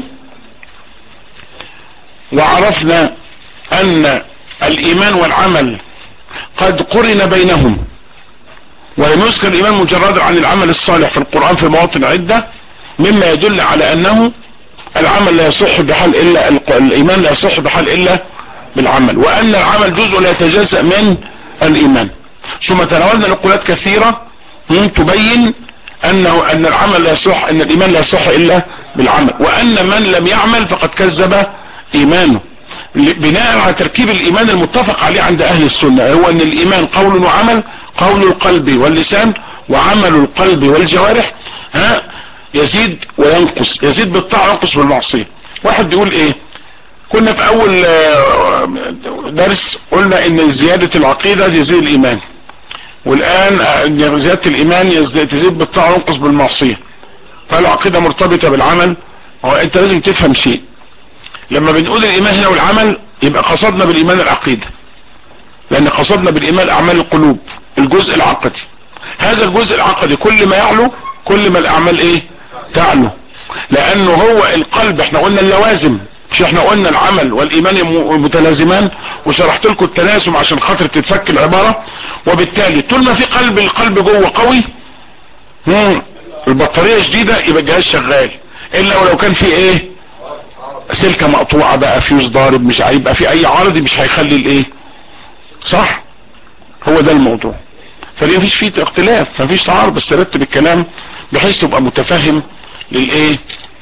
وعرفنا ان الايمان والعمل قد قرن بينهم ولم يذكر الايمان مجردا عن العمل الصالح في القرآن في مواطن عدة مما يدل على انه العمل لا يصح بحال الا الايمان لا يصح بحال الا بالعمل وان العمل جزء لا يتجزأ من الايمان ثم تناولنا نقولات كثيرة تبين انه ان العمل لا يصح ان الايمان لا يصح الا بالعمل وان من لم يعمل فقد كذب ايمانه بناء على تركيب الايمان المتفق عليه عند اهل السنة هو ان الايمان قول وعمل قول القلب واللسان وعمل القلب والجوارح ها يزيد وينقص يزيد بالطاعة وينقص بالمعصية واحد بيقول ايه كنا في اول درس قلنا ان زيادة العقيدة يزيد الايمان والان زيادة الايمان تزيد بالطاعة وينقص بالمعصية فالعقيدة مرتبطة بالعمل هو انت لازم تفهم شيء لما بنقول الايمان هنا والعمل يبقى قصدنا بالايمان العقيدة لان قصدنا بالايمان اعمال القلوب الجزء العقدي هذا الجزء العقدي كل ما يعلو كل ما الاعمال ايه تعلو لانه هو القلب احنا قلنا اللوازم مش احنا قلنا العمل والايمان متلازمان وشرحت لكم التلازم عشان خاطر تتفك العبارة وبالتالي طول ما في قلب القلب جوه قوي البطارية جديدة يبقى الجهاز شغال الا ولو كان في ايه سلكة مقطوعة بقى فيوز ضارب مش هيبقى في اي عارض مش هيخلي الايه صح هو ده الموضوع فليه مفيش فيه اختلاف مفيش تعارض بس ترتب الكلام بحيث تبقى متفهم للايه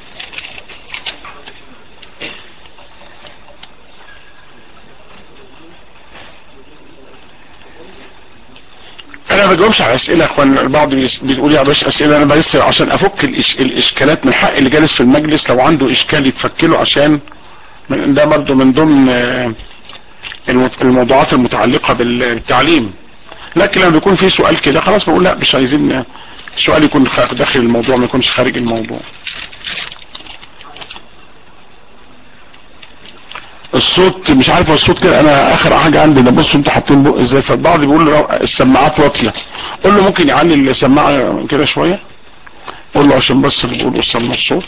انا ما بجاوبش على اسئله يا اخوان البعض بيقول يا باشا اسئله انا بس عشان افك الإش... الاشكالات من حق اللي جالس في المجلس لو عنده اشكال يتفكله عشان من ده برضه من ضمن الموضوعات المتعلقه بالتعليم لكن لما بيكون في سؤال كده خلاص بقول لا مش عايزين السؤال يكون داخل الموضوع ما يكونش خارج الموضوع الصوت مش عارف الصوت كده انا اخر حاجة عندي ده بصوا انتوا حاطين بق ازاي فالبعض بيقول له السماعات واطية قول له ممكن يعلي السماعة كده شوية قول له عشان بس بيقولوا سمع الصوت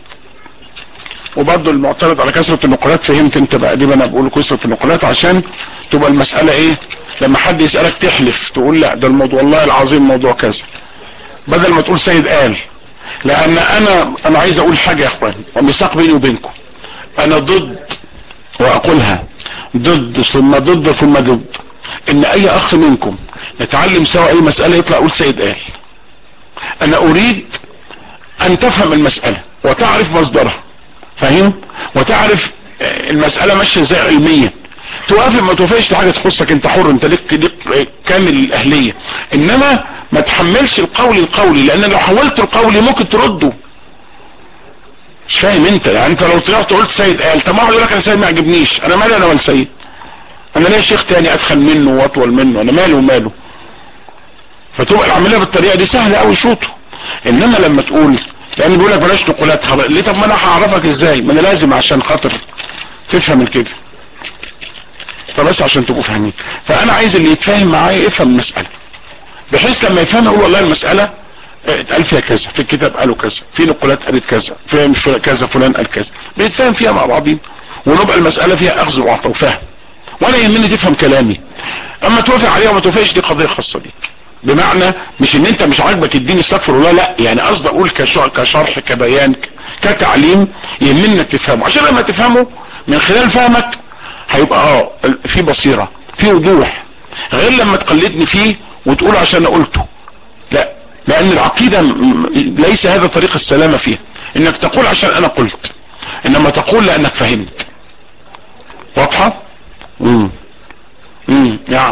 وبرضه المعترض على كثرة النقلات فهمت انت بقى دي انا بقول كثرة النقلات عشان تبقى المسألة ايه لما حد يسألك تحلف تقول لا ده الموضوع والله العظيم موضوع كذا بدل ما تقول سيد قال لان انا انا عايز اقول حاجة يا اخوان وميثاق بيني وبينكم انا ضد واقولها ضد ثم ضد ثم ضد ان اي اخ منكم يتعلم سوا اي مسألة يطلع اقول سيد قال انا اريد ان تفهم المسألة وتعرف مصدرها فاهم وتعرف المسألة ماشية ازاي علميا توافق ما توافقش حاجة تخصك انت حر انت لك, لك كامل الاهلية انما ما تحملش القول القولي لان لو حولت القولي ممكن ترده مش فاهم انت يعني انت لو طلعت قلت سيد قال طب ما هو يقول لك انا سيد ما عجبنيش انا مالي انا ولا سيد انا ليا شيخ تاني ادخل منه واطول منه انا ماله وماله فتبقى العمليه بالطريقه دي سهله قوي شوطه انما لما تقول لان بيقول لك بلاش نقولات ليه طب ما انا هعرفك ازاي ما انا لازم عشان خاطر تفهم الكده فبس عشان تبقوا فاهمين فانا عايز اللي يتفاهم معايا يفهم المساله بحيث لما يفهم يقول والله المساله اتقال فيها كذا في الكتاب قالوا كذا في نقولات قالت كذا في كذا فلان قال كذا بنتفاهم فيها مع بعضين ونبقى المسألة فيها اخذ وعطاء وفهم وانا يهمني تفهم كلامي اما توافق عليها وما توافقش دي قضية خاصة بيك بمعنى مش ان انت مش عاجبك الدين استغفر الله لا يعني قصدي اقول كشرح كبيان كتعليم يهمني انك تفهمه عشان لما تفهمه من خلال فهمك هيبقى اه في بصيرة في وضوح غير لما تقلدني فيه وتقول عشان قلته لا لان العقيدة ليس هذا طريق السلامة فيها انك تقول عشان انا قلت انما تقول لانك فهمت واضحة امم امم نعم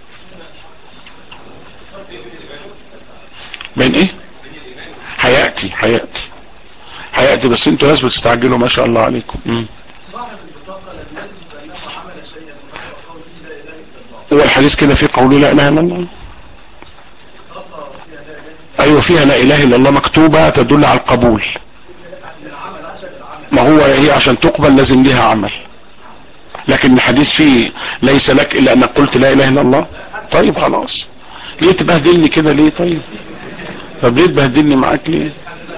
بين ايه هيأتي هيأتي هيأتي بس انتوا ناس بتستعجلوا ما شاء الله عليكم امم هو الحديث كده في قوله لا اله الا الله ايوه فيها لا اله الا الله مكتوبة تدل على القبول ما هو هي عشان تقبل لازم ليها عمل لكن الحديث فيه ليس لك الا انك قلت لا اله الا الله طيب خلاص ليه تبهدلني كده ليه طيب طب ليه تبهدلني معاك ليه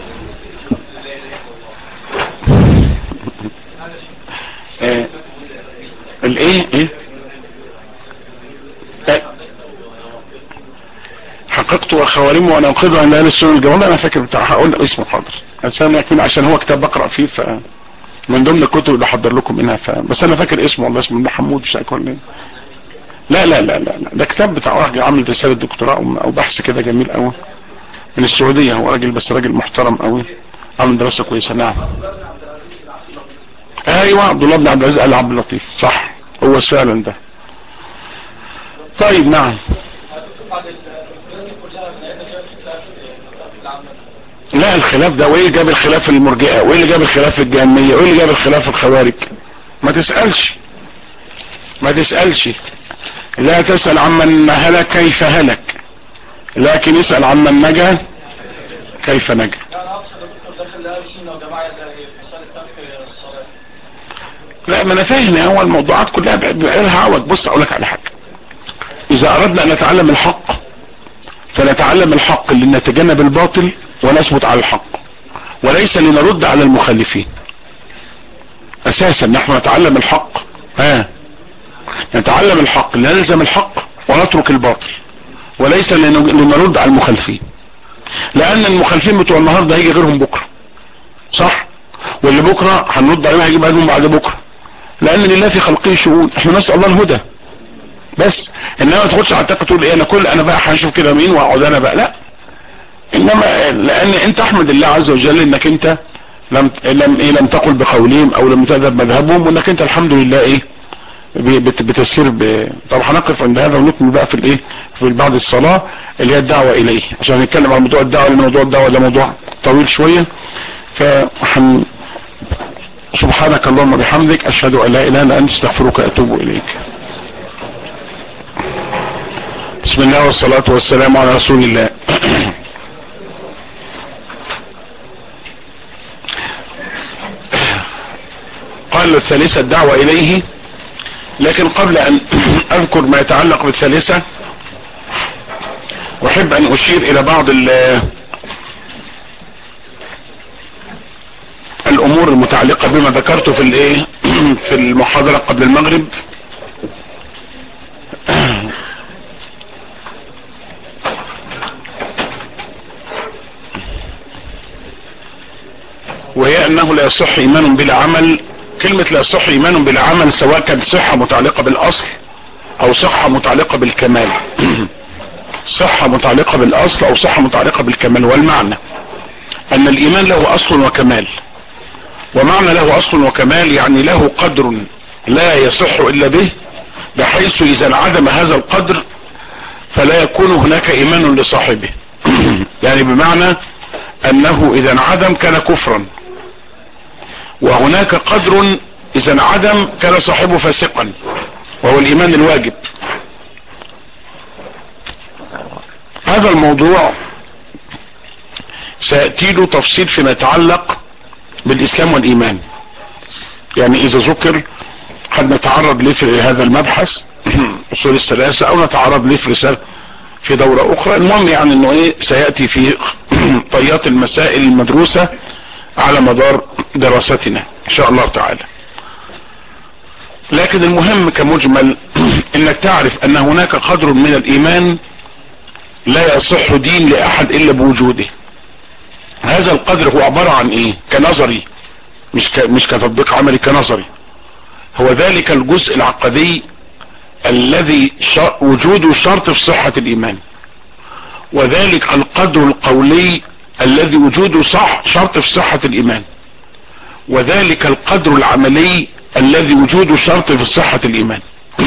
آه. الايه ايه حققت وخوارمه وانا انقذه عن اهل السنه الجوال انا فاكر بتاع هقول اسمه حاضر عشان يكون عشان هو كتاب بقرا فيه ف من ضمن الكتب اللي حضر لكم منها ف بس انا فاكر اسمه والله اسمه محمود مش عارف ولا لا لا لا لا ده كتاب بتاع واحد عامل رساله دكتوراه او بحث كده جميل قوي من السعوديه هو راجل بس راجل محترم قوي عامل دراسه كويسه نعم ايوه عبد الله بن عبد العزيز ال عبد اللطيف صح هو فعلا ده طيب نعم لا الخلاف ده وايه جاب الخلاف المرجئة وايه اللي جاب الخلاف الجهمية وايه اللي جاب الخلاف الخوارج ما تسألش ما تسألش لا تسأل عمن هلك كيف هلك لكن اسأل عمن نجا كيف نجا لا ما انا فاهم هو الموضوعات كلها بقالها عوج بص اقول لك على حاجة اذا اردنا ان نتعلم الحق فنتعلم الحق لنتجنب الباطل ونثبت على الحق وليس لنرد على المخالفين اساسا نحن نتعلم الحق ها نتعلم الحق لنلزم الحق ونترك الباطل وليس لنرد على المخالفين لان المخالفين بتوع النهارده هيجي غيرهم بكره صح واللي بكره هنرد عليهم هيجي بعدهم بعد بكره لان لله في خلقه شؤون احنا نسال الله الهدى بس انما ما تاخدش على التقه تقول ايه انا كل انا بقى هشوف كده مين واقعد انا بقى لا انما لان انت احمد الله عز وجل انك انت لم لم ايه لم تقل بقولهم او لم تذهب مذهبهم وانك انت الحمد لله ايه بت- بتسير ب... طب هنقف عند هذا ونكمل بقى في الايه في بعد الصلاة اللي هي الدعوة اليه عشان نتكلم عن موضوع الدعوة لان موضوع الدعوة ده موضوع طويل شوية فحن سبحانك اللهم بحمدك اشهد ان لا اله الا انت استغفرك واتوب اليك بسم الله والصلاة والسلام على رسول الله قال الثالثة الدعوة اليه لكن قبل ان اذكر ما يتعلق بالثالثة احب ان اشير الى بعض ال- الامور المتعلقة بما ذكرته في الايه في المحاضرة قبل المغرب وهي انه لا يصح ايمان بلا عمل كلمة لا يصح ايمان بلا عمل سواء كانت صحة متعلقة بالاصل او صحة متعلقة بالكمال صحة متعلقة بالاصل او صحة متعلقة بالكمال والمعنى ان الايمان له اصل وكمال ومعنى له اصل وكمال يعني له قدر لا يصح الا به بحيث اذا انعدم هذا القدر فلا يكون هناك ايمان لصاحبه يعني بمعنى انه اذا انعدم كان كفرا وهناك قدر اذا انعدم كان صاحبه فاسقا وهو الايمان الواجب هذا الموضوع سيأتي له تفصيل فيما يتعلق بالاسلام والايمان يعني اذا ذكر قد نتعرض ليه في هذا المبحث اصول الثلاثة او نتعرض ليه في رسالة في دورة اخرى المهم يعني انه ايه سيأتي في طيات المسائل المدروسة على مدار دراستنا ان شاء الله تعالى لكن المهم كمجمل انك تعرف ان هناك قدر من الايمان لا يصح دين لاحد الا بوجوده هذا القدر هو عبارة عن ايه كنظري مش ك... مش كتطبيق عملي كنظري هو ذلك الجزء العقدي الذي ش... وجوده شرط في صحة الايمان وذلك القدر القولي الذي وجوده صح شرط في صحة الايمان وذلك القدر العملي الذي وجوده شرط في صحة الايمان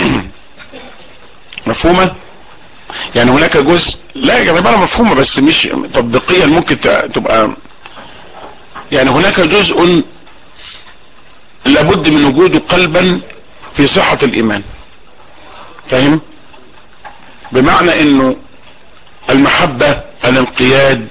مفهومة يعني هناك جزء لا يا جماعة مفهومة بس مش تطبيقيا ممكن ت- تبقى يعني هناك جزء لابد من وجوده قلبا في صحة الايمان فاهم بمعنى انه المحبة الانقياد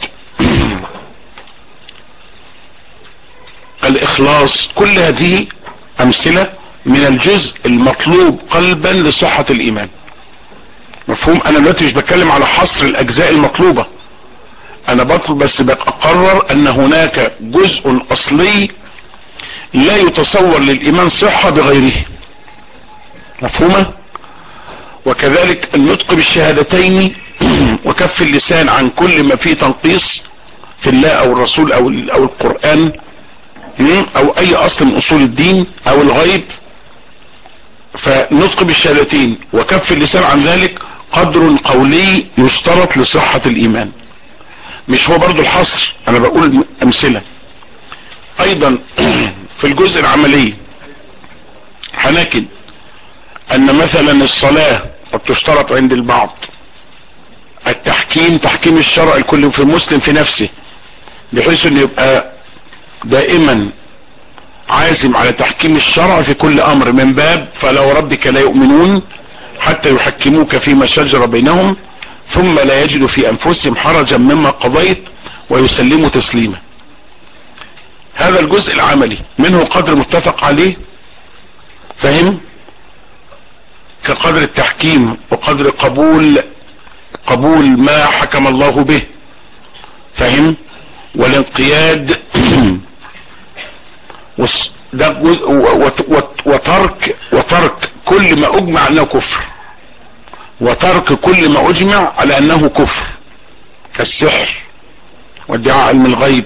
الاخلاص كل هذه امثلة من الجزء المطلوب قلبا لصحة الايمان مفهوم انا دلوقتي مش بتكلم على حصر الاجزاء المطلوبة انا بطلب بس بقرر ان هناك جزء اصلي لا يتصور للايمان صحة بغيره مفهومة وكذلك النطق بالشهادتين وكف اللسان عن كل ما فيه تنقيص في الله او الرسول او, أو القرآن م? او اي اصل من اصول الدين او الغيب فنطق بالشهادتين وكف اللسان عن ذلك قدر قولي يشترط لصحة الايمان مش هو برضو الحصر انا بقول امثلة ايضا في الجزء العملي هنجد ان مثلا الصلاة قد تشترط عند البعض التحكيم تحكيم الشرع الكل في مسلم في نفسه بحيث انه يبقى دائما عازم على تحكيم الشرع في كل امر من باب فلو ربك لا يؤمنون حتى يحكموك فيما شجر بينهم ثم لا يجدوا في انفسهم حرجا مما قضيت ويسلموا تسليما هذا الجزء العملي منه قدر متفق عليه فهم كقدر التحكيم وقدر قبول قبول ما حكم الله به فهم والانقياد وس- ده جزء و- وت- وت- وترك وترك كل ما اجمع انه كفر وترك كل ما اجمع على انه كفر كالسحر وادعاء علم الغيب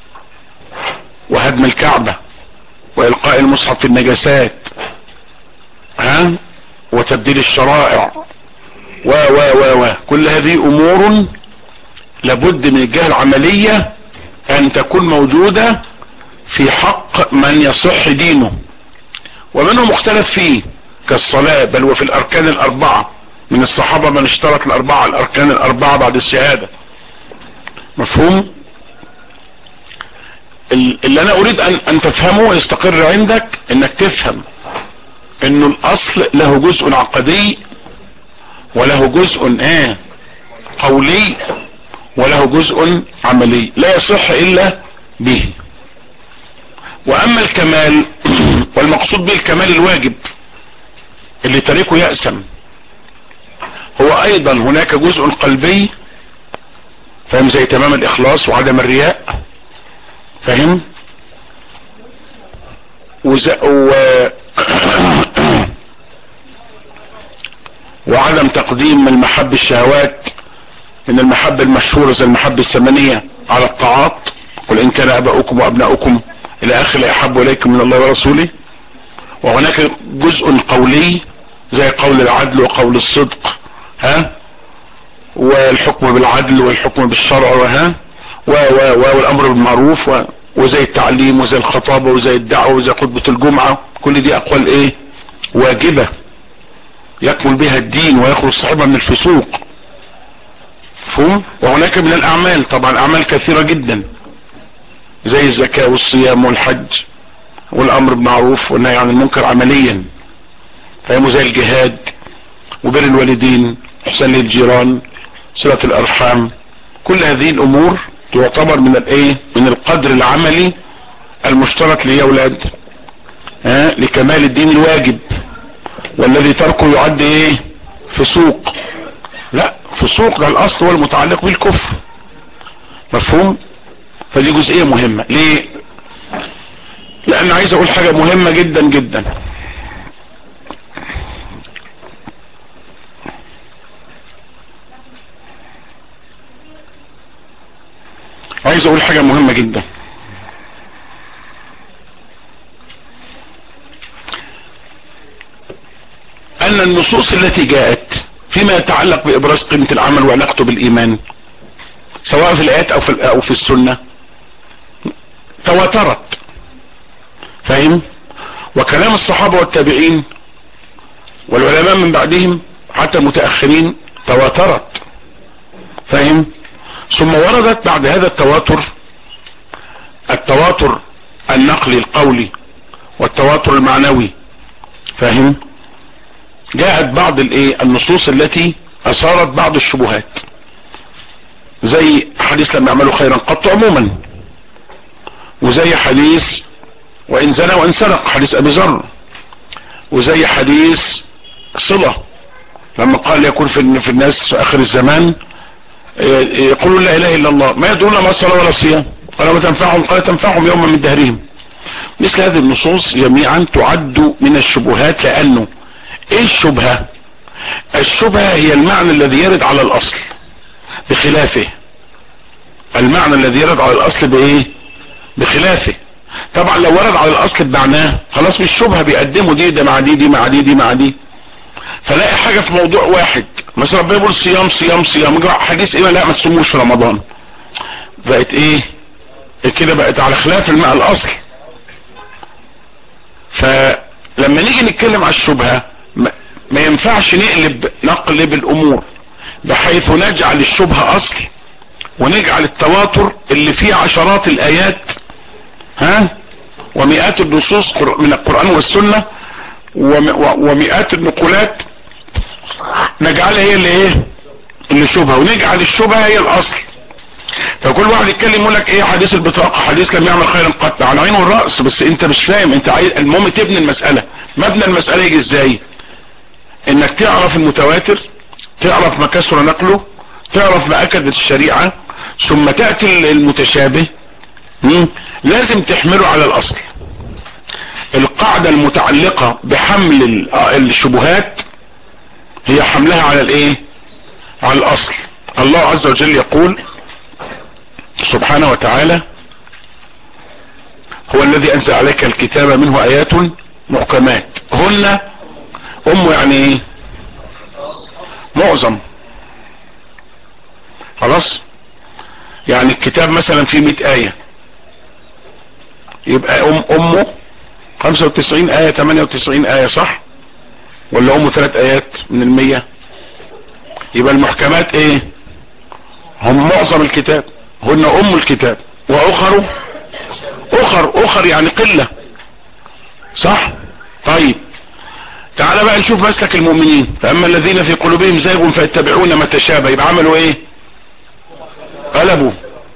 وهدم الكعبة والقاء المصحف في النجاسات ها وتبديل الشرائع و و و و كل هذه امور لابد من الجهة العملية ان تكون موجودة في حق من يصح دينه ومنهم مختلف فيه كالصلاة بل وفي الاركان الاربعة من الصحابة من اشترط الاربعة الاركان الاربعة بعد الشهادة مفهوم اللي انا اريد ان, أن تفهمه ويستقر عندك انك تفهم انه الاصل له جزء عقدي وله جزء ايه قولي وله جزء عملي لا يصح الا به واما الكمال والمقصود به الكمال الواجب اللي تاركه يأسم هو ايضا هناك جزء قلبي فهم زي تمام الاخلاص وعدم الرياء فهم وز... و... وعدم تقديم المحب الشهوات من المحب المشهورة زي المحب الثمانية على الطاعات قل ان كان اباؤكم وابناؤكم الى اخر لا يحب اليكم من الله ورسوله وهناك جزء قولي زي قول العدل وقول الصدق ها والحكم بالعدل والحكم بالشرع وها و و و والامر بالمعروف و وزي التعليم وزي الخطابة وزي الدعوة وزي خطبة الجمعة كل دي اقوال ايه واجبة يكمل بها الدين ويخرج صاحبها من الفسوق فهم وهناك من الاعمال طبعا اعمال كثيرة جدا زي الزكاة والصيام والحج والامر بالمعروف والنهي عن المنكر عمليا فهموا زي الجهاد وبر الوالدين احسان للجيران صلة الارحام كل هذه الامور تعتبر من الايه من القدر العملي المشترك لي اولاد ها لكمال الدين الواجب والذي تركه يعد ايه فسوق لا فسوق ده الاصل هو المتعلق بالكفر مفهوم فدي جزئية مهمة ليه لان عايز اقول حاجة مهمة جدا جدا عايز اقول حاجة مهمة جدا ان النصوص التي جاءت فيما يتعلق بابراز قيمة العمل وعلاقته بالايمان سواء في الايات او في, أو في السنة تواترت فاهم وكلام الصحابة والتابعين والعلماء من بعدهم حتى المتأخرين تواترت فاهم ثم وردت بعد هذا التواتر التواتر النقلي القولي والتواتر المعنوي فاهم جاءت بعض الايه النصوص التي اثارت بعض الشبهات زي حديث لما يعملوا خيرا قط عموما وزي حديث وان زنى وان سرق حديث ابي ذر وزي حديث صلة لما قال يكون في في الناس في اخر الزمان يقولون لا اله الا الله ما يدرون ما الصلاة ولا الصيام قال ما تنفعهم قال تنفعهم يوما من دهرهم مثل هذه النصوص جميعا تعد من الشبهات لانه ايه الشبهة الشبهة هي المعنى الذي يرد على الاصل بخلافه المعنى الذي يرد على الاصل بايه بخلافه طبعا لو ورد على الاصل بمعناه خلاص مش شبهة بيقدموا دي ده مع دي دي مع دي دي مع دي فلاقي حاجة في موضوع واحد مثلا ربنا يقول صيام صيام صيام حديث ايه لا ما تصوموش في رمضان بقت ايه كده بقت على خلاف الماء الاصل فلما نيجي نتكلم على الشبهة ما ينفعش نقلب نقلب الامور بحيث نجعل الشبهة اصل ونجعل التواتر اللي فيه عشرات الايات ها ومئات النصوص من القرآن والسنة ومئات النقولات نجعلها هي اللي ايه اللي شبهة ونجعل الشبهة هي الاصل فكل واحد يتكلم يقول لك ايه حديث البطاقة حديث لم يعمل خيرا قط على عينه والرأس بس انت مش فاهم انت عايز المهم تبني المسألة مبنى المسألة يجي ازاي انك تعرف المتواتر تعرف ما كسر نقله تعرف ما اكدت الشريعة ثم تأتي المتشابه لازم تحمله على الاصل القاعدة المتعلقة بحمل الشبهات هي حملها على الايه على الاصل الله عز وجل يقول سبحانه وتعالى هو الذي انزل عليك الكتاب منه ايات محكمات هن ام يعني ايه معظم خلاص يعني الكتاب مثلا فيه 100 آية يبقى أم أمه 95 آية 98 آية صح ولا أمه ثلاث آيات من المية يبقى المحكمات ايه هم معظم الكتاب هن أم الكتاب وأخر أخر أخر يعني قلة صح طيب تعال بقى نشوف مسلك المؤمنين فأما الذين في قلوبهم زيغ فيتبعون ما تشابه يبقى عملوا ايه قلبوا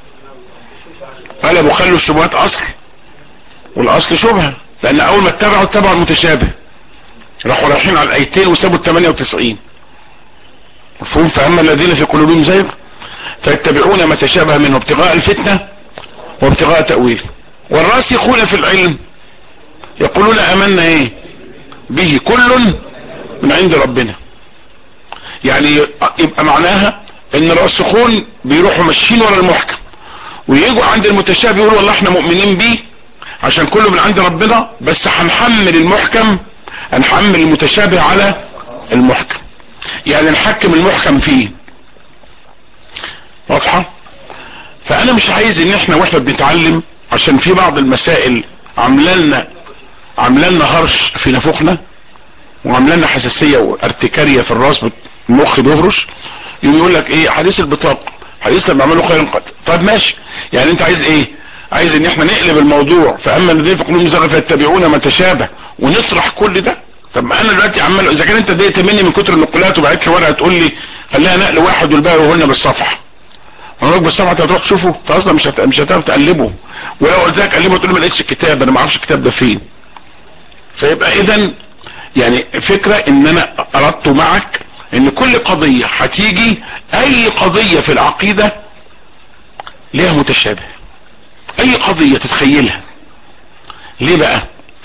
قلبوا خلوا الشبهات اصل والاصل شبهة لان اول ما اتبعوا اتبعوا المتشابه راحوا رايحين على الايتين وسابوا ال 98 مفهوم فاما الذين في قلوبهم زيغ فيتبعون ما تشابه منه ابتغاء الفتنة وابتغاء تأويل والراسخون في العلم يقولون امنا ايه به كل من عند ربنا يعني يبقى معناها ان الراسخون بيروحوا ماشيين ورا المحكم ويجوا عند المتشابه يقولوا والله احنا مؤمنين بيه عشان كله من عند ربنا بس هنحمل المحكم هنحمل المتشابه على المحكم يعني نحكم المحكم فيه واضحة فانا مش عايز ان احنا واحنا بنتعلم عشان في بعض المسائل عاملالنا عاملالنا هرش في نفوخنا وعاملالنا حساسية وارتكارية في الراس المخ بيهرش يقوم يقول لك ايه حديث البطاقة حديث لما عملوا خير قتل طب ماشي يعني انت عايز ايه عايز ان احنا نقلب الموضوع فاما الذين في قلوبهم زغ فيتبعون ما تشابه ونطرح كل ده طب ما انا دلوقتي عمال اذا كان انت ضايقت مني من كتر النقولات وبعت لي ورقه تقول لي خليها نقل واحد والباقي وقلنا بالصفحه اقول بالصفحه انت هتروح تشوفه انت اصلا مش هت... مش هتعرف تقلبه ولو قلت لك قلبه تقول لي ما لقيتش الكتاب انا ما اعرفش الكتاب ده فين فيبقى اذا يعني فكره ان انا اردت معك ان كل قضية هتيجي اي قضية في العقيدة ليها متشابه اي قضية تتخيلها ليه بقى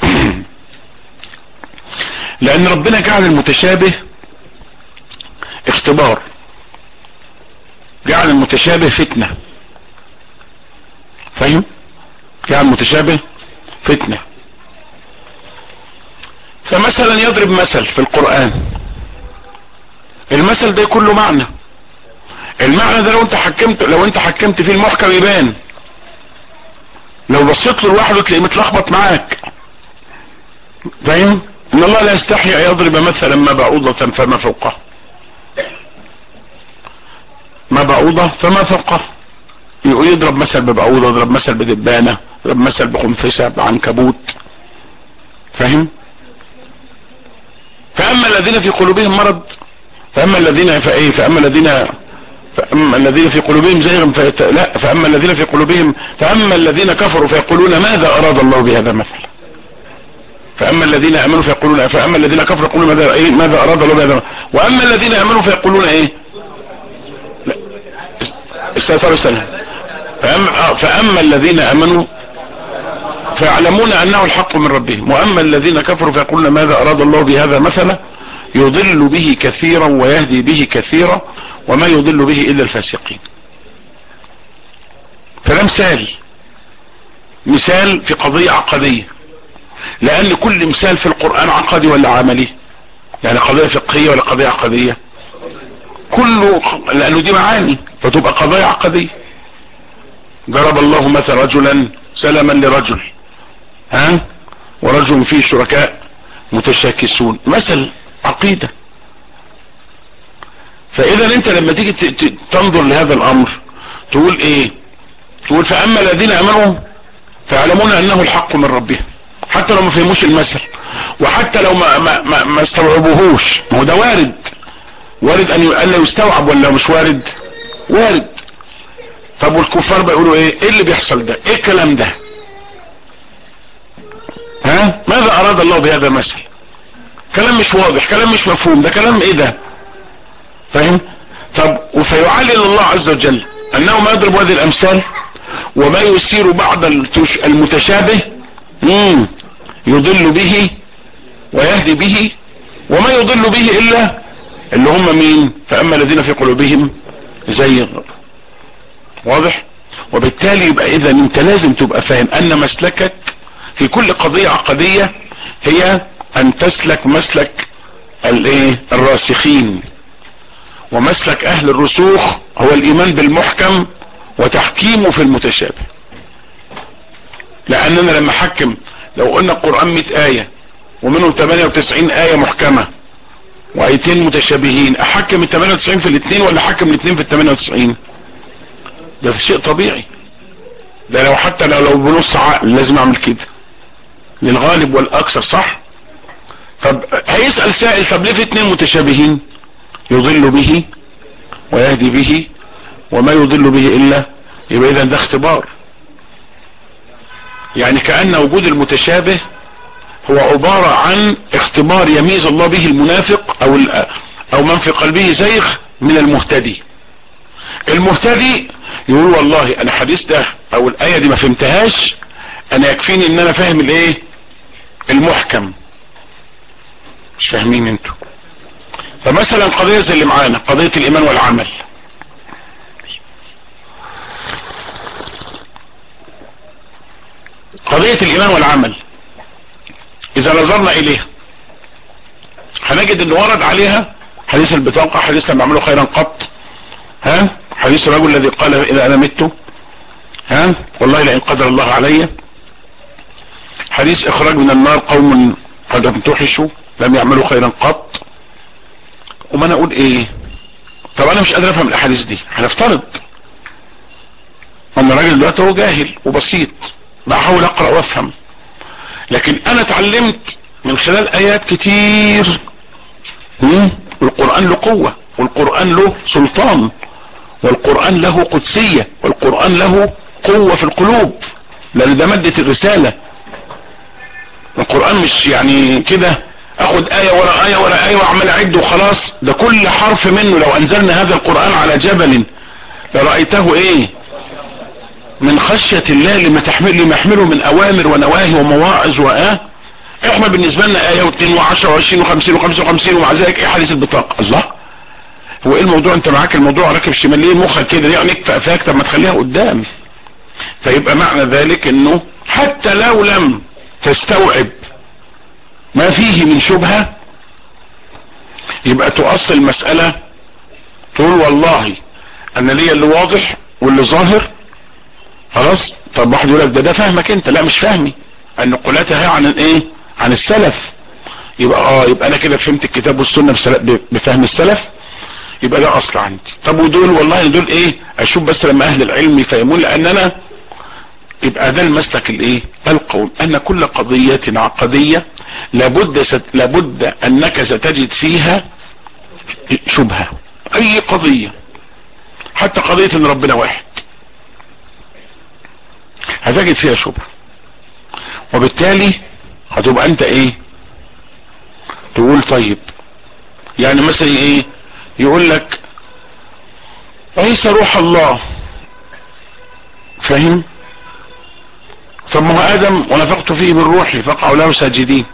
لان ربنا جعل المتشابه اختبار جعل المتشابه فتنة فاهم جعل المتشابه فتنة فمثلا يضرب مثل في القرآن المثل ده كله معنى المعنى ده لو انت حكمت لو انت حكمت فيه المحكم يبان لو بصيت له لوحده تلاقيه متلخبط معاك فاهم ان الله لا يستحي ان يضرب مثلا ما بعوضة فما فوقه ما بعوضة فما فوقه يقول يضرب مثل ببعوضة يضرب مثل بدبانة يضرب مثل بخنفسة بعنكبوت فاهم فاما الذين في قلوبهم مرض فاما الذين فايه فاما الذين فاما الذين في قلوبهم زيغ فيت... لا فاما الذين في قلوبهم فاما الذين كفروا فيقولون ماذا اراد الله بهذا مثلا فاما الذين امنوا فيقولون فاما الذين كفروا يقولون ماذا ايه ماذا اراد الله بهذا واما الذين امنوا فيقولون ايه لا استغفر استنى فاما فاما الذين امنوا فيعلمون انه الحق من ربهم واما الذين كفروا فيقولون ماذا اراد الله بهذا مثلا يضل به كثيرا ويهدي به كثيرا وما يضل به الا الفاسقين فده مثال مثال في قضية عقدية لان كل مثال في القرآن عقدي ولا عملي يعني قضية فقهية ولا قضية عقدية كله لانه دي معاني فتبقى قضايا عقدية ضرب الله مثل رجلا سلما لرجل ها ورجل فيه شركاء متشاكسون مثل عقيدة فاذا انت لما تيجي تنظر لهذا الامر تقول ايه تقول فاما الذين امنوا فيعلمون انه الحق من ربهم حتى لو ما فهموش المثل وحتى لو ما, ما, ما, ما استوعبوهوش ما هو ده وارد وارد ان لا يستوعب ولا مش وارد وارد طب والكفار بيقولوا ايه ايه اللي بيحصل ده ايه الكلام ده ها ماذا اراد الله بهذا المثل كلام مش واضح كلام مش مفهوم ده كلام ايه ده فاهم طب وفيعلل الله عز وجل انه ما يضرب هذه الامثال وما يسير بعض المتشابه مم يضل به ويهدي به وما يضل به الا اللي هم مين فاما الذين في قلوبهم زيغ واضح وبالتالي يبقى اذا انت لازم تبقى فاهم ان مسلكك في كل قضية عقدية هي ان تسلك مسلك الايه الراسخين ومسلك اهل الرسوخ هو الايمان بالمحكم وتحكيمه في المتشابه لاننا لما حكم لو قلنا القرآن 100 آية ومنهم 98 آية محكمة وآيتين متشابهين احكم ال 98 في الاثنين ولا احكم الاثنين في ال 98 ده شيء طبيعي ده لو حتى لو لو بنص عقل لازم اعمل كده للغالب والاكثر صح طب هيسأل سائل طب ليه في اتنين متشابهين يضل به ويهدي به وما يضل به الا يبقى اذا ده اختبار يعني كأن وجود المتشابه هو عبارة عن اختبار يميز الله به المنافق او, او من في قلبه زيغ من المهتدي المهتدي يقول والله انا حديث ده او الاية دي ما فهمتهاش انا يكفيني ان انا فاهم الايه المحكم مش فاهمين انتوا فمثلا قضية زي اللي معانا قضية الايمان والعمل قضية الايمان والعمل اذا نظرنا اليها هنجد ان ورد عليها حديث البطاقة حديث لما عملوا خيرا قط ها حديث الرجل الذي قال اذا انا مت ها والله لئن قدر الله علي حديث اخراج من النار قوم قد امتحشوا لم يعملوا خيرا قط وما انا اقول ايه طب انا مش قادر افهم الاحاديث دي هنفترض اما الراجل دلوقتي هو جاهل وبسيط بحاول اقرا وافهم لكن انا اتعلمت من خلال ايات كتير والقرآن له قوة والقرآن له سلطان والقرآن له قدسية والقرآن له قوة في القلوب لان ده مادة الرسالة القرآن مش يعني كده اخد آية ورا آية ورا آية واعمل اعد وخلاص ده كل حرف منه لو انزلنا هذا القرآن على جبل لرأيته ايه من خشية الله لما تحمل لما يحمله من اوامر ونواهي ومواعظ وآه احنا بالنسبة لنا آية واثنين وعشرة وعشرين وخمسين وخمسين وخمسين ومع ذلك ايه حديث البطاقة الله هو ايه الموضوع انت معاك الموضوع راكب شمال ليه مخك كده يعني اكفأ فاك طب ما تخليها قدام فيبقى معنى ذلك انه حتى لو لم تستوعب ما فيه من شبهة يبقى تؤصل المسألة تقول والله انا ليا اللي واضح واللي ظاهر خلاص طب واحد يقول لك ده ده فاهمك انت لا مش فاهمي النقولاتها عن الايه عن السلف يبقى اه يبقى انا كده فهمت الكتاب والسنة بفهم السلف يبقى ده اصل عندي طب ودول والله دول ايه اشوف بس لما اهل العلم يفهمون لان انا يبقى ده المسلك الايه القول ان كل قضية عقدية لابد ست لابد انك ستجد فيها شبهة اي قضية حتى قضية ان ربنا واحد هتجد فيها شبهة وبالتالي هتبقى انت ايه تقول طيب يعني مثلا ايه يقول لك عيسى روح الله فاهم طب ما هو ادم ونفقت فيه من روحي فقعوا له ساجدين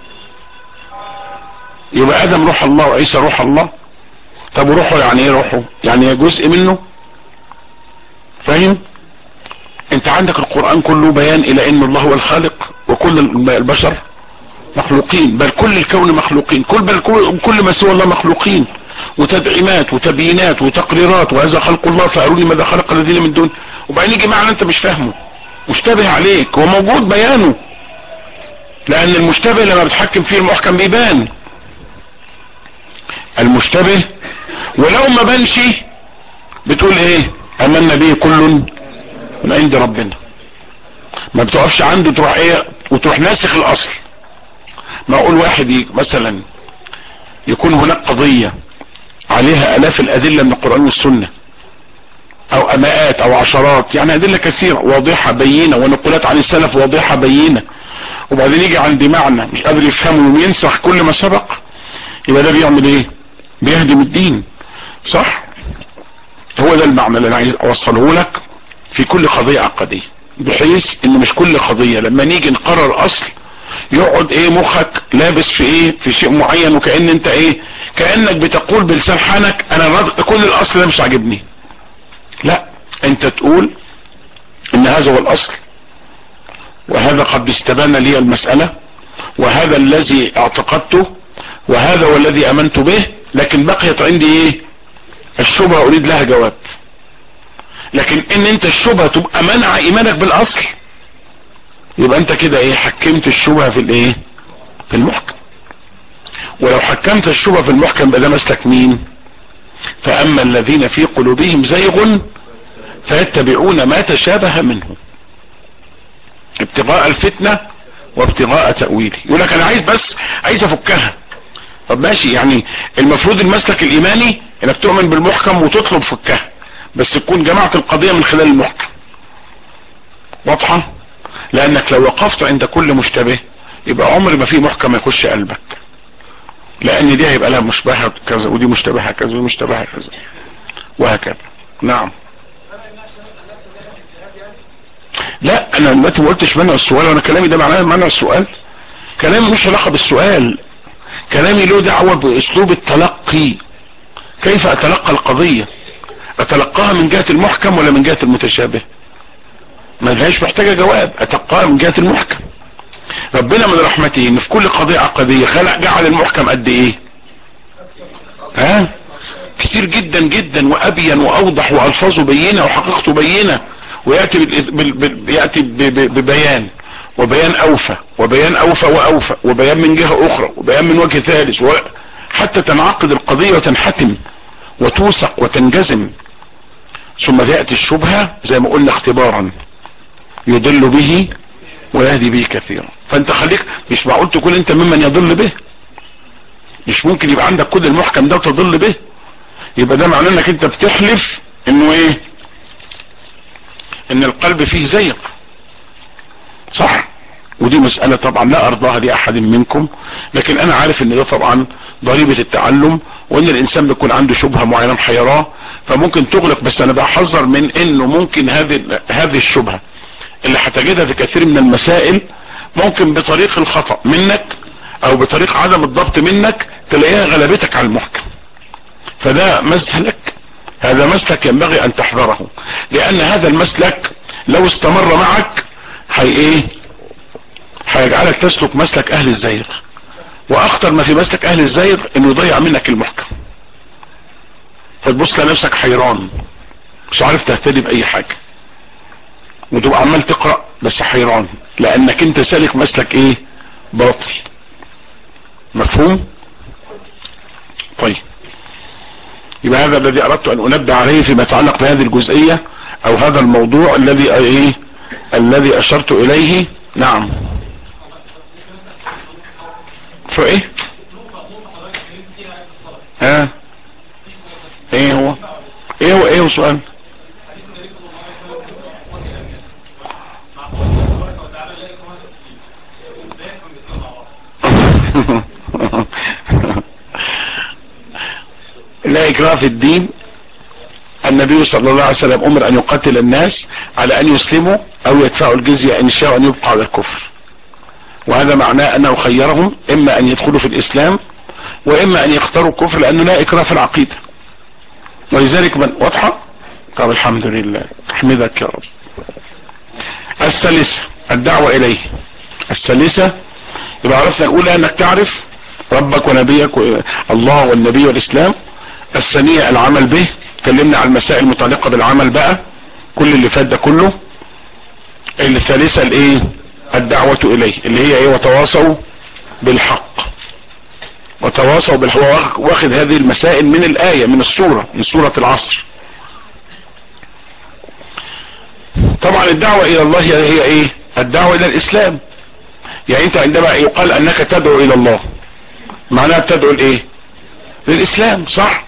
يبقى ادم روح الله وعيسى روح الله طب روحه يعني ايه روحه يعني جزء منه فاهم انت عندك القرآن كله بيان الى ان الله هو الخالق وكل البشر مخلوقين بل كل الكون مخلوقين كل بل كل ما سوى الله مخلوقين وتدعيمات وتبيينات وتقريرات وهذا خلق الله فاروني ماذا خلق الذين من دون وبعدين يجي معنى انت مش فاهمه مشتبه عليك هو موجود بيانه لان المشتبه لما بتحكم فيه المحكم بيبان المشتبه ولو ما بانش بتقول ايه امنا به كل من عند ربنا ما بتقفش عنده تروح ايه وتروح ناسخ الاصل ما اقول واحد مثلا يكون هناك قضية عليها الاف الادلة من القرآن والسنة او اماءات او عشرات يعني ادلة كثيرة واضحة بينة ونقولات عن السلف واضحة بينة وبعدين يجي عند معنى مش قادر يفهمه وينسخ كل ما سبق يبقى ده بيعمل ايه بيهدم الدين صح هو ده المعنى اللي انا عايز اوصله لك في كل قضية عقدية بحيث ان مش كل قضية لما نيجي نقرر اصل يقعد ايه مخك لابس في ايه في شيء معين وكأن انت ايه كأنك بتقول بلسان حالك انا كل الاصل ده مش عاجبني لا انت تقول ان هذا هو الاصل وهذا قد استبان لي المسألة وهذا الذي اعتقدته وهذا هو الذي امنت به لكن بقيت عندي ايه الشبهة اريد لها جواب لكن ان انت الشبهة تبقى منع ايمانك بالاصل يبقى انت كده ايه حكمت الشبهة في الايه في المحكم ولو حكمت الشبهة في المحكم بقى ده مسلك مين فاما الذين في قلوبهم زيغ فيتبعون ما تشابه منه ابتغاء الفتنة وابتغاء تأويله يقول لك انا عايز بس عايز افكها طب ماشي يعني المفروض المسلك الايماني انك تؤمن بالمحكم وتطلب فكها بس تكون جمعت القضية من خلال المحكم واضحة لانك لو وقفت عند كل مشتبه يبقى عمر ما في محكم يخش قلبك لان دي هيبقى لها مشبهة كذا ودي مشتبهة كذا ودي مشتبهة كذا وهكذا نعم لا انا دلوقتي ما قلتش منع السؤال وانا كلامي ده معناه منع السؤال كلامي مش علاقة بالسؤال كلامي له دعوة باسلوب التلقي كيف اتلقى القضية اتلقاها من جهة المحكم ولا من جهة المتشابه ما لهاش محتاجة جواب اتلقاها من جهة المحكم ربنا من رحمته ان في كل قضية عقدية خلق جعل المحكم قد ايه ها كتير جدا جدا وابين واوضح والفاظه بينة وحقيقته بينة ويأتي بال... بال... يأتي ب... ب... ببيان وبيان اوفى وبيان اوفى واوفى وبيان من جهة اخرى وبيان من وجه ثالث و... حتى تنعقد القضية وتنحتم وتوثق وتنجزم ثم تأتي الشبهة زي ما قلنا اختبارا يضل به ويهدي به كثيرا فانت خليك مش معقول تكون انت ممن يضل به مش ممكن يبقى عندك كل المحكم ده وتضل به يبقى ده معناه انك انت بتحلف انه ايه ان القلب فيه زيق صح ودي مسألة طبعا لا ارضاها لاحد منكم لكن انا عارف ان ده طبعا ضريبة التعلم وان الانسان بيكون عنده شبهة معينة محيراه فممكن تغلق بس انا بحذر من انه ممكن هذه هذه الشبهة اللي هتجدها في كثير من المسائل ممكن بطريق الخطأ منك او بطريق عدم الضبط منك تلاقيها غلبتك على المحكم فده مسلك هذا مسلك ينبغي ان تحذره لان هذا المسلك لو استمر معك هي ايه هيجعلك تسلك مسلك اهل الزيغ واخطر ما في مسلك اهل الزيغ انه يضيع منك المحكم فتبص لنفسك حيران مش عارف تهتدي باي حاجة وتبقى عمال تقرأ بس حيران لانك انت سالك مسلك ايه باطل مفهوم طيب يبقى هذا الذي اردت ان انبه عليه فيما يتعلق بهذه الجزئية او هذا الموضوع الذي ايه الذي اشرت اليه نعم فايه ها ايه هو ايه هو ايه هو سؤال لا اكراه في الدين النبي صلى الله عليه وسلم امر ان يقاتل الناس على ان يسلموا او يدفعوا الجزية ان شاءوا ان يبقوا على الكفر وهذا معناه انه خيرهم اما ان يدخلوا في الاسلام واما ان يختاروا الكفر لانه لا اكراه في العقيدة ولذلك من واضحة طب الحمد لله احمدك يا رب الثالثة الدعوة اليه الثالثة يبقى عرفنا الاولى انك تعرف ربك ونبيك الله والنبي والاسلام الثانية العمل به اتكلمنا على المسائل المتعلقة بالعمل بقى كل اللي فات ده كله الثالثة الايه الدعوة اليه اللي هي ايه وتواصوا بالحق وتواصوا بالحق واخد هذه المسائل من الآية من السورة من سورة العصر طبعا الدعوة الى الله هي ايه الدعوة الى الاسلام يعني انت عندما يقال انك تدعو الى الله معناها بتدعو لايه للاسلام صح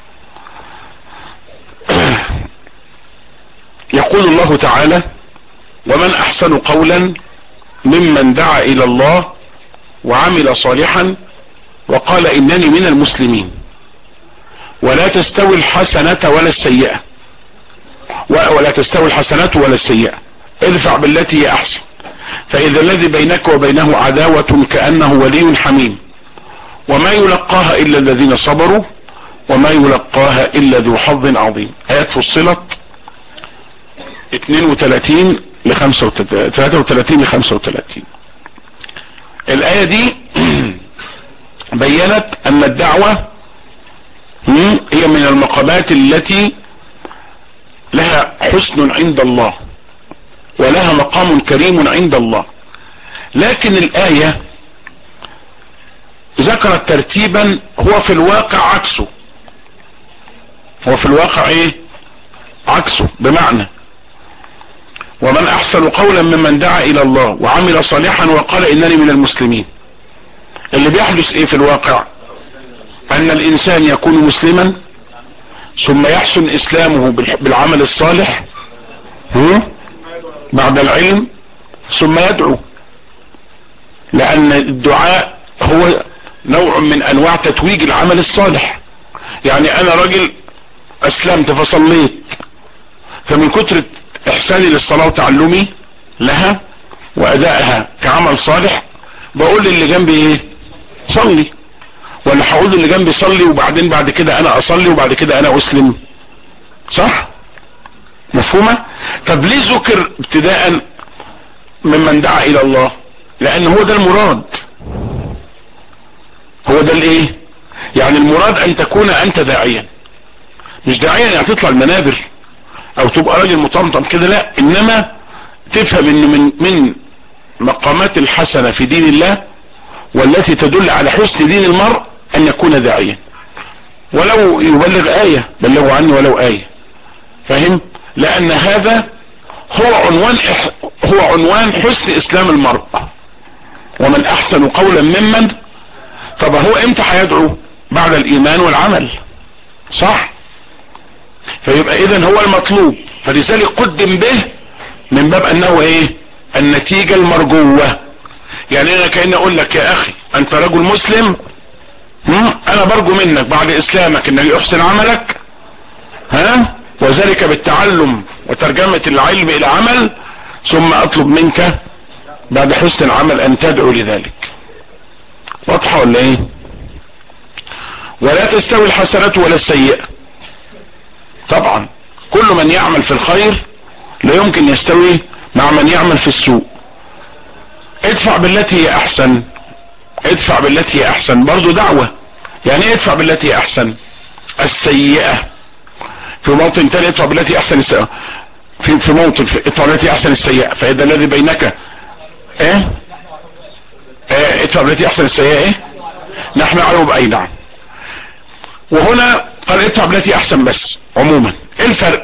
يقول الله تعالى ومن احسن قولا ممن دعا الى الله وعمل صالحا وقال انني من المسلمين ولا تستوي الحسنة ولا السيئة ولا تستوي الحسنة ولا السيئة ادفع بالتي هي احسن فاذا الذي بينك وبينه عداوة كأنه ولي حميم وما يلقاها الا الذين صبروا وما يلقاها الا ذو حظ عظيم ايات فصلت 32 ل 33 ل 35 الآية دي بينت أن الدعوة هي من المقامات التي لها حسن عند الله ولها مقام كريم عند الله لكن الآية ذكرت ترتيبا هو في الواقع عكسه هو في الواقع ايه عكسه بمعنى ومن احسن قولا ممن دعا الى الله وعمل صالحا وقال انني من المسلمين اللي بيحدث ايه في الواقع ان الانسان يكون مسلما ثم يحسن اسلامه بالعمل الصالح بعد العلم ثم يدعو لان الدعاء هو نوع من انواع تتويج العمل الصالح يعني انا راجل اسلمت فصليت فمن كتر احساني للصلاة وتعلمي لها وادائها كعمل صالح بقول للي جنبي ايه صلي ولا هقول للي جنبي صلي وبعدين بعد كده انا اصلي وبعد كده انا اسلم صح مفهومة طب ليه ذكر ابتداء ممن دعا الى الله لان هو ده المراد هو ده الايه يعني المراد ان تكون انت داعيا مش داعيا يعني تطلع المنابر او تبقى راجل مطمطم كده لا انما تفهم انه من من مقامات الحسنة في دين الله والتي تدل على حسن دين المرء ان يكون داعيا ولو يبلغ آية بلغوا عني ولو آية فهم لان هذا هو عنوان هو عنوان حسن اسلام المرء ومن احسن قولا ممن طب هو امتى هيدعو بعد الايمان والعمل صح فيبقى اذا هو المطلوب فلذلك قدم به من باب انه ايه النتيجة المرجوة يعني انا كأني اقول لك يا اخي انت رجل مسلم انا برجو منك بعد اسلامك انك يحسن عملك ها وذلك بالتعلم وترجمة العلم الى عمل ثم اطلب منك بعد حسن العمل ان تدعو لذلك واضحة ولا ايه ولا تستوي الحسنة ولا السيئة طبعا كل من يعمل في الخير لا يمكن يستوي مع من يعمل في السوء ادفع بالتي هي احسن ادفع بالتي هي احسن برضو دعوة يعني ايه ادفع بالتي هي احسن السيئة في موطن تاني ادفع بالتي احسن السيئة في, في موطن في ادفع بالتي احسن السيئة فاذا الذي بينك ايه ايه ادفع بالتي احسن السيئة ايه نحن نعلم باي نعم وهنا قال ادفع بالتي احسن بس عموما ايه الفرق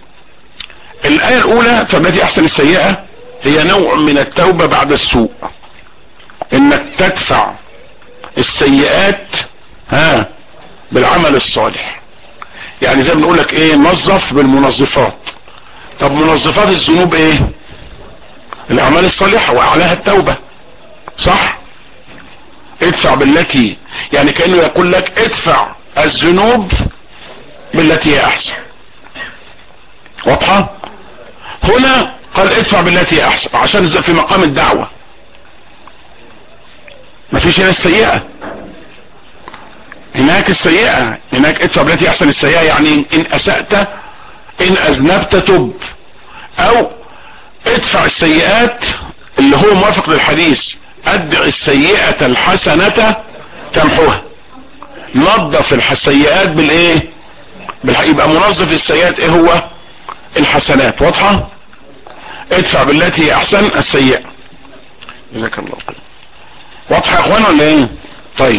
الايه الاولى فبالتي احسن السيئة هي نوع من التوبة بعد السوء انك تدفع السيئات ها بالعمل الصالح يعني زي ما بنقول لك ايه نظف بالمنظفات طب منظفات الذنوب ايه الاعمال الصالحة واعلاها التوبة صح ادفع بالتي يعني كأنه يقول لك ادفع الذنوب بالتي هي احسن واضحة هنا قال ادفع بالتي هي احسن عشان في مقام الدعوة مفيش هنا السيئة هناك السيئة هناك ادفع بالتي احسن السيئة يعني ان اسأت ان اذنبت تب او ادفع السيئات اللي هو موافق للحديث ادع السيئة الحسنة تمحوها نظف السيئات بالايه بالح... يبقى منظف السيئات ايه هو الحسنات واضحة ادفع بالتي هي احسن السيئة جزاك الله خير واضحة يا اخوان ولا ايه طيب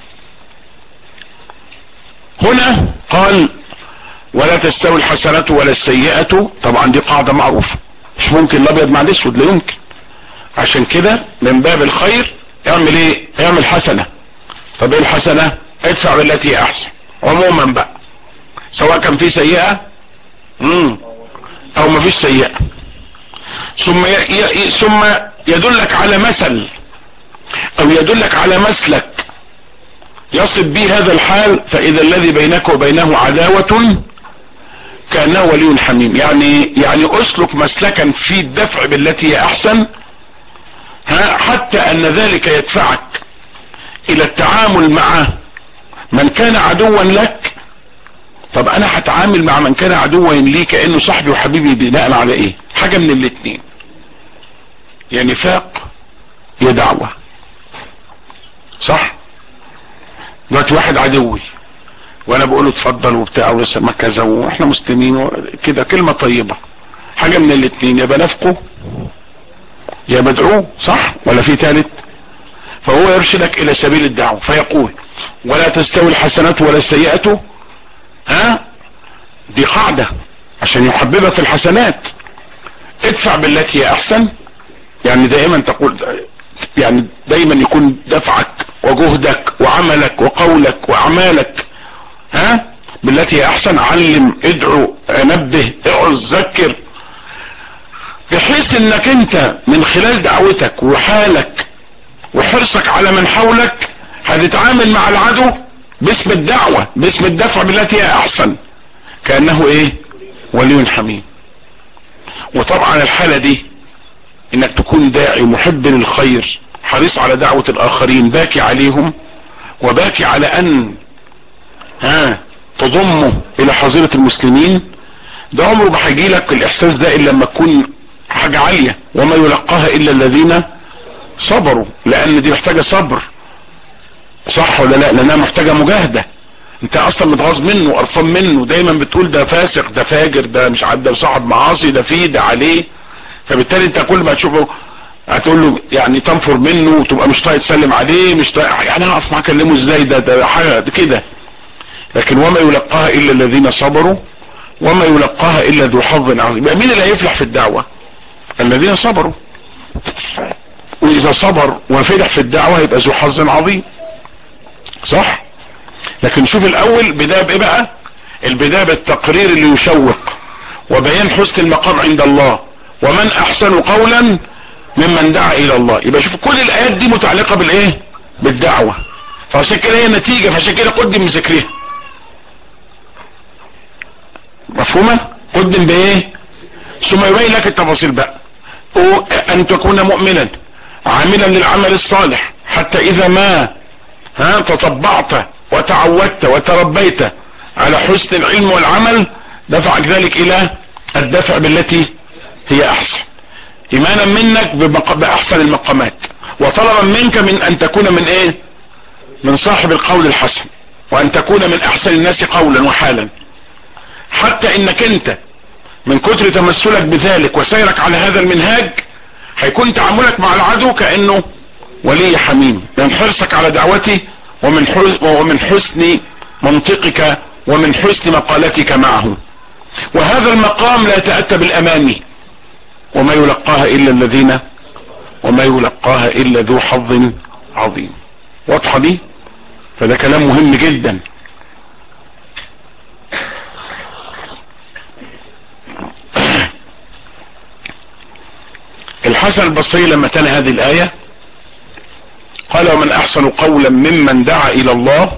هنا قال ولا تستوي الحسنة ولا السيئة طبعا دي قاعدة معروفة مش ممكن الابيض مع الاسود لا يمكن عشان كده من باب الخير اعمل ايه اعمل حسنة طب ايه الحسنة ادفع بالتي هي احسن عموما بقى سواء كان في سيئة مم. او ما فيش سيئة ثم ي... ي... ثم يدلك على مثل او يدلك على مسلك يصف به هذا الحال فاذا الذي بينك وبينه عداوة كأنه ولي حميم يعني يعني اسلك مسلكا في الدفع بالتي هي احسن ها حتى ان ذلك يدفعك الى التعامل مع من كان عدوا لك طب انا هتعامل مع من كان عدوا لي كأنه صاحبي وحبيبي بناء على ايه حاجة من الاتنين يا نفاق يا دعوة صح دلوقتي واحد عدوي وانا بقوله اتفضل وبتاع وسما كذا واحنا مسلمين كده كلمة طيبة حاجة من الاتنين يا بنافقه يا بدعوه صح ولا في ثالث فهو يرشدك الى سبيل الدعوة فيقول ولا تستوي الحسنات ولا السيئة ها دي قاعدة عشان يحببك في الحسنات ادفع بالتي هي احسن يعني دائما تقول يعني دايما يكون دفعك وجهدك وعملك وقولك واعمالك ها بالتي هي احسن علم ادعو نبه اعز ذكر بحيث انك انت من خلال دعوتك وحالك وحرصك على من حولك هتتعامل مع العدو باسم الدعوة باسم الدفع بالتي هي احسن كأنه ايه ولي حميم وطبعا الحالة دي انك تكون داعي محب للخير حريص على دعوة الاخرين باكي عليهم وباكي على ان ها تضمه الى حظيرة المسلمين ده عمره ما هيجي لك الاحساس ده الا لما تكون حاجة عالية وما يلقاها الا الذين صبروا لان دي محتاجة صبر صح ولا لا لانها محتاجة مجاهدة انت اصلا متغاظ منه قرفان منه دايما بتقول ده فاسق ده فاجر ده مش عاد ده صاحب معاصي ده فيه ده عليه فبالتالي انت كل ما تشوفه هتقول له يعني تنفر منه وتبقى مش طايق تسلم عليه مش طايق يعني هقف معاه اكلمه ازاي ده ده حاجه كده لكن وما يلقاها الا الذين صبروا وما يلقاها الا ذو حظ عظيم يبقى مين اللي هيفلح في الدعوه الذين صبروا واذا صبر وفلح في الدعوه يبقى ذو حظ عظيم صح لكن شوف الاول بدايه بايه بقى البدايه بالتقرير اللي يشوق وبيان حسن المقام عند الله ومن احسن قولا ممن دعا الى الله يبقى شوف كل الايات دي متعلقه بالايه بالدعوه فعشان كده هي نتيجه فعشان كده قدم ذكرها مفهومه قدم بايه ثم يبين لك التفاصيل بقى ان تكون مؤمنا عاملا للعمل الصالح حتى اذا ما ها تطبعت وتعودت وتربيت على حسن العلم والعمل دفعك ذلك الى الدفع بالتي هي احسن ايمانا منك باحسن المقامات وطلبا منك من ان تكون من ايه من صاحب القول الحسن وان تكون من احسن الناس قولا وحالا حتى انك انت من كتر تمثلك بذلك وسيرك على هذا المنهاج هيكون تعاملك مع العدو كأنه ولي حميم من حرصك على دعوته ومن ومن حسن منطقك ومن حسن مقالتك معه وهذا المقام لا يتأتى بالأماني وما يلقاها إلا الذين وما يلقاها إلا ذو حظ عظيم واضحة دي فده كلام مهم جدا الحسن البصري لما تلا هذه الآية قال ومن أحسن قولا ممن دعا إلى الله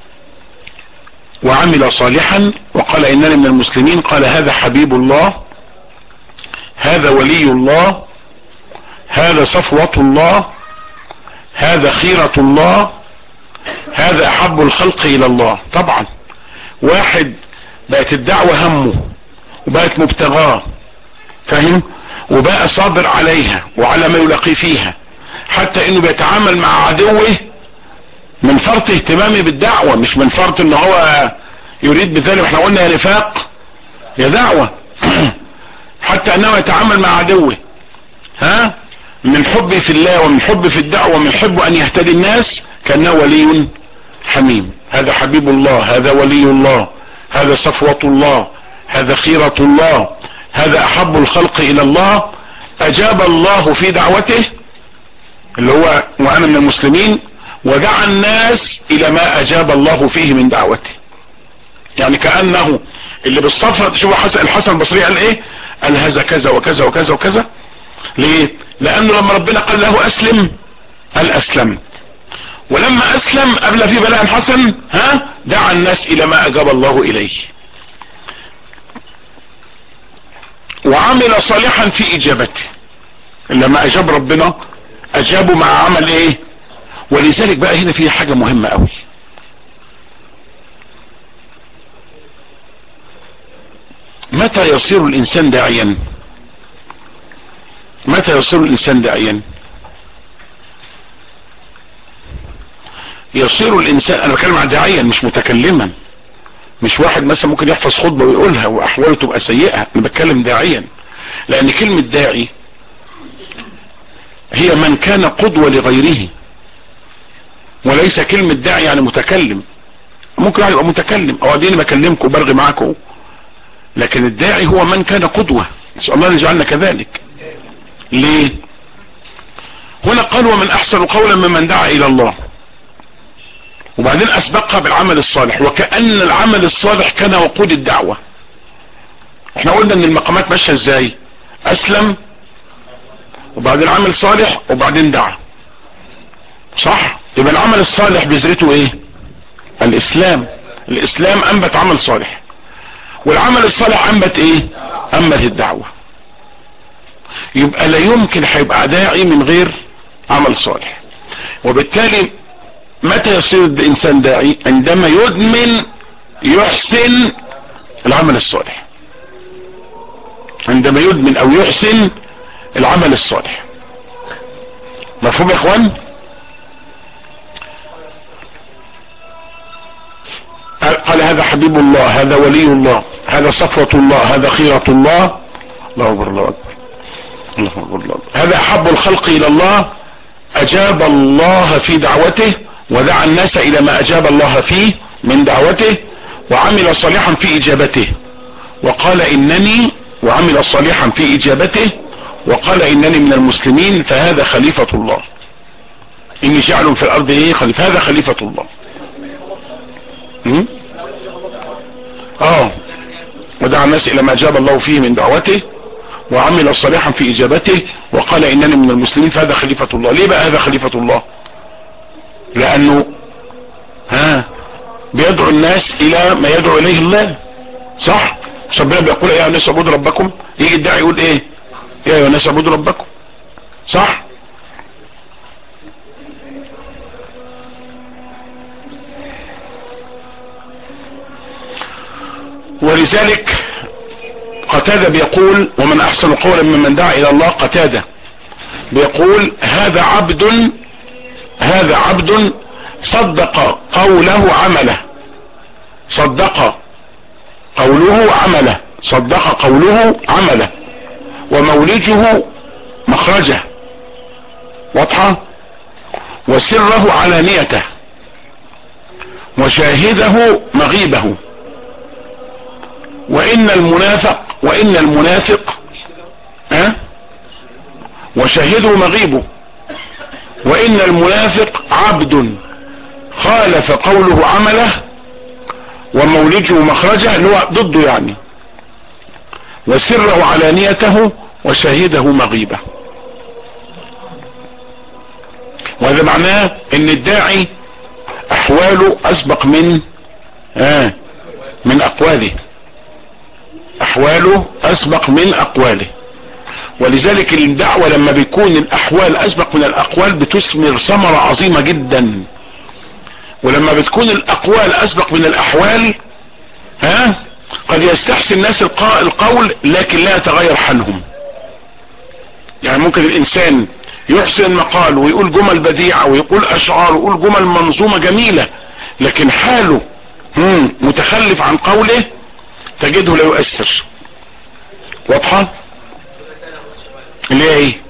وعمل صالحا وقال إنني من المسلمين قال هذا حبيب الله هذا ولي الله هذا صفوة الله هذا خيرة الله هذا أحب الخلق إلى الله طبعا واحد بقت الدعوة همه وبقت مبتغاه فاهم وبقى صابر عليها وعلى ما يلاقي فيها حتى انه بيتعامل مع عدوه من فرط اهتمامه بالدعوة مش من فرط ان هو يريد بذلك احنا قلنا يا نفاق يا دعوة حتى انه يتعامل مع عدوه ها من حبه في الله ومن حبه في الدعوة ومن حبه ان يهتدي الناس كانه ولي حميم هذا حبيب الله هذا ولي الله هذا صفوة الله هذا خيرة الله هذا احب الخلق الى الله اجاب الله في دعوته اللي هو وانا من المسلمين ودعا الناس الى ما اجاب الله فيه من دعوته يعني كأنه اللي بالصفة شوف حسن الحسن البصري قال ايه قال هذا كذا وكذا وكذا وكذا ليه لانه لما ربنا قال له اسلم قال اسلمت ولما اسلم قبل في بلاء حسن ها دعا الناس الى ما اجاب الله اليه وعمل صالحا في اجابته لما اجاب ربنا اجابه مع عمل ايه ولذلك بقى هنا في حاجة مهمة قوي متى يصير الانسان داعيا متى يصير الانسان داعيا يصير الانسان انا بتكلم عن داعيا مش متكلما مش واحد مثلا ممكن يحفظ خطبة ويقولها واحواله تبقى سيئة انا بتكلم داعيا لان كلمة داعي هي من كان قدوة لغيره وليس كلمة داعي يعني متكلم ممكن يعني يبقى متكلم او اديني بكلمكم وبرغي معاكم لكن الداعي هو من كان قدوة نسأل الله ان يجعلنا كذلك ليه هنا قال ومن احسن قولا ممن دعا الى الله وبعدين اسبقها بالعمل الصالح وكأن العمل الصالح كان وقود الدعوة احنا قلنا ان المقامات ماشية ازاي اسلم وبعدين عمل صالح وبعدين دعا صح يبقى العمل الصالح بذرته ايه الاسلام الاسلام انبت عمل صالح والعمل الصالح انبت ايه انبت الدعوة يبقى لا يمكن هيبقى داعي من غير عمل صالح وبالتالي متى يصير الانسان داعي عندما يدمن يحسن العمل الصالح عندما يدمن او يحسن العمل الصالح مفهوم يا اخوان قال هذا حبيب الله هذا ولي الله هذا صفوة الله هذا خيرة الله الله اكبر الله اكبر الله اكبر الله أكبر. هذا احب الخلق الى الله اجاب الله في دعوته ودعا الناس الى ما اجاب الله فيه من دعوته وعمل صالحا في اجابته وقال انني وعمل صالحا في اجابته وقال انني من المسلمين فهذا خليفة الله اني جعل في الارض ايه خليفة هذا خليفة الله م? اه ودعا الناس الى ما اجاب الله فيه من دعوته وعمل صالحا في اجابته وقال انني من المسلمين فهذا خليفة الله ليه بقى هذا خليفة الله لانه ها بيدعو الناس الى ما يدعو اليه الله صح ربنا بيقول ايه يا الناس اعبدوا ربكم يجي الداعي يقول ايه يا ايها الناس اعبدوا ربكم صح ولذلك قتادة بيقول ومن احسن قولا ممن دعا الى الله قتادة بيقول هذا عبد هذا عبد صدق قوله عمله صدق قوله عمله صدق قوله عمله ومولجه مخرجه واضحة وسره علانيته وشاهده مغيبه وإن المنافق وإن المنافق ها وشاهده مغيبه وإن المنافق عبد خالف قوله عمله ومولجه مخرجه اللي هو ضده يعني وسره علانيته وشهده مغيبة وهذا معناه ان الداعي احواله اسبق من آه من اقواله احواله اسبق من اقواله ولذلك الدعوة لما بيكون الاحوال اسبق من الاقوال بتثمر ثمرة عظيمة جدا ولما بتكون الاقوال اسبق من الاحوال ها قد يستحسن الناس القول لكن لا يتغير حالهم يعني ممكن الانسان يحسن المقال ويقول جمل بديعة ويقول اشعار ويقول جمل منظومة جميلة لكن حاله متخلف عن قوله تجده لا يؤثر واضحة اللي هي ايه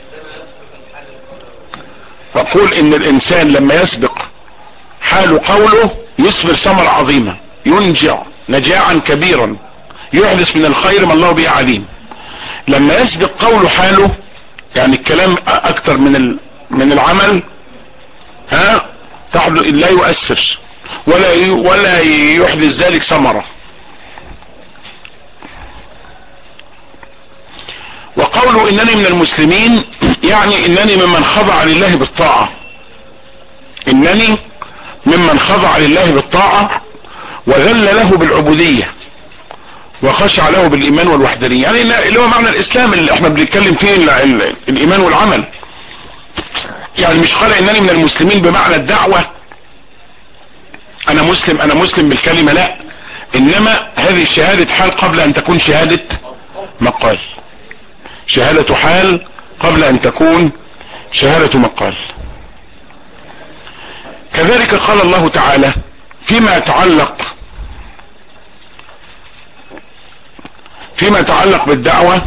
فقول ان الانسان لما يسبق حال قوله يثمر ثمرة عظيمة ينجع نجاعا كبيرا يحدث من الخير ما الله به عليم لما يسبق قوله حاله يعني الكلام اكتر من من العمل ها لا يؤثر ولا ولا يحدث ذلك ثمرة وقوله انني من المسلمين يعني انني ممن خضع لله بالطاعة انني ممن خضع لله بالطاعة وذل له بالعبودية وخشع له بالايمان والوحدانية يعني اللي هو معنى الاسلام اللي احنا بنتكلم فيه الايمان والعمل يعني مش قال انني من المسلمين بمعنى الدعوة انا مسلم انا مسلم بالكلمة لا انما هذه شهادة حال قبل ان تكون شهادة مقال شهادة حال قبل ان تكون شهادة مقال كذلك قال الله تعالى فيما يتعلق فيما يتعلق بالدعوة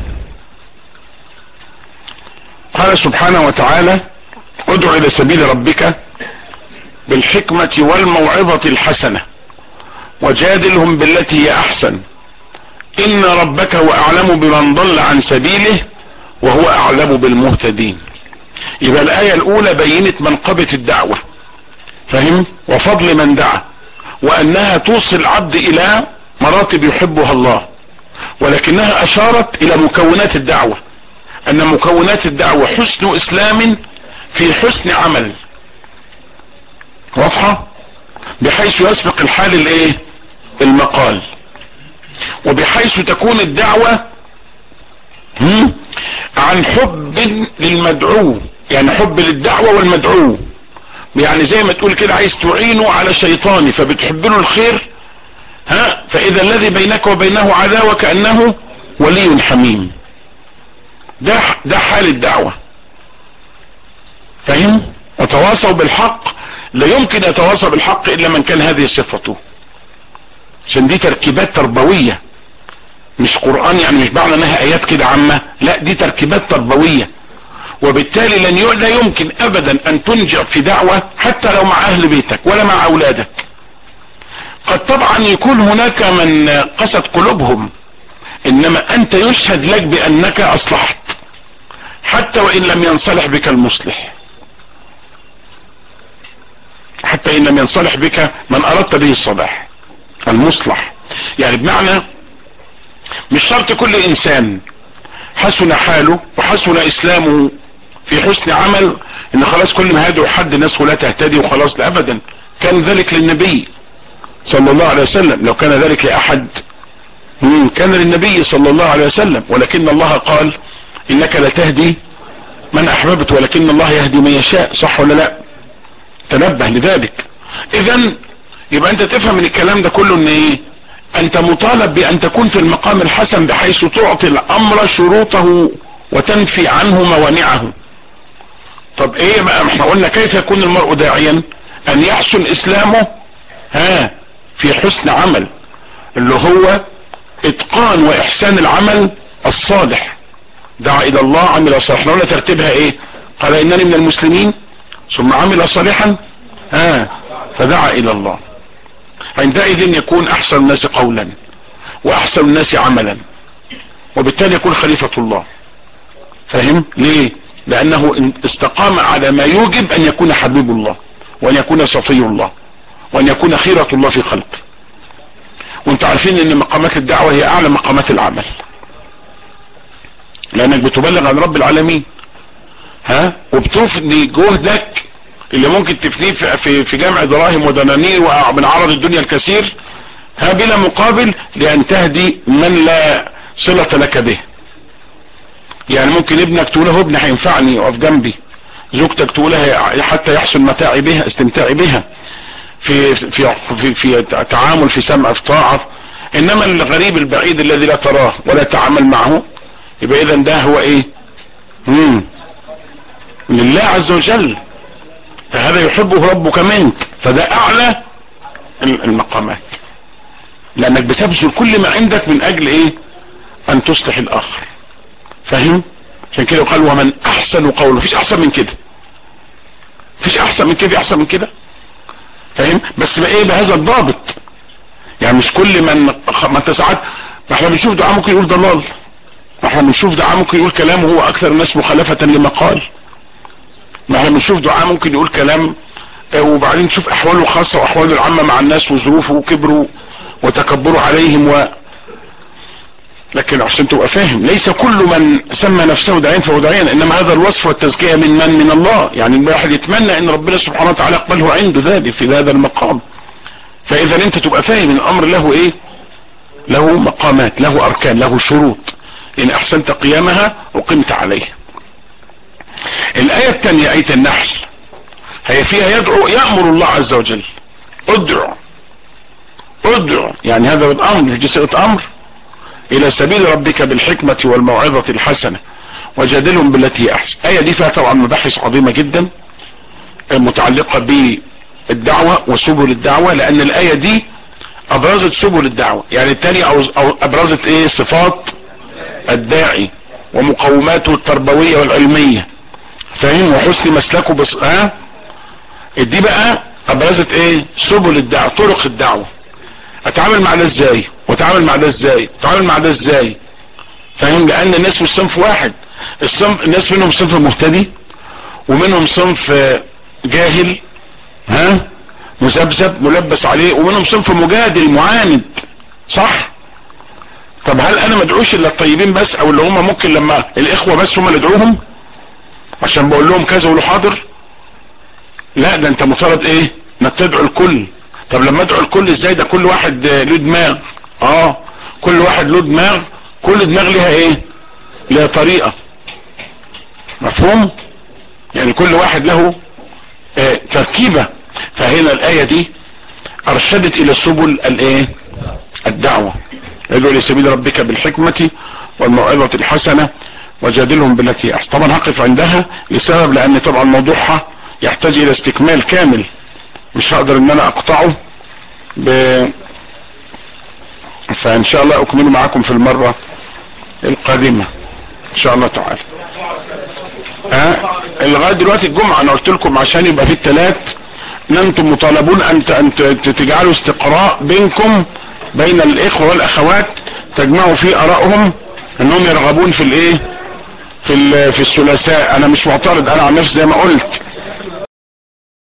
قال سبحانه وتعالى ادع الى سبيل ربك بالحكمة والموعظة الحسنة وجادلهم بالتي هي احسن ان ربك هو اعلم بمن ضل عن سبيله وهو اعلم بالمهتدين يبقى الاية الاولى بينت منقبة الدعوة فهم وفضل من دعا وانها توصل العبد الى مراتب يحبها الله ولكنها اشارت الى مكونات الدعوة ان مكونات الدعوة حسن اسلام في حسن عمل واضحة بحيث يسبق الحال الايه المقال وبحيث تكون الدعوة عن حب للمدعو يعني حب للدعوة والمدعو يعني زي ما تقول كده عايز تعينه على شيطاني فبتحب له الخير ها فاذا الذي بينك وبينه عداوة كأنه ولي حميم ده, ده حال الدعوة فهم وتواصوا بالحق لا يمكن يتواصى بالحق الا من كان هذه صفته عشان دي تركيبات تربوية مش قرآن يعني مش معنى انها ايات كده عامة لا دي تركيبات تربوية وبالتالي لن لا يمكن ابدا ان تنجع في دعوة حتى لو مع اهل بيتك ولا مع اولادك قد طبعا يكون هناك من قست قلوبهم انما انت يشهد لك بانك اصلحت حتى وان لم ينصلح بك المصلح حتى ان لم ينصلح بك من اردت به الصلاح المصلح يعني بمعنى مش شرط كل انسان حسن حاله وحسن اسلامه في حسن عمل ان خلاص كل ما هادوا حد الناس ولا تهتدي وخلاص لا ابدا كان ذلك للنبي صلى الله عليه وسلم لو كان ذلك لاحد كان للنبي صلى الله عليه وسلم ولكن الله قال انك لتهدي من احببت ولكن الله يهدي من يشاء صح ولا لا تنبه لذلك اذا يبقى انت تفهم من الكلام ده كله ان ايه انت مطالب بان تكون في المقام الحسن بحيث تعطي الامر شروطه وتنفي عنه موانعه طب ايه بقى احنا قلنا كيف يكون المرء داعيا ان يحسن اسلامه ها في حسن عمل اللي هو اتقان واحسان العمل الصالح دعا الى الله عمل صالحا احنا قلنا ترتيبها ايه قال انني من المسلمين ثم عمل صالحا ها فدعا الى الله عندئذ يكون احسن الناس قولا واحسن الناس عملا وبالتالي يكون خليفة الله فهم ليه لانه استقام على ما يوجب ان يكون حبيب الله وان يكون صفي الله وان يكون خيرة الله في خلقه وانت عارفين ان مقامات الدعوة هي اعلى مقامات العمل لانك بتبلغ عن رب العالمين ها وبتفني جهدك اللي ممكن تفنيه في, في جمع دراهم ودنانير ومن عرض الدنيا الكثير ها بلا مقابل لان تهدي من لا صلة لك به يعني ممكن ابنك تقوله ابني هينفعني وقف جنبي زوجتك تقولها حتى يحصل متاعي بها استمتاعي بها في في في, في تعامل في سمع في طاعة انما الغريب البعيد الذي لا تراه ولا تعامل معه يبقى اذا ده هو ايه مم. لله عز وجل فهذا يحبه ربك منك فده اعلى المقامات لانك بتبذل كل ما عندك من اجل ايه ان تصلح الاخر فاهم عشان كده قال ومن احسن قوله مفيش احسن من كده مفيش احسن من كده احسن من كده فاهم بس بقى ايه بهذا الضابط يعني مش كل من ما انت ساعات ما احنا بنشوف دعاء ممكن يقول ضلال ما احنا بنشوف دعاء ممكن يقول كلام هو اكثر الناس مخالفة لما قال ما احنا بنشوف دعاء ممكن يقول كلام وبعدين تشوف احواله الخاصة واحواله العامة مع الناس وظروفه وكبره وتكبره عليهم و لكن عشان تبقى فاهم ليس كل من سمى نفسه داعيا فهو داعيا انما هذا الوصف والتزكية من من من الله يعني الواحد يتمنى ان ربنا سبحانه وتعالى يقبله عنده ذلك في هذا المقام فاذا انت تبقى فاهم الامر له ايه له مقامات له اركان له شروط ان احسنت قيامها وقمت عليها الاية الثانية اية النحل هي فيها يدعو يأمر الله عز وجل ادعو ادعو يعني هذا الامر في صيغه امر الى سبيل ربك بالحكمة والموعظة الحسنة وجادلهم بالتي هي احسن الايه دي فيها طبعا مباحث عظيمه جدا متعلقه بالدعوه وسبل الدعوه لان الايه دي ابرزت سبل الدعوه يعني الثانيه أو أو ابرزت ايه صفات الداعي ومقوماته التربويه والعلميه فاهم وحسن مسلكه بس ها دي بقى ابرزت ايه سبل الدعوه طرق الدعوه اتعامل مع ده ازاي واتعامل مع ده ازاي اتعامل مع ده ازاي فاهم لان الناس مش صنف واحد الصنف الناس منهم صنف مهتدي ومنهم صنف جاهل ها مذبذب ملبس عليه ومنهم صنف مجادل معاند صح طب هل انا مدعوش الا الطيبين بس او اللي هم ممكن لما الاخوة بس هم اللي ادعوهم عشان بقول لهم كذا ولو حاضر لا ده انت مفترض ايه انك تدعو الكل طب لما ادعو الكل ازاي ده كل واحد له دماغ اه كل واحد له دماغ كل دماغ ليها ايه ليها طريقة مفهوم يعني كل واحد له اه تركيبة فهنا الاية دي ارشدت الى سبل الايه الدعوة يدعو لسبيل ربك بالحكمة والموعظة الحسنة وجادلهم بالتي احسن طبعا هقف عندها لسبب لان طبعا موضوعها يحتاج الى استكمال كامل مش هقدر ان انا اقطعه ب... فان شاء الله اكمله معاكم في المرة القادمة ان شاء الله تعالى أه؟ لغاية دلوقتي الجمعة انا قلت لكم عشان يبقى في الثلاث ان انتم مطالبون ان ان تجعلوا استقراء بينكم بين الاخوة والاخوات تجمعوا فيه ارائهم انهم يرغبون في الايه في في الثلاثاء انا مش معترض انا عن نفسي زي ما قلت